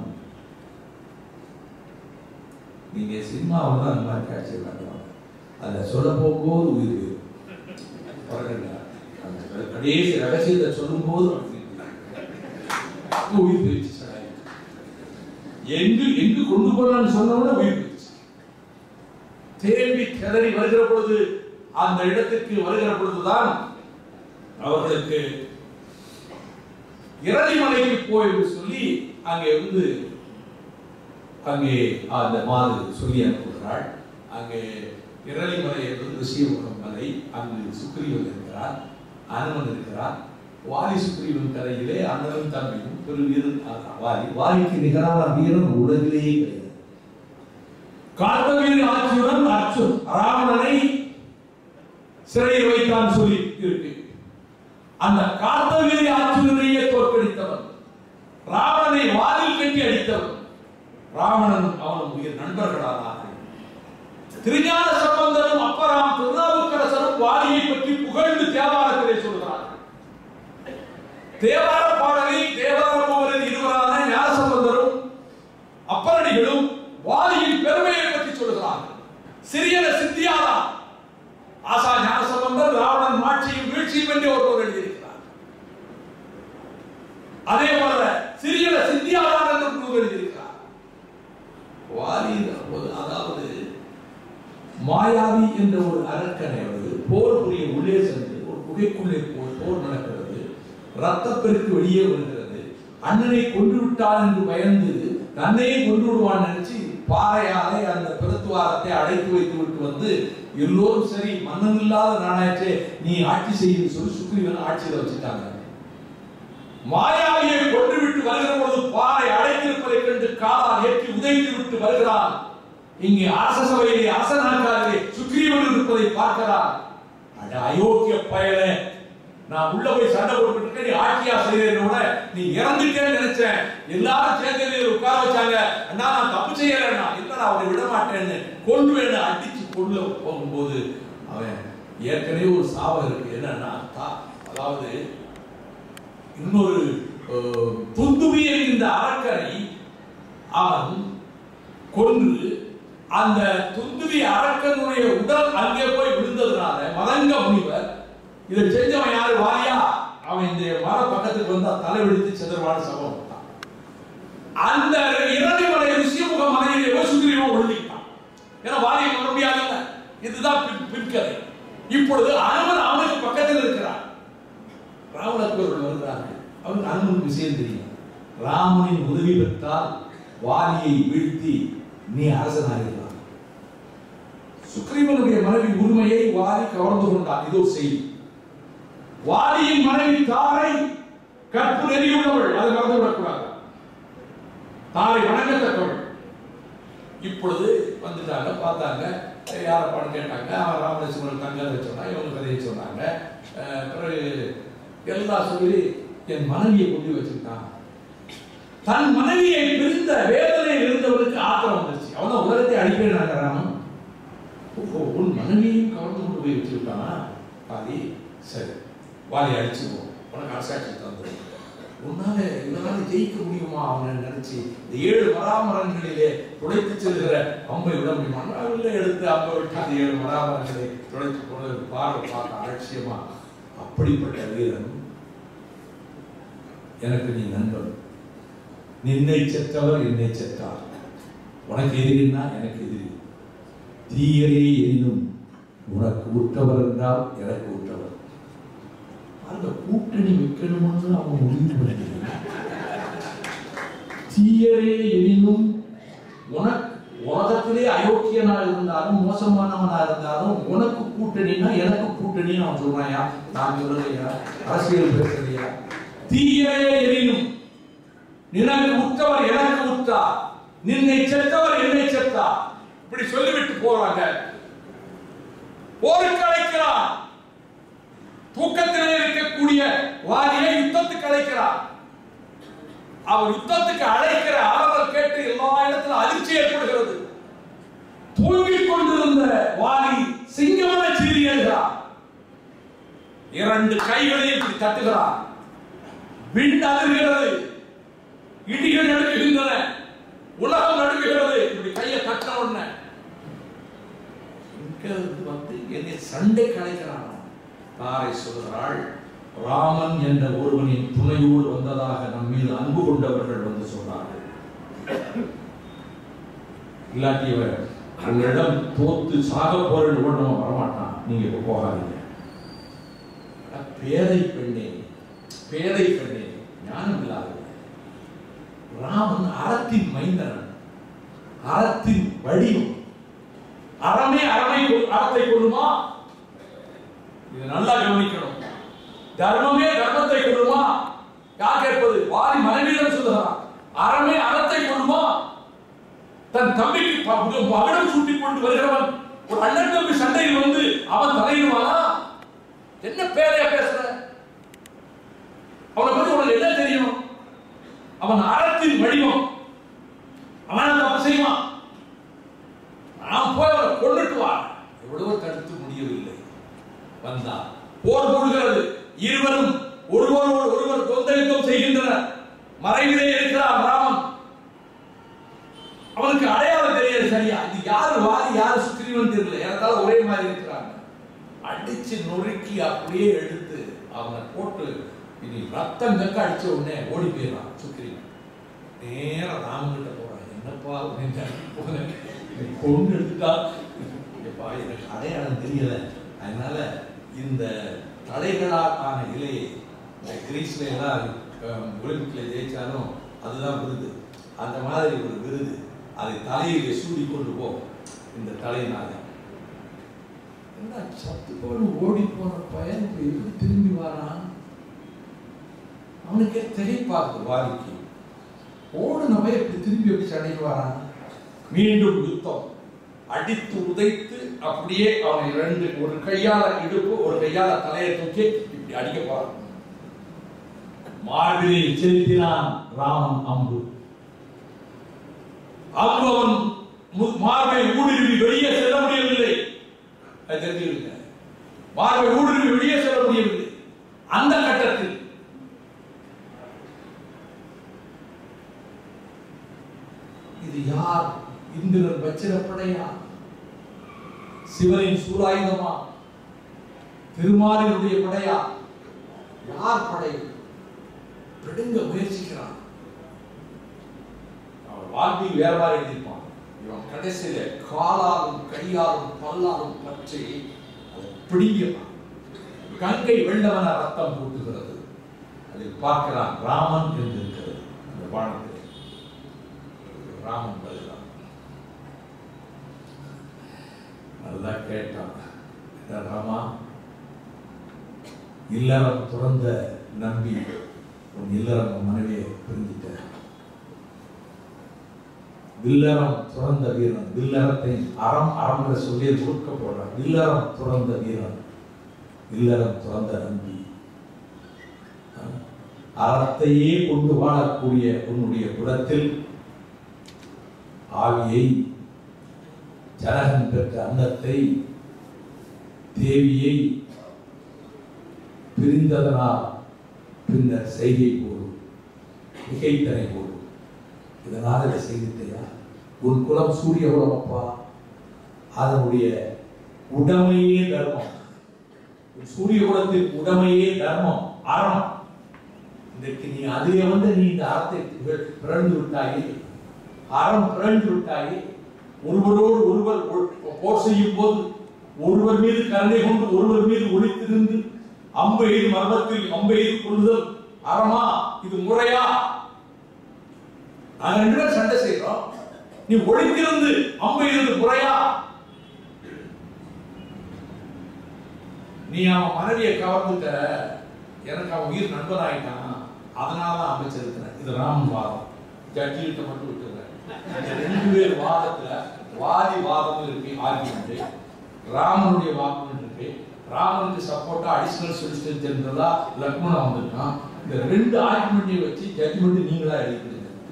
நீங்க சினிமாவில் தான் அந்த மாதிரி காட்சி காட்டுவாங்க அதை சொல்ல போகும்போது உயிர் போயிரும். பாருங்க, அந்த கடைசி ரகசியத்தை சொல்லும்போது அப்ப உயிர் போயிடுச்சு சடாயு. எங்கு எங்கு கொண்டு போனான்னு சொன்னோட உயிர் போயிடுச்சு தேம்பி கிளறி வருகிற பொழுது அந்த இடத்துக்கு வருகிற பொழுதுதான் அவர்களுக்கு இறதிமலைக்கு போய் என்று சொல்லி அங்கே வந்து அங்கே அந்த மாது சொல்லி அனுப்புகிறாள் அங்கே இரளிமலை என்பது ரிஷியமுகம் மலை அங்கு சுக்ரீவன் இருக்கிறார் அனுமன் இருக்கிறார் வாலி சுக்ரீவன் கதையிலே அண்ணனும் தம்பியும் பெருவீரன் ஆகிறார். வாலி வாலிக்கு நிகரான வீரன் உலகிலேயே கிடையாது கார்த்தவீர ஆட்சியுடன் அர்ஜுன் ராவணனை சிறையில் வைத்தான் சொல்லி இருக்கு அந்த கார்த்தவீரி ஆட்சியுடனேயே தோற்கடித்தவன் ராவணனை வாலில் கட்டி அடித்தவன் ராவணன் அவன் உயிர் நண்பர்களானார்கள் திருஞான சம்பந்தரும் அப்பராம் திருநாவுக்கரசரும் வாலியை பற்றி புகழ்ந்து தேவாரத்திலே சொல்கிறார்கள் தேவார பாடலை தேவார மூவரில் இருவரான ஞானசம்பந்தரும் அப்பரடிகளும் வாலியின் பெருமையை பற்றி சொல்கிறார்கள் சிறியன சித்தியாரா ஆசா ஞானசம்பந்தர் ராவணன் மாட்சியும் வீழ்ச்சியும் என்று ஒருவர் எழுதியிருக்கிறார் அதே போல சிறியன சித்தியாரான் என்று ஒருவர் எழுதியிருக்கிறார் வாலி ஒரு- அதாவது மாயாவி என்ற ஒரு அரக்கனை அவரு போர் புரிய உள்ளே சென்று ஒரு குகைக்குள்ளே போய் போர் நடக்கிறது ரத்தப்பெருக்கு வெளியே வருகிறது அண்ணனை கொன்று விட்டான் என்று பயந்து தன்னையே கொன்று விடுவான் நினைச்சு பாறையாலே அந்த பிரத்துவாரத்தை அடைத்து வைத்து விட்டு வந்து எல்லோரும் சரி மன்னன் இல்லாத நாடாச்சே நீ ஆட்சி செய்யும் சொல்லி சுக்ரீவன் ஆட்சியில வச்சுட்டாங்க மாயாவியை கொண்டு விட்டு வருகிற பொழுது பாறை அடைத்திருப்பதை கண்டு காலால் ஏற்றி உதைத்து விட்டு வருகிறான் இங்கே அரச சபையிலே அரசனாக்காரிலே சுக்ரீவன் இருப்பதை பார்க்கிறார் அட அயோக்கிய பயலே நான் உள்ள போய் சண்டை போட்டுட்டு இருக்கேன், நீ ஆட்சியா செய்யறத நீ இறந்துட்டேன்னு நினைச்சேன் எல்லாரும் சேர்ந்து என்னை உட்கார வச்சாங்க அண்ணா நான் தப்பு செய்யறேன்னா இல்ல நான் அவரை விட மாட்டேன்னு கொண்டு அடிச்சு கொள்ள போகும்போது அவன் ஏற்கனவே ஒரு சாபம் இருக்கு என்னன்னா தா- அதாவது இன்னொரு அஹ், துந்துவி என்கின்ற அரக்கனை அவன் கொன்று அந்த துந்துவி அரக்கனுடைய உடல் அங்கே போய் விழுந்ததுனால மதங்க முனிவர் இதை செஞ்சவன் யாரு வாரியா அவன் இந்த மர பக்கத்துக்கு வந்தா தலை வெடித்து செதறவான சபம் விட்டான். அந்த இரணிமலை ரிஷியமுக மலையிலே போய் சுக்ரீவன் ஒழுங்கிட்டான் ஏன்னா வாரியை பண்ண முடியாதுல்ல இதுதான் பின் பின்கதை இப்பொழுது அனுமன் அவனுக்கு பக்கத்தில் இருக்கிறான் ராவணத்தோர்கள் வருகிறார்கள் அவனுக்கு அனுமனுக்கு விஷயம் தெரியும் ராமனின் உதவி பெற்றால் வாலியை வீழ்த்தி நீ அரசனாகிடலாம் சுக்ரீவனுடைய மனைவி உரிமையை வாரி கவர்ந்து கொண்டான் இது ஒரு செய்தி வாலியின் மனைவி தாரை கற்பு நெறியுள்ளவள் அதை மறந்து விடக்கூடாது தாரை வணங்கத்தக்கவள் இப்பொழுது வந்துட்டாங்க பார்த்தாங்க யாரை பாடம் கேட்டாங்க அவன் ராமலட்சுமணன் தங்க சொன்னாங்க இவங்க கதையை சொன்னாங்க அஹ் பிறகு எல்லாம் சொல்லி என் மனைவியை கொண்டு வச்சுக்கிட்டான் தன் மனைவியை பிரிந்த வேதனையில் இருந்தவனுக்கு ஆத்திரம் வந்துருச்சு அவன் தான் உலகத்தை அழிப்பேன் ராமன் ஓஹோ உன் மனைவியையும் கவர்ந்து கொண்டு போய் வச்சிருக்கானா பாதி சரி வாலி அடிச்சுவோம் உனக்கு அரசாட்சி தந்துடும் உன்னால இதனால ஜெயிக்க முடியுமா அவனை நினைச்சு இந்த ஏழு மராமரங்களிலே துடைத்து செல்கிற அம்பை விட முடியுமா இல்லை எடுத்து அம்பை விட்டு அந்த ஏழு மராமரங்களை துடைத்து கொண்டு பார்வை பார்க்க அலட்சியமா அப்படிப்பட்ட வீரன் எனக்கு நீ நண்பன் நின்னை செற்றவர் என்னை செற்றார் உனக்கு எதிரின்னா எனக்கு எதிரி தீயரே எனினும் உனக்கு உற்றவர் என்றால் எனக்கு உற்றவர் அந்த கூட்டணி வைக்கணும்னு அவன் முடிவு பண்ணிக்கிறான் தீயரே எனினும் உனக்கு உலகத்திலே அயோக்கியனா இருந்தாலும் மோசமானவனா இருந்தாலும் உனக்கு கூட்டணினா எனக்கு கூட்டணின்னு அவன் சொல்றாயா நான் சொல்லலையா அரசியல் பேசலையா தீயரே எனினும் நினக்கு உற்றவர் எனக்கு உற்றார் நின்னை செத்தவர் என்னை செத்தார் இப்படி சொல்லிவிட்டு போறாங்க போருக்கு அழைக்கிறார் தூக்கத்திலே இருக்கக்கூடிய வாரியை யுத்தத்துக்கு அழைக்கிறார் அவர் யுத்தத்துக்கு அழைக்கிற ஆறுதல் கேட்டு எல்லா இடத்திலும் அதிர்ச்சி ஏற்படுகிறது தூங்கிக் கொண்டிருந்த வாலி சிங்கமன சீறி எழுகிறார் இரண்டு கைகளையும் இப்படி தட்டுகிறார் விண் அதிர்கிறது இடிகள் நடுங்குகின்றன உலகம் நடுங்குகிறது இப்படி கையை தட்டின உடனே இங்க இருந்து வந்து என்னை சண்டை கலைக்கிறான் தாரை சொல்கிறாள் ராமன் என்ற ஒருவனின் துணையோடு வந்ததாக நம் மீது அன்பு கொண்டவர்கள் வந்து சொன்னார்கள் இல்லாட்டி இவர் உங்களிடம் தோத்து சாக போறேன்னு கூட நம்ம வரமாட்டான் நீங்க இப்ப போகாதீங்க அட, பேதை பெண்ணே பேதை பெண்ணே ஞானம் இல்லாதவன் ராமன் அறத்தின் மைந்தனன் அறத்தின் வடிவம் அறமே அறமை கொ- அறத்தை கொள்ளுமா இது நல்லா கவனிக்கணும் தர்மமே தர்மத்தை கொள்ளுமா யார் கேட்பது வாரி மனைவியிடம் சொல்லுகிறான் அறமே அறத்தை கொள்ளுமா தன் தம்பிக்கு ப- ப- பகடம் சூட்டிக் கொண்டு வருகிறவன் ஒரு அண்ணன் தம்பி சண்டையில் வந்து அவன் தலையிடுவானா என்ன பேரையா பேசுற அவனை பத்தி உனக்கு என்ன தெரியும் அவன் அறத்தின் வடிவம் அவன் தப்பு செய்வான் நான் போய் அவனை கொண்டுட்டு வா எவ்வளவோ தடுத்து முடியவில்லை வந்தான் போர் போடுகிறது இருவரும் ஒருவரோடு ஒருவர் தொந்தரித்தம் செய்கின்றனர் மறைவிலே இருக்கிறான் ராமன் அவனுக்கு அடையாளம் தெரியாது சரியா இது யாரு வாரி யாரு சுக்ரீவன் தெரியல ஏறத்தாழ ஒரே மாதிரி இருக்கிறாங்க அடிச்சு நொறுக்கி அப்படியே எடுத்து அவனை போட்டு இனி ரத்தம் கக்க அடிச்ச உடனே ஓடி போயிடறான் சுக்ரீவன் நேரா ராமன்கிட்ட போறான் என்னப்பா அப்படின்னு அடிக்க போனேன் நீ கொண்டு எடுத்துட்டா எப்பா எனக்கு அடையாளம் தெரியல அதனால இந்த தலைகளாக்கான இலையை இந்த கிரீஸ்ல எல்லாம் அஹ், ஒலிம்பிக்ல ஜெயிச்சாலும் அதுதான் விருது அந்த மாதிரி ஒரு விருது அதை தலையிலே சூடி கொண்டு போ இந்த தலையினால என்ன சத்து போன ஓடி போன பையன் இப்ப எப்படி திரும்பி வரான் அவனுக்கே தெளிப்பாக்குது வாரிக்கு ஓடுனவை எப்படி திரும்பி எப்படி சண்டைக்கு வரான் மீண்டும் யுத்தம் அடித்து உதைத்து அப்படியே அவனை ரெண்டு ஒரு கையால இடுப்பு ஒரு கையால தலையை தூக்கி இப்படி அடிக்க போறான் மார்பிலில் செலுத்தினான் ராமன் அம்பு அம்பு அவன் மு- மார்பை ஊடுருவி வெளியே செல்ல முடியவில்லை அது தெரிஞ்சுக்கல மார்பை ஊடுருவி வெளியே செல்ல முடியவில்லை அந்த கட்டத்தில் இது யார் இந்திரன் வச்சிரப்படையா சிவனின் சூராயுதமா திருமாலினுடைய படையா யார் படை பிடுங்க முயற்சிக்கிறான் அவன் வாழ்க்கை வேற மாதிரி எழுதியிருப்பான் இவன் கடைசியில காலாலும் கையாலும் பல்லாலும் பற்றி அதை பிடிக்கிறான் கங்கை வெள்ளவன ரத்தம் பூட்டுகிறது அதில் பார்க்கிறான் ராமன் என்று இருக்கிறது அந்த பானத்தில் ராமன் வருகிறான் நல்ல அப்பதான் கேட்டான் என்ன ராமா இல்லறம் துறந்த நம்பி உன் இல்லறம் மனைவியை பிரிஞ்சிட்ட வில்லறம் துறந்த வீரன் வில்லறத்தை அறம் அறம்ன்ற சொல்லி கொடுக்க போறான் வில்லறம் துறந்த வீரன் இல்லறம் துறந்த நம்பி அறத்தையே கொண்டு வாழக்கூடிய உன்னுடைய குலத்தில் ஆவியை ஜனகன் பெற்ற அன்னத்தை தேவியை பிரிந்ததனால் பின்னர் செய்கை போடும் மிகைத்தனை போடும் இதனால் இதை செய்தித்தையா உன் குலம் சூரிய குலம் அப்பா அதனுடைய உடமையே தர்மம் உன் சூரிய குலத்தின் உடமையே தர்மம் அறம் இன்றைக்கு நீ அதிலே வந்து நீ இந்த அறத்தை பிற- பிறந்து விட்டாயே அறம் பிறந்து விட்டாயே ஒருவரோடு ஒருவர் ஒ- போர் செய்யும் போது ஒருவர் மீது கருணை கொண்டு ஒருவர் மீது ஒளித்திருந்து அம்பு எய்து மரணத்தில் அம்பு எய்து கொள்ளுதல் அறமா இது முறையா நாங்க ரெண்டு பேரும் சண்டை செய்யறோம் நீ ஒளித்திருந்து அம்பு எய்து முறையா நீ அவன் மனைவியை கவர்ந்துட்ட எனக்கு அவன் உயிர் நண்பன் ஆயிட்டான் அதனால தான் அமைச்சிருக்கிறேன் இது ராமன் வாதம் ஜட்ஜிகிட்ட மட்டும் விட்டுறேன் இந்த ரெண்டு பேர் வாதத்துல வாதி வாதமும் இருக்கு ஆர்குமெண்ட் ராமனுடைய வாக்குமெண்ட் இருக்கு ராமனுக்கு சப்போர்ட்டா அடிஷனல் சொல்யூஷன் தெரிஞ்சதா லக்மணன் வந்திருக்கான் இந்த ரெண்டு ஆர்குமெண்ட்டையும் வச்சு ஜட்ஜ்மெண்ட் நீங்களா எடுக்கிறீங்க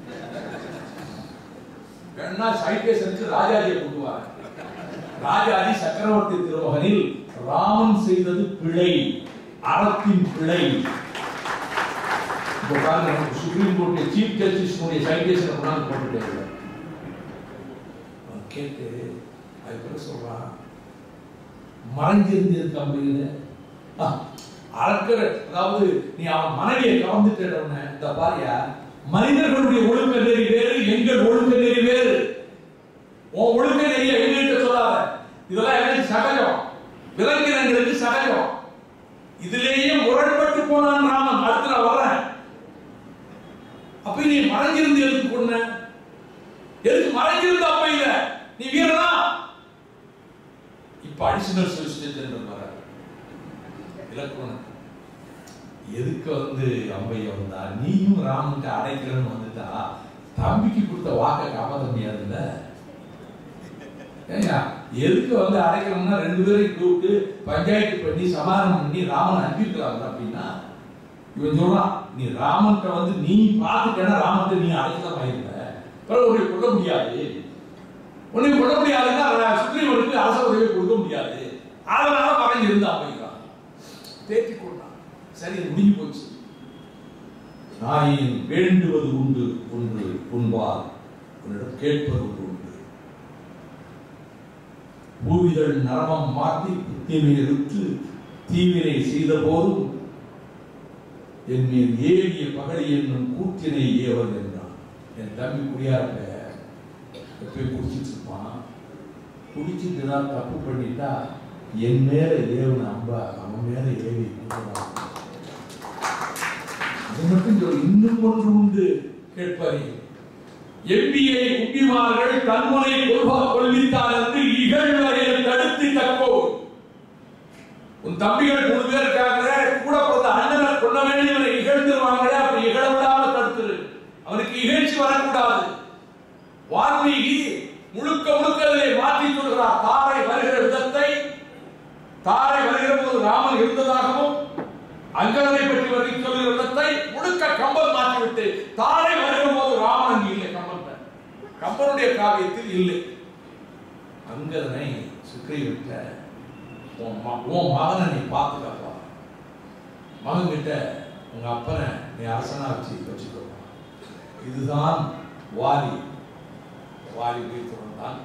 வேணா சைட்டேஷனுக்கு ராஜாஜியை கொண்டு வாங்க ராஜாஜி சக்கரவர்த்தி திருமகனில் ராமன் செய்தது பிழை அறத்தின் பிழை இப்போ பாருங்க நமக்கு supreme court chief justice citation கொண்டாந்து போட்டுட்டே இருக்காரு. அவன் கேட்டு அதுக்கப்புறம் சொல்றான் மறைஞ்சிருந்து இருக்கு அப்படிங்கிற அறக்கிற அதாவது நீ அவன் மனைவியை கவர்ந்துட்டவன இந்த பாரியா மனிதர்களுடைய ஒழுக்க நெறி வேறு எங்கள் ஒழுக்க நெறி வேறு உன் ஒழுக்க நெறிய எங்ககிட்ட சொல்லாத இதெல்லாம் எனக்கு சகஜம் விலங்கினங்களுக்கு சகஜம் இதிலேயே முரண்பட்டு போனான் ராமன் அடுத்து நான் வர்றேன் அப்ப நீ மறைஞ்சிருந்து எதுக்கு கொன்ன எதுக்கு மறைஞ்சிருந்து அப்ப இல்ல நீ வீரனா இப்ப அடிஷனல் சொல்யூஷன் வர இலக்குவன் எதுக்கு வந்து அம்பைய வந்தா நீயும் ராமன்ட்ட அடைக்கிறன்னு வந்துட்டா தம்பிக்கு கொடுத்த வாக்க காப்பாற்ற முடியாதுல்ல ஏய்யா, எதுக்கு வந்து அடைக்கணும்னா ரெண்டு பேரையும் கூப்பிட்டு பஞ்சாயத்து பண்ணி சமாதானம் பண்ணி ராமன் அனுப்பியிருக்கிறாங்க அப்படின்னா இவன் சொல்றான் நீ ராமன்ட்ட வந்து நீ பார்த்துட்டேன்னா ராமன்ட்ட நீ அடைக்கலாம் ஆயிருந்த பிறகு உன்னை கொல்ல முடியாது உன்னை கொல்ல முடியாதுன்னா அவன் சுக்ரீவனுக்கு அரச உதவி கொடுக்க முடியாது அதனால மகன் இருந்தா போய்க்கிறான் தேற்றி கொண்டான் சரி இது முடிஞ்சு போச்சு நாயின் வேண்டுவது உண்டு ஒன்று உண்பார் உன்னிடம் கேட்பது ஒன்று உண்டு பூவிதழ் நரமம் மாற்றி புத்திமையெடுத்து தீவினை செய்த போதும் என் மேல் ஏறிய பகடி என்னும் கூற்றினை ஏவல் என்றான் என் தம்பி குடியாரப்ப போய் குடிச்சிட்டு இருப்பான் குடிச்சிட்டு தான் தப்பு பண்ணிட்டா என் மேல ஏவன அம்பா அவன் மேல ஏவி குடுறான் அது மட்டும் சொல்லு இன்னும் ஒன்று உண்டு கேட்பாரே எம்பியை உப்பிமார்கள் தன்முனை கொள்வா கொள்வித்தார் என்று இகழ்வரையில் தடுத்து தக்கோ உன் தம்பிகள் மூணு பேர் இருக்காங்க கூட பிறந்த அண்ணனை கொள்ள வேண்டியவனை இகழ்ந்துருவாங்க அப்படி இகழ விடாம தடுத்துரு அவனுக்கு இகழ்ச்சி வரக்கூடாது வால்மீகி முழுக்க முழுக்க இதை மாற்றி சொல்கிறார் தாரை வருகிற விதத்தை தாரை வருகிற போது ராமன் இருந்ததாகவும் அங்கதனை பற்றி வரை சொல்லுகிற விதத்தை முழுக்க கம்பன் மாற்றிவிட்டு தாரை வருகிற போது ராமன் அங்கு இல்லை கம்பன் கம்பனுடைய காவியத்தில் இல்லை அங்கதனை சுக்ரீவிட்ட உன் ம- உன் மகனை நீ பார்த்துக்கப்பா மகன் கிட்ட உங்க அப்பனை நீ அரசனா வச்சு வச்சுக்கோ இதுதான் வாலி வாலி வீழ்த்து வந்தான்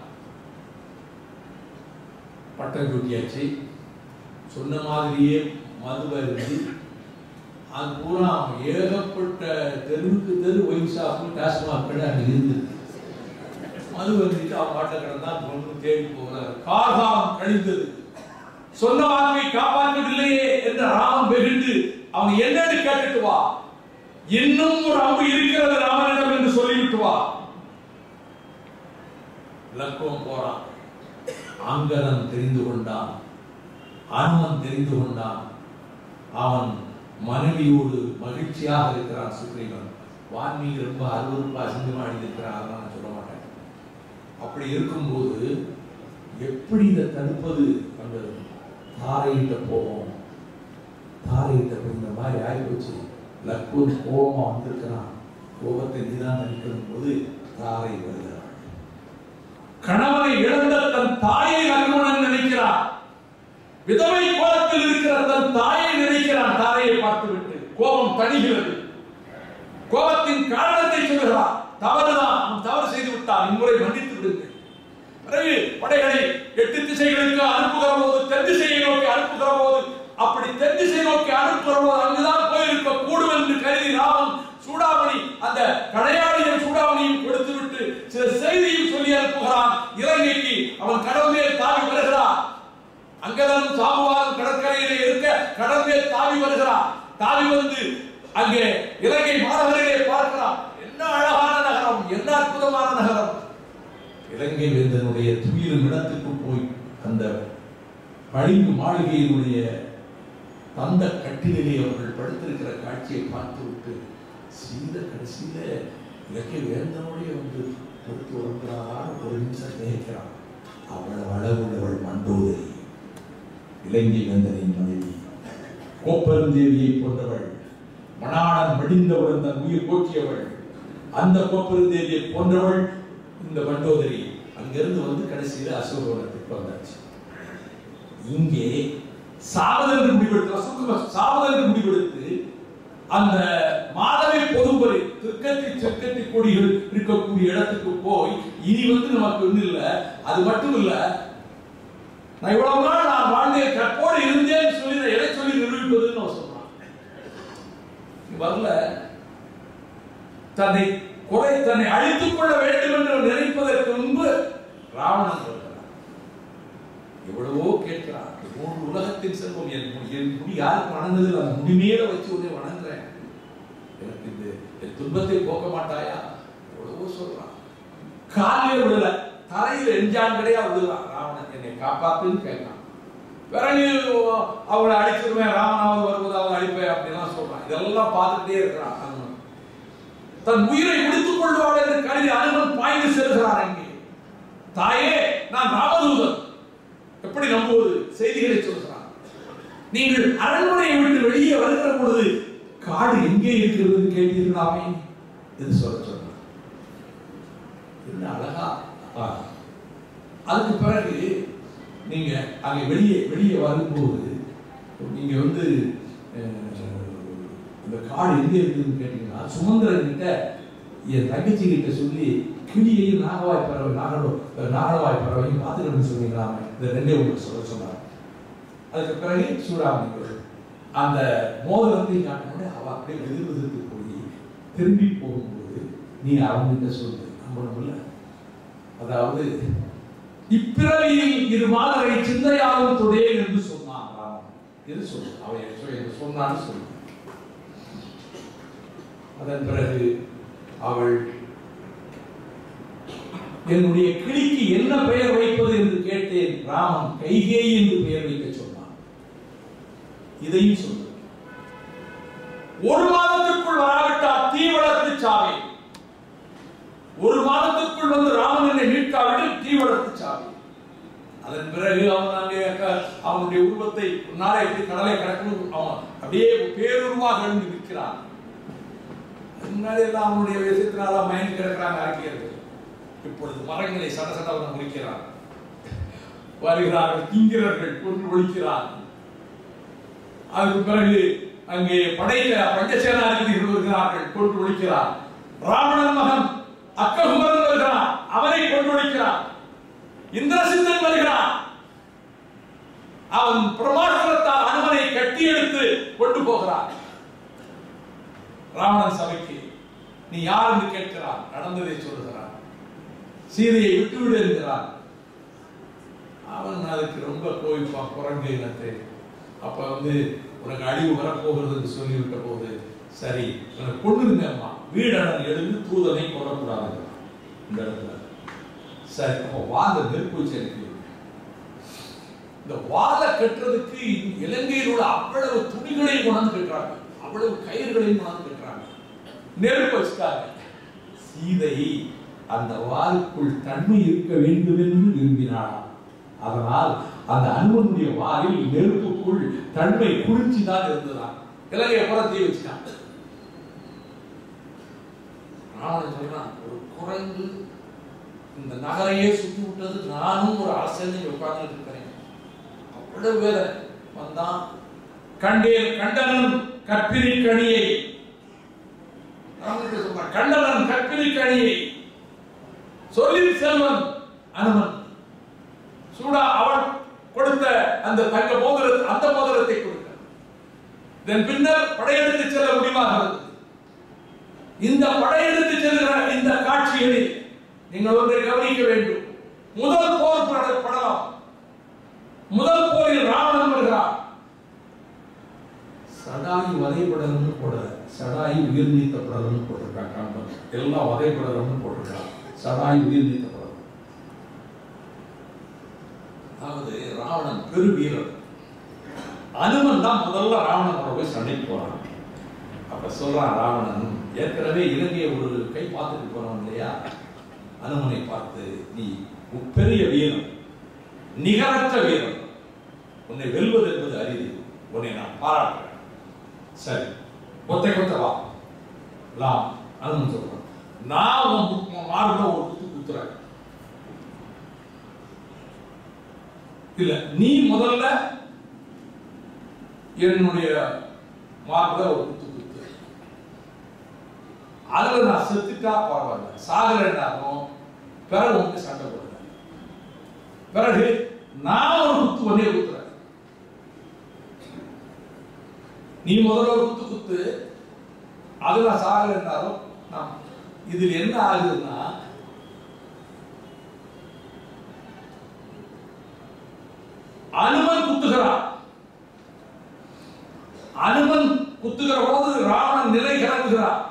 பட்டம் சூட்டியாச்சு சொன்ன மாதிரியே மது அருந்தி அது பூரா ஏகப்பட்ட தெருவுக்கு தெரு ஒயின் ஷாப்பு டாஸ்மாக் கடை அங்கே இருந்தது மது வந்துட்டு அவன் பாட்டில் கிடந்தான் பொண்ணு தேடி போகிறார் கார்காலம் கழிந்தது சொன்ன வாக்கை காப்பாற்றவில்லையே என்ற ராமன் வெகுண்டு அவன் என்னன்னு கேட்டுட்டு வா இன்னும் ஒரு அம்பு இருக்கிறது ராமனிடம் என்று சொல்லிவிட்டு வா லக்குவம் போறான் அங்கதன் தெரிந்து கொண்டான் அனுமன் தெரிந்து கொண்டான் அவன் மனைவியோடு மகிழ்ச்சியாக இருக்கிறான் சுக்ரீவன் வான்மீகி ரொம்ப அருவருப்பா சிங்கமாடி இருக்கிறான் அதெல்லாம் நான் சொல்ல மாட்டேன் அப்படி இருக்கும்போது எப்படி இதை தடுப்பது அந்த தாரையிட்ட போவோம் தாரையிட்ட போய் இந்த மாதிரி ஆகிப்போச்சு லக்கூர் கோபமா வந்திருக்கிறான் கோபத்தை நீதான் நடிக்கும் போது தாரை வருகிறாள் கணவனை இழந்த தன் தாயை லக்ஷ்மணன் நினைக்கிறார் விதவை கோலத்தில் இருக்கிற தன் தாயை நினைக்கிறான் தாரையை பார்த்துவிட்டு கோபம் தணிகிறது கோபத்தின் காரணத்தை சொல்கிறார் தவறுதான் அவன் தவறு செய்து விட்டான் இம்முறை மன்னித்து விடுங்கள் பிறகு படைகளை எட்டு திசைகளுக்கு அனுப்புகிற போது தென் திசையை நோக்கி அனுப்புகிற போது அப்படி தென் திசை நோக்கி அனுப்புகிற போது அங்குதான் போயிருக்க கூடும் என்று கருதி ராமன் சூடாமணி அந்த கடையாளியின் சூடாமணியும் கொடுத்து விட்டு சில செய்தியும் சொல்லி அனுப்புகிறான் இலங்கைக்கு அவன் கடல் மேல் தாவி வருகிறான் அங்கதான் சாமுவான் கடற்கரையிலே இருக்க கடல் மேல் தாவி வருகிறான் தாவி வந்து அங்கே இலங்கை மாநகரிலே பார்க்கிறான் என்ன அழகான நகரம் என்ன அற்புதமான நகரம் இலங்கை வேந்தனுடைய துயிலும் இடத்துக்கு போய் அந்த பளிங்கு மாளிகையினுடைய தந்த கட்டிலே அவர்கள் படுத்திருக்கிற காட்சியை பார்த்து விட்டு சீத கடைசியில இலங்கை வேந்தனுடைய வந்து படுத்து வருகிறாரான்னு ஒரு நிமிஷம் நினைக்கிறான் அவ்வளவு அளவுள்ளவள் மண்டோதரி இலங்கை வேந்தனின் மனைவி கோப்பெருந்தேவியை போன்றவள் மணாளன் மடிந்தவுடன் தன் உயிர் போற்றியவள் அந்த கோப்பெருந்தேவியை போன்றவள் இந்த மண்டோதரி அங்கிருந்து வந்து கடைசியில் அசோகவனத்துக்கு வந்தாச்சு இங்கே சாவதற்கு முடிவெடுத்து அசோக சாவதற்கு முடிவெடுத்து அந்த மாதவி பொதுவரை திருக்கத்தி செக்கத்தி கொடிகள் இருக்கக்கூடிய இடத்துக்கு போய் இனி வந்து நமக்கு ஒண்ணு இல்ல அது மட்டும் இல்ல நான் இவ்வளவு நாள் நான் வாழ்ந்தேன் கற்போடு இருந்தேன்னு சொல்லி நான் எதை சொல்லி நிரூபிப்பதுன்னு அவன் சொல்றான் நீ வரல தன்னை குறை தன்னை அழித்துக் கொள்ள வேண்டும் என்று நினைப்பதற்கு முன்பு ராவணன் சொல்கிறான் எவ்வளவோ கேட்கிறான் மூன்று உலகத்தின் செல்வம் என் முடி- என் முடி யாருக்கு வணங்குது அந்த முடி மேல வச்சு உன்னை வணங்குறேன் எனக்கு இந்த என் துன்பத்தை போக்க மாட்டாயா எவ்வளவோ சொல்றான் காலையில விடல தலையில எஞ்சான் கிடையா விடுறான் ராவணன் என்னை காப்பாத்துன்னு கேட்கான் பிறகு அவளை அடிச்சிருவேன் ராமனாவது வருவதாவது அடிப்பேன் அப்படிலாம் சொல்றான் இதெல்லாம் பார்த்துட்டே இருக்கிறான் அனுமன் தன் உயிரை முடித்துக் கொள்வாள் என்று கருதி அனுமன் பாய்ந்து செல்கிறார் அங்கே தாயே நான் ராமதூதன் எப்படி நம்புவது செய்திகளை சொல்கிறான் நீங்கள் அரண்மனையை விட்டு வெளியே வருகிற பொழுது காடு எங்கே இருக்கிறது கேட்டீர்களாமே என்று சொல்ல சொன்னார் என்ன அழகா ஆ. அதுக்கு பிறகு நீங்க அங்க வெளியே வெளியே வரும்போது நீங்க வந்து அஹ், இந்த காடு எங்க இருக்குதுன்னு கேட்டீங்கன்னா சுமந்திரன் கிட்ட என் தங்கச்சி கிட்ட சொல்லி கிளியையும் நாகவாய் பறவை நாகலோ நாகவாய் பறவையும் பார்த்துக்கணும்னு சொன்னீங்களாமே இந்த ரெண்டே உங்களுக்கு சொல்ல சொன்னார் அதுக்கு பிறகு சூடாமணி அந்த மோதிரத்தை காட்டினோட அவ அப்படியே வெதிர் வெதிர்த்து போய் திரும்பி போகும்போது நீ அவங்ககிட்ட சொல்லு நம்பணும்ல அதாவது இப்பிறவியில் இரு மாதரை சிந்தையாலும் துடையேன் என்று சொன்னான் ராமன் இது சொல்லு அவை என்று சொன்னான்னு சொல்லு அதன் பிறகு அவள் என்னுடைய கிளிக்கு என்ன பெயர் வைப்பது என்று கேட்டேன் ராமன் கைகேயி என்று பெயர் வைக்க சொன்னான் இதையும் சொல்லு ஒரு மாதத்திற்குள் வராவிட்டால் தீ வளர்த்து சாவே ஒரு மாதத்திற்குள் வந்து ராமன் என்னை மீட்காவிடில் தீ வளர்த்து சாவே அதன் பிறகு அவன் அங்கே க- அவனுடைய உருவத்தை நாளை எப்படி கடலை கடக்கணும் அவன் அப்படியே பேருருவாக எழுந்து நிற்கிறான் முன்னாடி எல்லாம் அவனுடைய விஷயத்தினால மயங்கி கிடக்கிறாங்க ஆக்கியர்கள் இப்பொழுது மரங்களை சட சடவன முடிக்கிறார் வருகிறார்கள் கிங்கிறர்கள் கொன்று ஒழிக்கிறார் அதுக்கு பிறகு அங்கே படையில பஞ்சசேனாதிபதிகள் வருகிறார்கள் கொன்று ஒழிக்கிறார் ராவணன் மகன் அக்ககுமரன் வருகிறான் அவனை கொண்டு ஒழிக்கிறான் இந்திரசிந்தன் வருகிறான் அவன் பிரமாசனத்தால் அனுமனை கட்டி எடுத்து கொண்டு போகிறான் ராவணன் சபைக்கு நீ யார் என்று கேட்கிறான் நடந்ததை சொல்கிறான் சீதையை விட்டுவிடு என்கிறான் அவன் அதுக்கு ரொம்ப கோவிப்பான் குரங்கு இனத்தை அப்ப வந்து உனக்கு அழிவு வரப்போகிறது என்று சொல்லிவிட்ட போது சரி உனக்கு கொண்டுருங்க அம்மா வீடனன் எழுந்து தூதனை கொல்லக்கூடாது இந்த இடத்துல சரி அப்போ வாங்க நெருப்பு வச்சு அனுப்பி இந்த வாழை கட்டுறதுக்கு இலங்கையில் உள்ள அவ்வளவு துணிகளையும் கொண்டாந்து கட்டுறாங்க அவ்வளவு கயிறுகளையும் கொண்டாந்து கட்டுறாங்க நெருப்பு வச்சுட்டாங்க சீதை அந்த வாளுக்குள் தன்மை இருக்க வேண்டும் என்று விரும்பினாளாம் அதனால் அந்த அனுமனுடைய வாரில் நெருப்புக்குள் தன்மை குறிஞ்சி தான் இருந்ததாம் இலங்கையை புறத்தி வச்சுட்டான் ராவணன் சொல்றான் ஒரு குரங்கு இந்த நகரையே சுத்தி விட்டது நானும் ஒரு அரசன் உட்கார்ந்து இருக்கிறேன் அவ்வளவு வேதனை வந்தான் கண்டேன் கண்டனன் கற்பிரி கணியை ராமன் சொல்றான் கண்டனன் கற்பிரி கணியை சொல்லி செல்வன் அனுமன் சூடா அவன் கொடுத்த அந்த தங்க மோதிர அந்த மோதிரத்தை கொடுக்க இதன் பின்னர் படையெடுத்து செல்ல முடிவாகிறது இந்த படையெடுத்து செல்கிற இந்த காட்சிகளில் நீங்கள் ஒன்றை கவனிக்க வேண்டும் முதல் போர் பட- படலாம் முதல் போரில் ராவணன் வருகிறார் சடாயி வதைபடலம்னு போடல சடாயி உயிர் நீத்த படலம்னு போட்டிருக்காங்க காண்பது. எல்லாம் வதைபடலம்னு போட்டிருக்காங்க சடாயி உயிர் நீத்த படலம் அதாவது ராவணன் பெருவீரன் அனுமன் தான் முதல்ல ராவணனோட போய் சண்டைக்கு போறான் அப்ப சொல்றான் ராவணன் ஏற்கனவே இலங்கையை ஒரு கை பார்த்துட்டு போனவன் இல்லையா அனுமனை பார்த்து நீ உன் பெரிய வீரன் நிகரற்ற வீரன் உன்னை வெல்வது என்பது அரிது உன்னை நான் பாராட்டுறேன் சரி கொத்தை கொத்த வா லாம் அனுமன் சொல்றான் நான் உன் மு- மார்புல ஒரு குத்து குத்துறேன் இல்ல நீ முதல்ல என்னுடைய மார்புல ஒரு குத்து குத்து அதுல நான் செத்துட்டா பரவாயில்ல சாகலைன்னாலும் பிறகு உனக்கு சண்டை போடுறேன் பிறகு நான் ஒரு குத்து ஒன்னே குத்துறேன் நீ முதல்ல ஒரு குத்து குத்து அதுல சாகலைன்னாலும் நான் இதில் என்ன ஆகுதுன்னா அனுமன் குத்துகிறான் அனுமன் குத்துகிற போது ராவணன் நிலை கலங்குகிறான்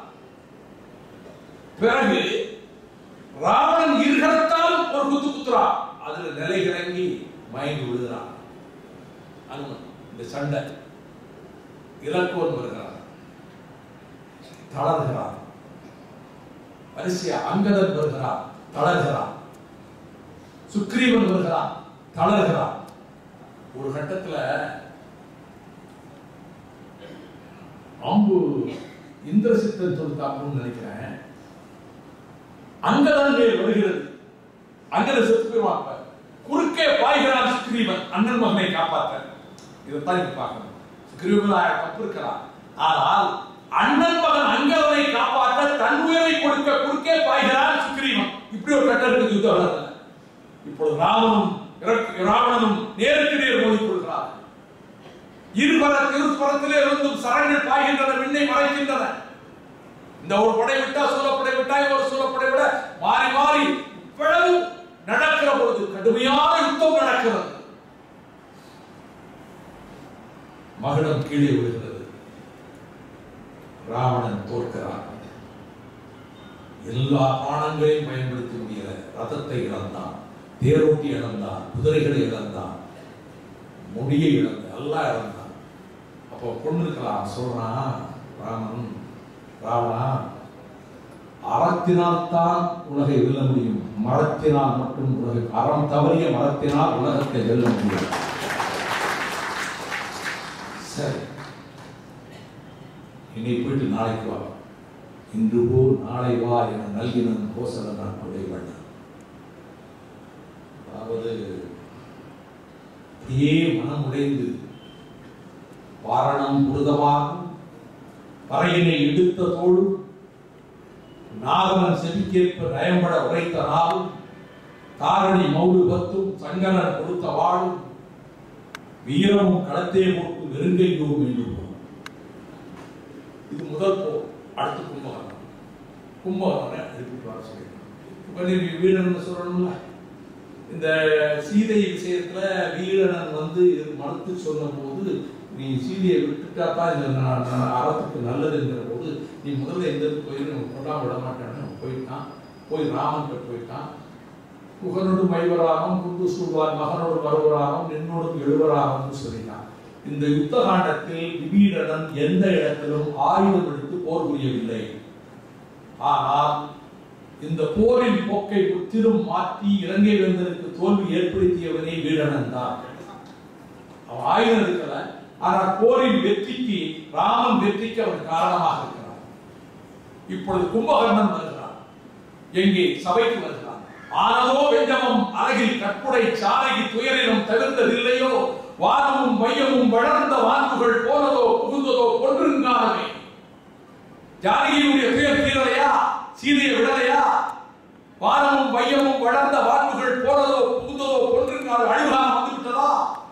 பிறகு ராவணன் இருகரத்தால் ஒரு குத்து குத்துறான் அதுல நிலை கலங்கி மயங்கி விழுகிறான் அனுமன் இந்த சண்டை இலக்குவன் வருகிறான் தளர்கிறான் வரிசையா அங்கதன் வருகிறான் தளர்கிறான் சுக்ரீவன் வருகிறான் தளர்கிறான் ஒரு கட்டத்துல அம்பு இந்திரசித்தன் தொடுத்தாப்புன்னு நினைக்கிறேன் அங்கதான் மேல் வருகிறது அங்கத செத்து போயிருவான் அப்ப. குறுக்கே பாய்கிறான் சுக்ரீவன் அண்ணன் மகனை காப்பாத்த இதைத்தான் நீங்க பார்க்கணும் சுக்ரீவன் தப்பு இருக்கலாம் ஆனால் அண்ணன் மகன் அங்கதனை காப்பாற்ற தன் உயிரை கொடுக்க குறுக்கே பாய்கிறான் சுக்ரீவன் இப்படி ஒரு கட்டம் இருக்குது யுத்த வளர்ல இப்பொழுது ராவனும் இறக்கு- ராவணனும் நேருக்கு நேர் மோதிக் கொள்கிறார் இருபர திருப்புறத்திலே இருந்தும் சரங்கள் பாய்கின்றன விண்ணை மறைக்கின்றன இந்த ஒரு படை விட்டா சூழப்படை விட்டா ஒரு சூழப்படை விட மாறி மாறி இவ்வளவு நடக்கிற பொழுது கடுமையான யுத்தம் நடக்கிறது மகுடம் கீழே விழுகிறது ராவணன் தோற்கிறான் எல்லா பானங்களையும் பயன்படுத்த முடியல ரதத்தை இழந்தான் தேரோட்டி இழந்தான் குதிரைகளை இழந்தான் முடியை இழந்தான் எல்லாம் இழந்தான் அப்போ பொண்ணு இருக்கலாம் சொல்றான் ராமன் ராவணா அறத்தினால் தான் உலகை வெல்ல முடியும் மரத்தினால் மட்டும் உலகை அறம் தவறிய மரத்தினால் உலகத்தை வெல்ல முடியும் சரி இனி போயிட்டு நாளைக்கு வா இன்று போ நாளை வா என நல்கினன் கோசல நாட்டுடைய வண்ணன் அதாவது அப்படியே மனம் உடைந்து வாரணம் புருதமாகும் பறையினை இடுத்த தோளும் நாகவன் செவிக்கேற்ப நயம்பட உரைத்த நாளும் தாரணி மௌடு பத்தும் சங்கரன் கொடுத்த வாழும் வீரமும் களத்தே போட்டு நெருங்கையோம் என்று போகும் இது முதல் போர் அடுத்து கும்பகர்ணம் கும்பகர்ணனை எழுப்பிட்டு வர சொல்லி இப்ப நீ வீரன் சொல்லணும்ல இந்த சீதை விஷயத்துல வீரனன் வந்து இது மறுத்து சொன்ன போது நீ சீதையை விட்டுட்டா தான் இந்த ந- ந- அறத்துக்கு நல்லதுங்கிற போது நீ முதல்ல எந்த இடத்துக்கு போயிரு கொண்டாம விட மாட்டேன்னு அவன் போயிட்டான் போய் ராமன்கிட்ட போயிட்டான் புகனோடும் ஐவராகம் குண்டு சூழ்வான் மகனோடு வருவராகம் நின்னோடும் எழுவராகம் சொல்லினான் இந்த யுத்த காண்டத்தில் விபீடனன் எந்த இடத்திலும் ஆயுதம் எடுத்து போர் புரியவில்லை ஆனால் இந்த போரின் போக்கை முற்றிலும் மாற்றி இலங்கை வேந்தனுக்கு தோல்வி ஏற்படுத்தியவனே வீடனன் தான் அவன் ஆயுதம் எடுக்கல ஆனால் போரின் வெற்றிக்கு ராமன் வெற்றிக்கு அவன் காரணமாக இருக்கிறான் இப்பொழுது கும்பகர்ணன் வருகிறான் எங்கே சபைக்கு வருகிறான் ஆனதோ வெஞ்சமம் அழகில் கற்புடை சாலைக்கு துயரிலும் தவிர்த்ததில்லையோ வானமும் மையமும் வளர்ந்த வான்புகள் போனதோ புகுந்ததோ கொன்றுங்கானமே ஜானகியுடைய துயர் தீரலையா சீதையை விடலையா வானமும் மையமும் வளர்ந்த வான்புகள் போனதோ புகுந்ததோ கொன்றுங்கான அழுகாம வந்து விட்டதா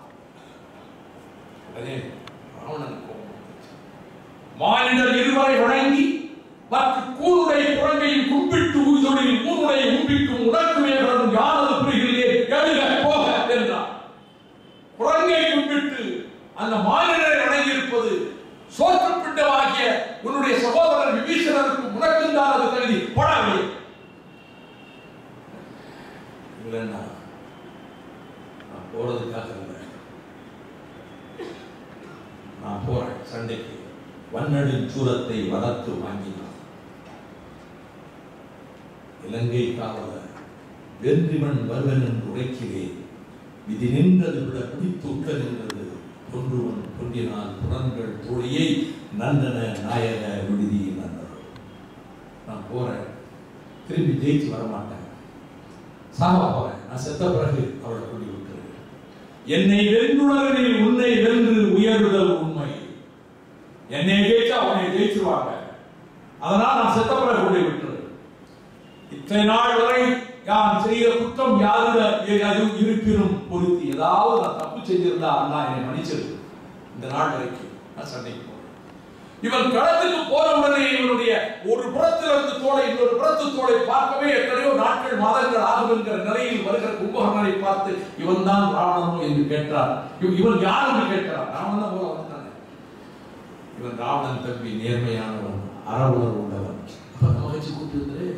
அதே ராவணன் கோபம் வந்துச்சு. மானிடர் இருவரை வணங்கி மற்ற கூருடை குழந்தையும் கும்பிட்டு உயிரொழில் ஊருடை உம்பிட்டும் உடற்குமே வரும் யாரது புரிகிறே எழுக போக என்றார் குரங்கை கும்பிட்டு அந்த மானிடரை வணங்கியிருப்பது சோற்று பிண்டமாகிய உன்னுடைய சகோதரர் விபீஷணருக்கு உனக்கும் தான் அது தகுதி போடாவே இல்லைன்னா நான் போறதுக்காக இல்லை நான் போறேன் சண்டைக்கு வன்னடின் சூரத்தை வளர்த்து வாங்கினான் இலங்கை காவலர் வென்றிமன் வருவன் என்று உரைக்கிறேன் விதி நின்றது விட பிடித்துக்க நின்றது கொன்றுவன் கொன்றினான் புலன்கள் தோழியை நந்தன நாயக விடுதி நந்தனம் நான் போறேன் திரும்பி ஜெயிச்சு வரமாட்டேன் சாவ போறேன் நான் செத்த பிறகு அவளை கொண்டு விட்டுரு என்னை வென்றுணர்வில் உன்னை வென்று உயர்வுதல் உண்மை என்னை ஜெயிச்சா உன்னை ஜெயிச்சிருவாங்க அதனால் நான் செத்த பிறகு கொண்டு விட்டுரு இத்தனை நாள் வரை யான் செய்த குற்றம் யாருட அது இருப்பினும் பொருத்தி ஏதாவது நான் தப்பு செஞ்சிருந்தா அண்ணா என்னை மன்னிச்சிரு இந்த நாள் வரைக்கும் நான் சண்டைக்கு போறேன் இவன் களத்துக்கு போற உடனே இவனுடைய ஒரு புறத்தில் இருந்து தோலை இன்னொரு புறத்து தோலை பார்க்கவே எத்தனையோ நாட்கள் மாதங்கள் ஆகும் என்கிற நிலையில் வருகிற கும்பகர்ணனை பார்த்து இவன் தான் ராவணனோ என்று கேட்டார் இவ- இவன் யார் என்று கேட்கிறார் ராவணன் தான் போல வந்தானே இவன் ராவணன் தம்பி நேர்மையானவன் அறவுணர் உள்ளவன் அப்ப நம்ம கட்சி கூப்பிட்டு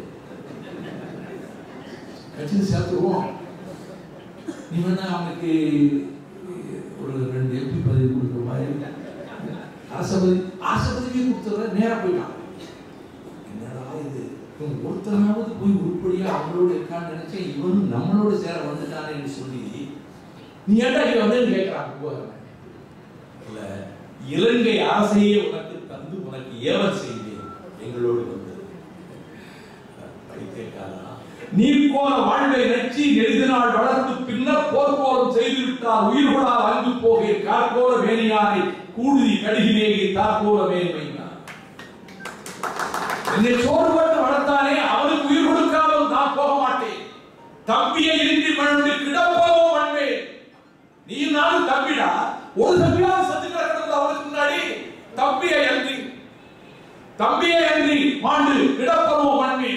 கட்சியில் சேர்த்துருவோம் நீ வேணா அவனுக்கு ஒரு ரெண்டு எம்பி பதவி கொடுக்குற மாதிரி அரசபதி அரசபதிக்கு கொடுத்துற நேரா போயிட்டான் என்னடா இது இவன் ஒருத்தனாவது போய் உருப்படியா அவங்களோட இருக்கான்னு நினைச்சேன் இவனும் நம்மளோட சேர வந்துட்டானேன்னு சொல்லி நீ ஏன்டா இங்க வந்து கேட்கிறான் கும்பகர்ணன் இல்ல இலங்கை அரசையே உனக்கு தந்து உனக்கு ஏவல் செய்தேன் எங்களோடு வந்தது பைத்தியக்காரா நீர் போன வாழ்வை நச்சி நெடுது நாள் வளர்ந்து பின்னர் போர்க்கோலம் செய்து விட்டார் உயிர் கொடா அங்கு போகே கார்கோல வேணியாரை கூடுதி கடுகினேகி தார்கோல வேண்மைனார் என்னை சோறுபட்டு வளர்த்தானே அவனுக்கு உயிர் கொடுக்காமல் நான் போக மாட்டேன் தம்பியை இன்றி மண்ணு கிடப்போவோ மண்ணே நீ நானும் தம்பிடா ஒரு தம்பியாவது சத்து கிடக்கிறது அவனுக்கு முன்னாடி தம்பியை அன்றி தம்பியை அன்றி மாண்டு கிடப்போவோ மண்ணே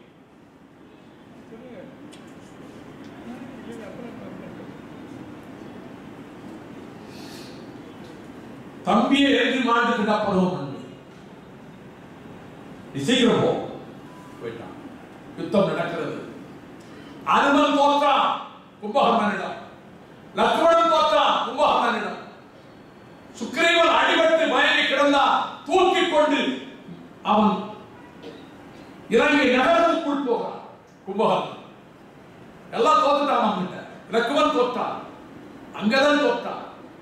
தம்பியை எழுதி மாண்டு கிடப்போவோ மண்ணே நீ சீக்கிரம் போ போயிட்டான் யுத்தம் நடக்கிறது அனுமன் தோற்றான் கும்பகர்ணனிடம் லக்ஷ்மணன் தோற்றான் கும்பகர்ணனிடம் சுக்கிரீவன் அடிபட்டு மயங்கி கிடந்தான் தூக்கி கொண்டு அவன் இலங்கை நகரத்துக்குள் போகிறான் கும்பகர்ணன் எல்லாம் தோத்துட்டான் அவன்கிட்ட லக்ஷ்மணன் தோற்றான் அங்கதான் தோற்றான்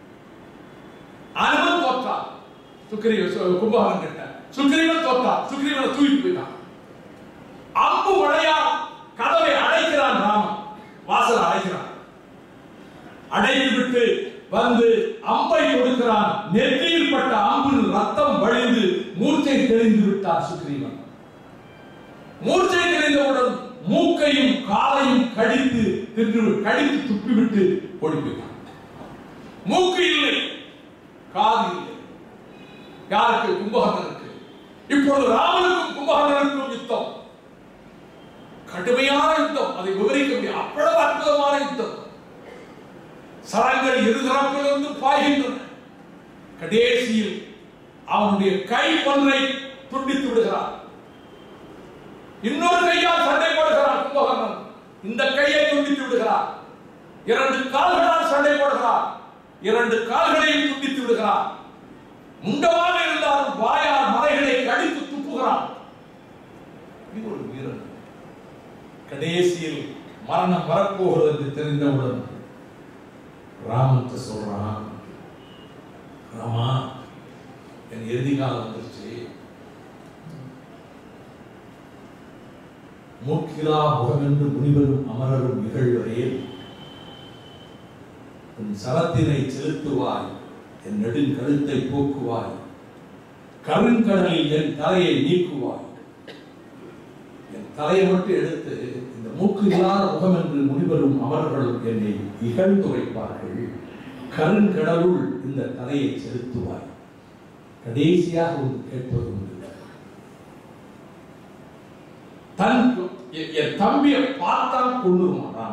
அனுமன் தோற்றான் சுக்கிரீவ சு- கும்பகர்ணன் கிட்ட சுக்கிரீவன் தோற்றான் சுக்கிரீவனை தூக்கிட்டு போயிட்டான் அம்பு மழையா கதவை அடைக்கிறான் ராமன் வாசல் அடைக்கிறான் அடைத்து விட்டு வந்து அம்பை கொடுக்கிறான் நெற்றியில் பட்ட அம்பில் ரத்தம் வழிந்து மூர்ச்சை தெளிந்து விட்டார் சுக்ரீவன் மூர்ச்சை தெளிந்தவுடன் மூக்கையும் காலையும் கடித்து தின்று கடித்து துப்பிவிட்டு ஓடிவிட்டான் மூக்கு இல்லை காது இல்லை யாருக்கு கும்பகர்ணனுக்கு இப்பொழுது ராமனுக்கும் கும்பகர்ணனுக்கும் யுத்தம் கடுமையான யுத்தம் அதை விவரிக்க முடியும் அவ்வளவு அற்புதமான யுத்தம் சரங்கள் இருதரப்பிலிருந்து பாய்கின்றன கடைசியில் அவனுடைய கை ஒன்றை துண்டித்து விடுகிறான் இன்னொரு கையால் சண்டை போடுகிறான் கும்பகர்ணன் இந்த கையை துண்டித்து விடுகிறார் இரண்டு கால்களால் சண்டை போடுகிறார் இரண்டு கால்களையும் துண்டித்து விடுகிறார் முண்டமாக இருந்தாலும் வாயால் மலைகளை கடித்து துப்புகிறான் இது ஒரு வீரன் கடைசியில் மரணம் வரப்போகிறது என்று தெரிந்தவுடன் ராமன் சொல்றான் ராமா என் இறுதி காலம் வந்துருச்சு மூக்கிலா முகமென்று முனிவரும் அமரரும் நிகழ்வரையில் உன் சரத்தினை செலுத்துவாய் என் நெடுங்கழுத்தை போக்குவாய் கருங்கடலில் என் தலையை நீக்குவாய் என் தலையை மட்டும் எடுத்து இந்த மூக்கு இல்லாத முகம் என்று முனிவரும் அமரர்களும் என்னை இகழ்ந்துரைப்பார்கள் கருங்கடலுள் இந்த தலையை செலுத்துவாய் கடைசியாக ஒன்று கேட்பது உண்டு தன் என் என் தம்பியை பார்த்தால் கொள்ளுமான்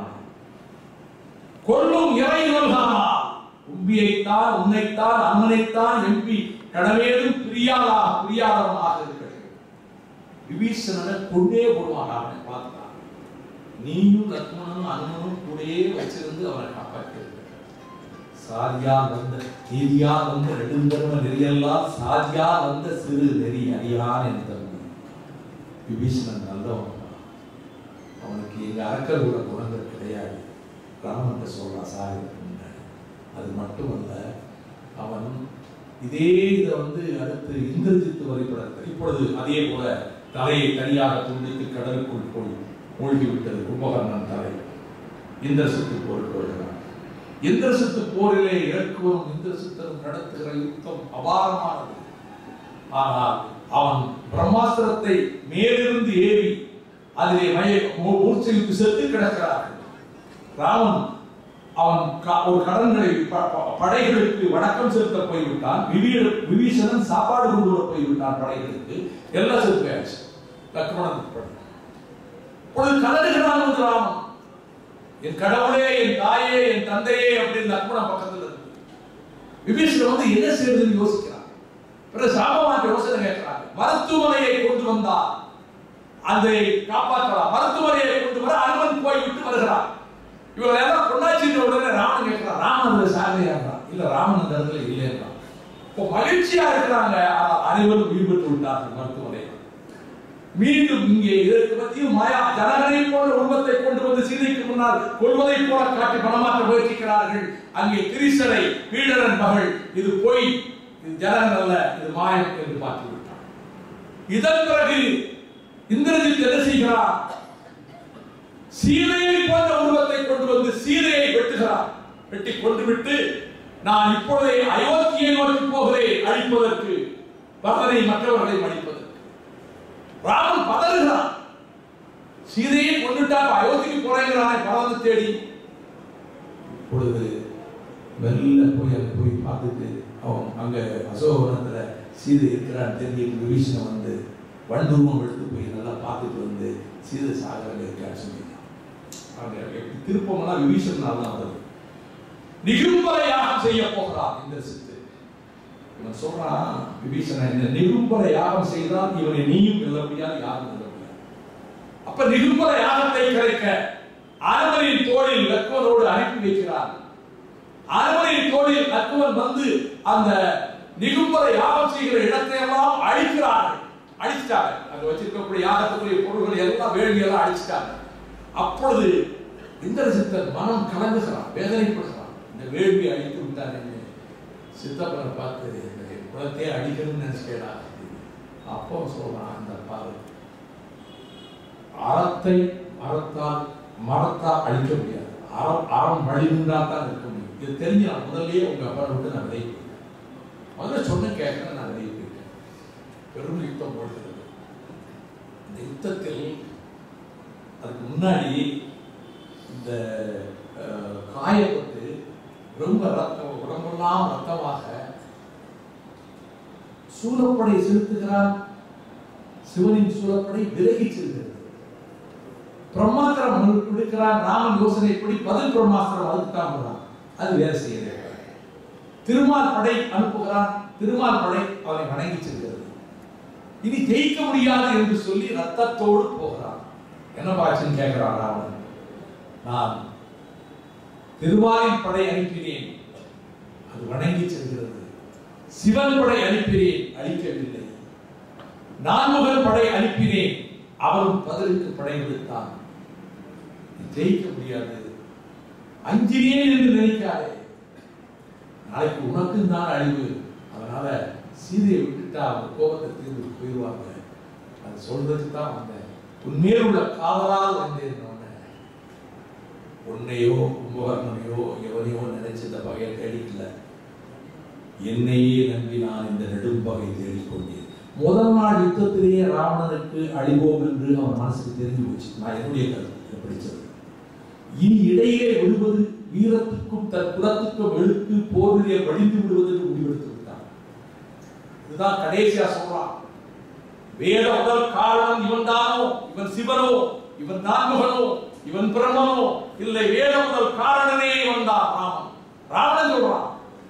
கொல்லும் இறை நல்கானா உம்பியைத்தான் உன்னைத்தான் அண்ணனைத்தான் எம்பி கடவேதும் பிரியாதா பிரியாதவனாக இருக்கிறது விபீஷணனை கொண்டே போடுவான் அவனை பார்த்தான் நீயும் லக்ஷ்மணனும் அண்ணனும் கூடயே வச்சிருந்து அவனை காப்பாற்றியிருக்க சாதியா வந்த நீதியா வந்த நெடுந்தர்ம நெறியெல்லாம் சாதியா வந்த சிறு நெறி அறியான் என் தம்பி விபீஷணன் நல்லவன் அவனுக்கு எங்க அரக்கர் கூட குணங்கள் கிடையாது ராமன் சொல்றான் சாரி அது மட்டுமல்ல அவன் இதே இதை வந்து அடுத்து இந்திரஜித்து வரைபடத்தில் இப்பொழுது அதே போல தலையை தனியாக துண்டித்து கடலுக்குள் போய் மூழ்கி விட்டது கும்பகர்ணன் தலை இந்திரசித்து போருக்கு வருகிறான் இந்திரசித்து போரிலே இறக்குவரும் இந்திரசித்தரும் நடத்துகிற யுத்தம் அபாரமானது ஆனால் அவன் பிரம்மாஸ்திரத்தை மேலிருந்து ஏறி அதிலே மய மூர்ச்சைக்கு செத்து கிடக்கிறார்கள் ராமன் அவன் க- ஒரு கடன்களை ப- ப- படைகளுக்கு வணக்கம் செலுத்த போய்விட்டான் விபீ- விபீஷணன் சாப்பாடு கொண்டு வர போய்விட்டான் படைகளுக்கு எல்லாம் செலுத்தாச்சு லக்ஷ்மணன் உட்பட. இப்பொழுது கதறுகிறான் வந்து ராமன் என் கடவுளே என் தாயே என் தந்தையே அப்படின்னு லக்ஷ்மணன் பக்கத்துல இருக்கு விபீஷணன் வந்து என்ன செய்யறதுன்னு யோசிக்கிறான் பிறகு சாபமாட்ட யோசனை கேட்கிறாங்க மருத்துவமனையை கொண்டு வந்தார் அதை காப்பாற்றலாம் மருத்துவமனையை கொண்டு வர அனுமன் போய் விட்டு வருகிறார் இவங்க எல்லாம் கொண்டாச்சின்ற உடனே ராமன் கேட்கிறான் ராமன் அதுல சாகையாகிறான் இல்ல ராமன் அந்த இடத்துல இல்லைன்றான் இப்போ மகிழ்ச்சியா இருக்கிறாங்க ஆனால் அனைவரும் உயிர் பெற்று விட்டார்கள் மருத்துவமனை மீண்டும் இங்கே இதற்கு பற்றியும் மாயா ஜனகனை போன்ற உருவத்தை கொண்டு வந்து சீதைக்கு முன்னால் கொள்வதை போல காட்டி பணமாற்ற முயற்சிக்கிறார்கள் அங்கே திரிசலை பீடரன் மகள் இது பொய் இது ஜனகன் அல்ல இது மாயம் என்று பார்த்து விட்டான் இதன் பிறகு இந்திரஜித் என்ன செய்கிறார் சீதையை போன்ற உருவத்தை கொண்டு வந்து சீதையை வெட்டுகிறார் வெட்டி கொண்டு விட்டு நான் இப்பொழுதே அயோத்தியை நோக்கி போகிறேன் அழிப்பதற்கு பரதனை மற்றவர்களை அழிப்பதற்கு ராமன் பதறுகிறான் சீதையை கொண்டுட்டா இப்ப அயோத்திக்கு போறேங்கிறான் பரதனை தேடி இப்பொழுது மெல்ல போய் அங்க போய் பார்த்துட்டு அவன் அங்க அசோகவனத்துல சீதை இருக்கிறான்னு தெரிஞ்சு விபீஷணன் வந்து வண்டுருவம் எடுத்து போய் நல்லா பார்த்துட்டு வந்து சீதை சாகரங்க இருக்கான்னு சொல்லிட்டான் அவங்க எப்படி திருப்பம்னா விபீஷணனால் தான் வருது நிகும்பரை யாகம் செய்ய போகிறான் இந்த சித்து இவன் சொல்றான் விபீஷணன் இந்த நிகும்பரை யாகம் செய்தால் இவனை நீயும் வெல்ல முடியாது யாரும் வெல்ல முடியாது அப்ப நிகும்பர யாகத்தை கரைக்க அனுமனின் தோளில் லக்மனோடு அனுப்பி வைக்கிறார் அனுமனின் தோளில் லக்மன் வந்து அந்த நிகும்பர யாகம் செய்கிற இடத்தை எல்லாம் அழிக்கிறார்கள் அழிச்சிட்டாங்க அங்க வச்சிருக்கக்கூடிய யாகத்துக்குரிய பொருள்கள் எல்லாம் வேள்வியெல்லாம் அழிச்சிட்டாங்க அப்பொழுது இந்திரசித்தன் மனம் கலங்குகிறான் வேதனைப்படுகிறான் இந்த வேள்வி அழித்து விட்டாருன்னு சித்தப்பனை பார்த்து இந்த குலத்தையே அடிக்கணும்னு நினைச்சேடா அப்போ சொல்றான் அந்த பாரு அறத்தை மரத்தால் மரத்தால் அழிக்க முடியாது அறம் அறம் வழி நின்றால் தான் இருக்க முடியும் இது தெரிஞ்சு நான் முதல்லயே உங்க அப்பா விட்டு நான் விதை போயிட்டேன் முதல்ல சொன்ன கேட்க நான் விதை போயிட்டேன் பெரும் யுத்தம் போடுகிறது இந்த யுத்தத்தில் அதுக்கு முன்னாடி இந்த அஹ், காயப்பட்டு ரொம்ப ரத்தம் உடம்பெல்லாம் ரத்தமாக சூலப்படை செலுத்துகிறார் சிவனின் சூலப்படை விலகி செல்கிறது பிரம்மாஸ்திரம் கொடுக்கிறார் ராமன் யோசனைப்படி பதில் பிரம்மாஸ்திரம் அதுக்கு தான் போறான் அது வேலை செய்யறது திருமால் படை அனுப்புகிறான் திருமால் படை அவனை வணங்கி செல்கிறது இனி ஜெயிக்க முடியாது என்று சொல்லி ரத்தத்தோடு போகிறான் என்ன பாச்சுன்னு கேட்கிறான் ராவணன் நான் திருவாரின் படை அனுப்பினேன் அது வணங்கி செல்கிறது சிவன் படை அனுப்பினேன் அழிக்கவில்லை நான்முகன் படை அனுப்பினேன் அவரும் பதிலுக்கு படை விடுத்தான் நீ ஜெயிக்க முடியாது அஞ்சினேன் என்று நினைக்காதே நாளைக்கு உனக்கும் தான் அழிவு அதனால சீதையை விட்டுட்டா அவங்க கோபத்தை தீர்ந்து போயிடுவாங்க அது சொல்றதுக்கு தான் வந்தேன் உன்மேல் உள்ள காதலால் வந்தேன் நான். உன்னையோ கும்பகர்ணனையோ எவனையோ நினைச்ச இந்த பகையை தேடிக்கல என்னையே நம்பி நான் இந்த நெடும்பகை தேடிக்கொண்டேன் முதல் நாள் யுத்தத்திலேயே ராவணனுக்கு அழிவோம் என்று அவன் மனசுக்கு தெரிஞ்சு போச்சு நான் என்னுடைய கருத்து இதை படிச்சது இனி இடையே விடுவது வீரத்துக்கும் தன் குலத்துக்கும் எழுத்து போரிலே வடிந்து விடுவது என்று முடிவெடுத்து விட்டான் இதுதான் கடைசியா சொல்றான் வேத முதல் காரணம் இவன் தானோ இவன் சிவனோ இவன் நான்முகனோ இவன் பிரம்மனோ இல்லை வேத முதல் காரணனே இவன் தான் ராமன் ராவணன் சொல்றான்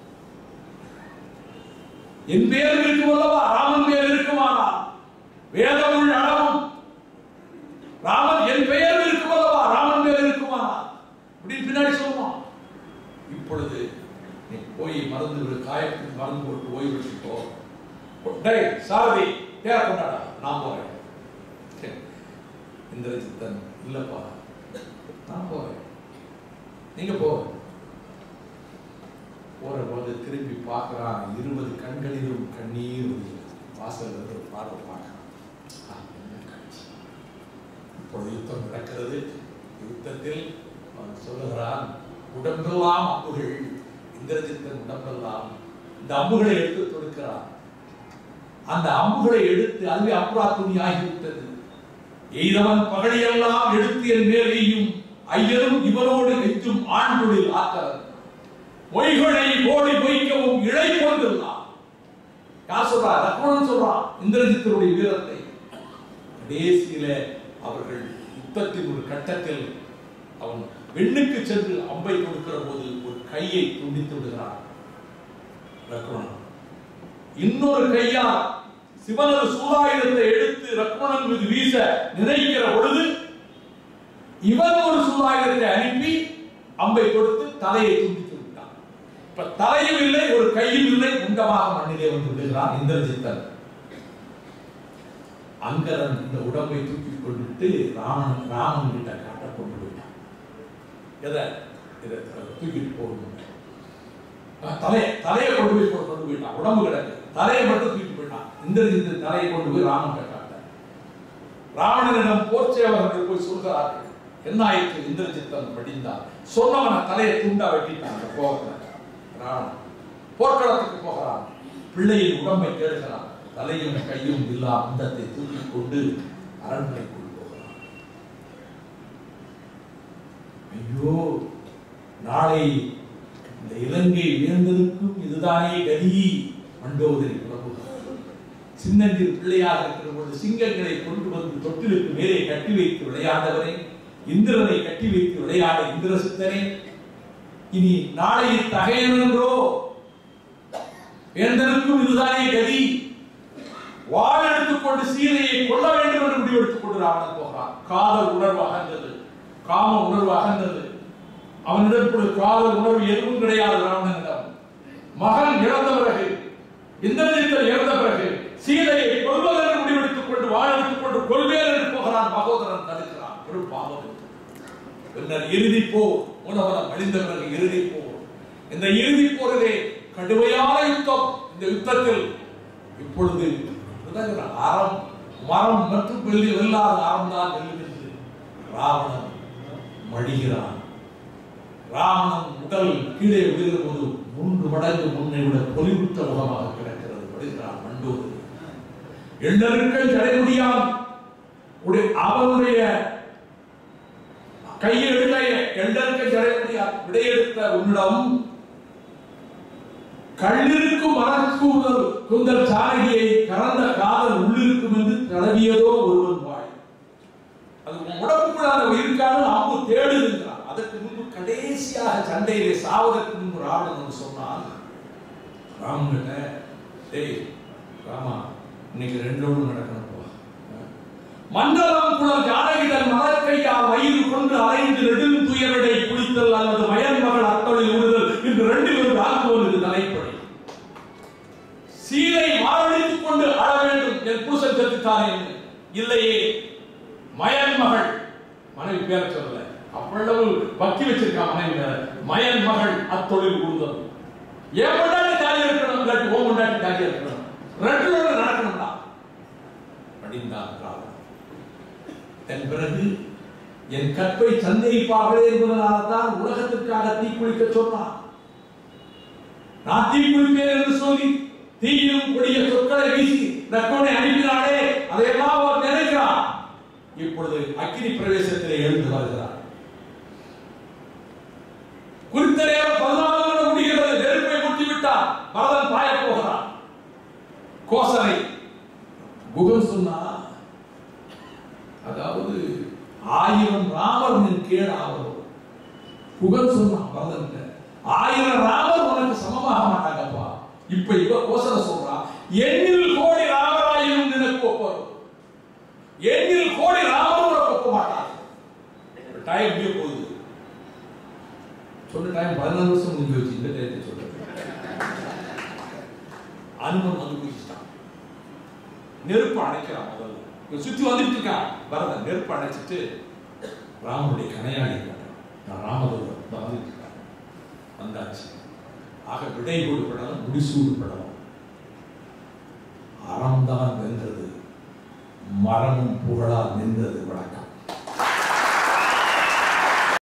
என் பேர் இருக்கும் அல்லவா ராமன் பேர் இருக்குமானா வேதமுள் அளவும் ராமன் என் பெயர் இருக்கும் அல்லவா ராமன் பேர் இருக்குமானா அப்படின்னு பின்னாடி சொல்லுவான் இப்பொழுது நீ போய் மருந்து விடு காயத்துக்கு மருந்து போட்டு ஓய்வு எடுத்துக்கோ டேய் சாரதி பேர கொண்டாடா நான் போறேன் சரி. இந்திரஜித்தன் இல்லப்பா நான் போறேன் நீங்க போங்க போற போது திரும்பி பார்க்கறான் இருபது கண்களிலும் கண்ணீர் வடிகிறது. வாசல்ல இருந்து ஒரு பார்வை பார்க்கறான் ஆ, என்ன காட்சி. இப்பொழுது யுத்தம் நடக்கிறது யுத்தத்தில் அவன் சொல்லுகிறான் உடம்பெல்லாம் அம்புகள் இந்திரஜித்தன் உடம்பெல்லாம் இந்த அம்புகளை எடுத்து தொடுக்கிறான் அந்த அம்புகளை எடுத்து அதுவே அப்புறா துணி ஆகிவிட்டது எய்தவன் பகடியெல்லாம் எடுத்து என் மேல் எய்யும் ஐயரும் இவரோடு எஞ்சும் ஆண்களில் ஆற்றவர் மொய்களை கோடி பொய்க்கவும் இழை கொண்டிருந்தான் யார் சொல்றா லக்ஷ்மணன் சொல்றான் இந்திரஜித்தனுடைய வீரத்தை கடைசியில அவர்கள் யுத்தத்தின் ஒரு கட்டத்தில் அவன் வெண்ணுக்கு சென்று அம்பை கொடுக்கிற போது ஒரு கையை துண்டித்து விடுகிறான் லக்ஷ்மணன் இன்னொரு கையால் சிவனது சூதாயுதத்தை எடுத்து லக்ஷ்மணன் மீது வீச நினைக்கிற பொழுது இவன் ஒரு சூதாயுதத்தை அனுப்பி அம்பை கொடுத்து தலையை துண்டித்து விட்டான் இப்ப தலையும் இல்லை ஒரு கையும் இல்லை முண்டமாக மண்ணிலே வந்து விடுகிறான் இந்திரஜித்தன் அங்கரன் இந்த உடம்பை தூக்கி கொண்டுட்டு ராமன் ராமன் கிட்ட காட்ட கொண்டு போயிட்டான் எதை இதை தூக்கிட்டு போகணும் தலையை தலையை கொண்டு போய் கொண்டு கொண்டு போயிட்டான் உடம்பு கிடக்கு தலையை மட்டும் தூக்கி போயிட்டான் இந்திரஜித்தின் தலையை கொண்டு போய் ராமன் காட்ட ராவணனிடம் போர்ச்சேவர்கள் போய் சொல்கிறார்கள் என்ன ஆயிற்று இந்திரஜித்தன் படிந்தான் சொன்னவன தலையை துண்டா வெட்டிட்டான் அந்த கோபத்துல ராவணன் போர்க்களத்துக்கு போகிறான் பிள்ளையின் உடம்பை தேடுகிறான் தலையும் கையும் இல்லா அந்தத்தை தூக்கி கொண்டு அரண்மனைக்குள் போகிறான் ஐயோ நாளை இந்த இலங்கை வேந்தனுக்கும் இதுதானே கதி மண்டோதரி புலம்புகிறார் சின்னஞ்சிறு பிள்ளையாக இருக்கிற பொழுது சிங்கங்களை கொண்டு வந்து தொட்டிலுக்கு மேலே கட்டி வைத்து விளையாண்டவரே இந்திரனை கட்டி வைத்து விளையாட இந்திரசித்தனே இனி நாளை தகையனன்றோ வேந்தனுக்கும் இதுதானே கதி வாள் எடுத்துக்கொண்டு சீதையை கொல்ல வேண்டும் என்று முடிவெடுத்துக் கொண்டு ராவணன் போகிறான் காதல் உணர்வு அகன்றது காம உணர்வு அகன்றது அவனிடம் இப்பொழுது காதல் உணர்வு எதுவும் கிடையாது ராவணனிடம் மகன் இறந்த பிறகு இந்திரஜித்தன் இறந்த பிறகு சீதையை கொல்வதென்று முடிவெடுத்துக் கொண்டு வாழ எடுத்துக் கொண்டு கொள்வேன் என்று போகிறான் மகோதரன் தடுக்கிறான் ஒரு பாவம் பின்னர் இறுதி போர் மூலவனம் அழிந்த பிறகு இறுதி போர் இந்த இறுதி போரிலே கடுமையான யுத்தம் இந்த யுத்தத்தில் இப்பொழுது விலகுகிறான். அறம் மரம் மற்றும் வெள்ளி வெல்லாத அறம் தான் வெல்லுகிறது ராவணன் மடிகிறான் ராவணன் உடல் கீழே விழுகிற போது மூன்று மடங்கு முன்னை விட பொலிவுற்ற முகமாக கிடக்கிறது விடுகிறான் மண்டோது எண்ணருக்கள் தடைமுடியான் உடைய- அவனுடைய கையை எடுக்க எண்ணருக்கள் தடைமுடியான் விடையெடுத்த உன்னிடம் கள்ளிருக்கும் மனக்கூதல் குந்தல் சாரகியை கறந்த காதல் உள்ளிருக்கும் என்று தடவியதோ ஒருவன் வாய் அது உன் உடம்புக்குள்ள அந்த உயிருக்கான அம்பு தேடுதுங்கிறான் அதற்கு முன்பு கடைசியாக சண்டையிலே சாவதற்கு முன்பு ராவணன் வந்து சொன்னான் ராமன்கிட்ட டேய் ராமா இன்னைக்கு ரெண்டு ஒன்று நடக்கணும் போ." மண்டலம் குணம் ஜானகிதன் மலர்க்கையா மங்கையார் வயிறு கொண்டு அலைந்து நெடும் துயரடை குளித்தல் அல்லது மயன் மகள் அத்தொழில் ஊடுதல் என்று ரெண்டில் ஒன்று ஆக்குவது தலைப்படை சீலை மாரடித்துக் கொண்டு அழ வேண்டும் என் புருஷன் செத்துட்டானே என்று. இல்லையே மயன் மகள் மனைவி பேர சொல்லல அவ்வளவு பக்தி வச்சிருக்கான் மனைவி மேல மயன் மகள் அத்தொழில் ஊடுதல் என் முன்னாடி ஜாலியா இருக்கணும் இல்லாட்டி ஓ முன்னாடி ஜாலியா இருக்கணும் ரெண்டு பேரும் நடக்கணும்டா படிந்தான் காலம் அதன் பிறகு என் கற்பை சந்தேகிப்பார்களே என்பதனால்தான் உலகத்திற்காக தீக்குளிக்க சொன்னான் நான் தீக்குளிப்பேன் என்று சொல்லி தீயிலும் கொடிய சொற்களை வீசி நக்கோனை அனுப்பினாலே அதையெல்லாம் அவர் நினைக்கிறார் இப்பொழுது அக்கினி பிரவேசத்திலே எழுந்து வருகிறார் குறித்த நேரம் பதினாலு நிமிடம் முடிகிறது நெருப்பை முட்டி விட்டார் பரதன் பாயப் போகிறார் கோசனை குகன் சொன்னா அதாவது ஆயிரம் ராமரின் கீழ் ஆவரும் புகழ் சொன்னான் பரதன்ட்ட ஆயிரம் ராமர் உனக்கு சமமாக மாட்டாங்கப்பா இப்ப இவ கோசல சொல்றா எண்ணில் கோடி ராமராயினும் நினைப்பு ஒப்பார் எண்ணில் கோடி ராமர் உனக்கு ஒப்ப மாட்டாங்க டைம் முடிய போகுது சொன்ன டைம் பதினாலு வருஷம் முடிஞ்சு வச்சு இந்த டைத்தை சொல்றேன் அனுமன் வந்து குதிச்சிட்டான் நெருப்பு அணைக்கிறான் முதல்ல இவன் சுத்தி வந்துட்டு இருக்கான் பரதன் நெருப்பு அணைச்சிட்டு ராமனுடைய கனையாடி காட்டுறான். நான் ராமதூதன் நான் வந்துட்டு இருக்கேன் வந்தாச்சு ஆக விடை கொடுப்படலாம் முடிசூடு படலாம் அறம்தான் வென்றது மரமும் புகழா நின்றது வழக்கம்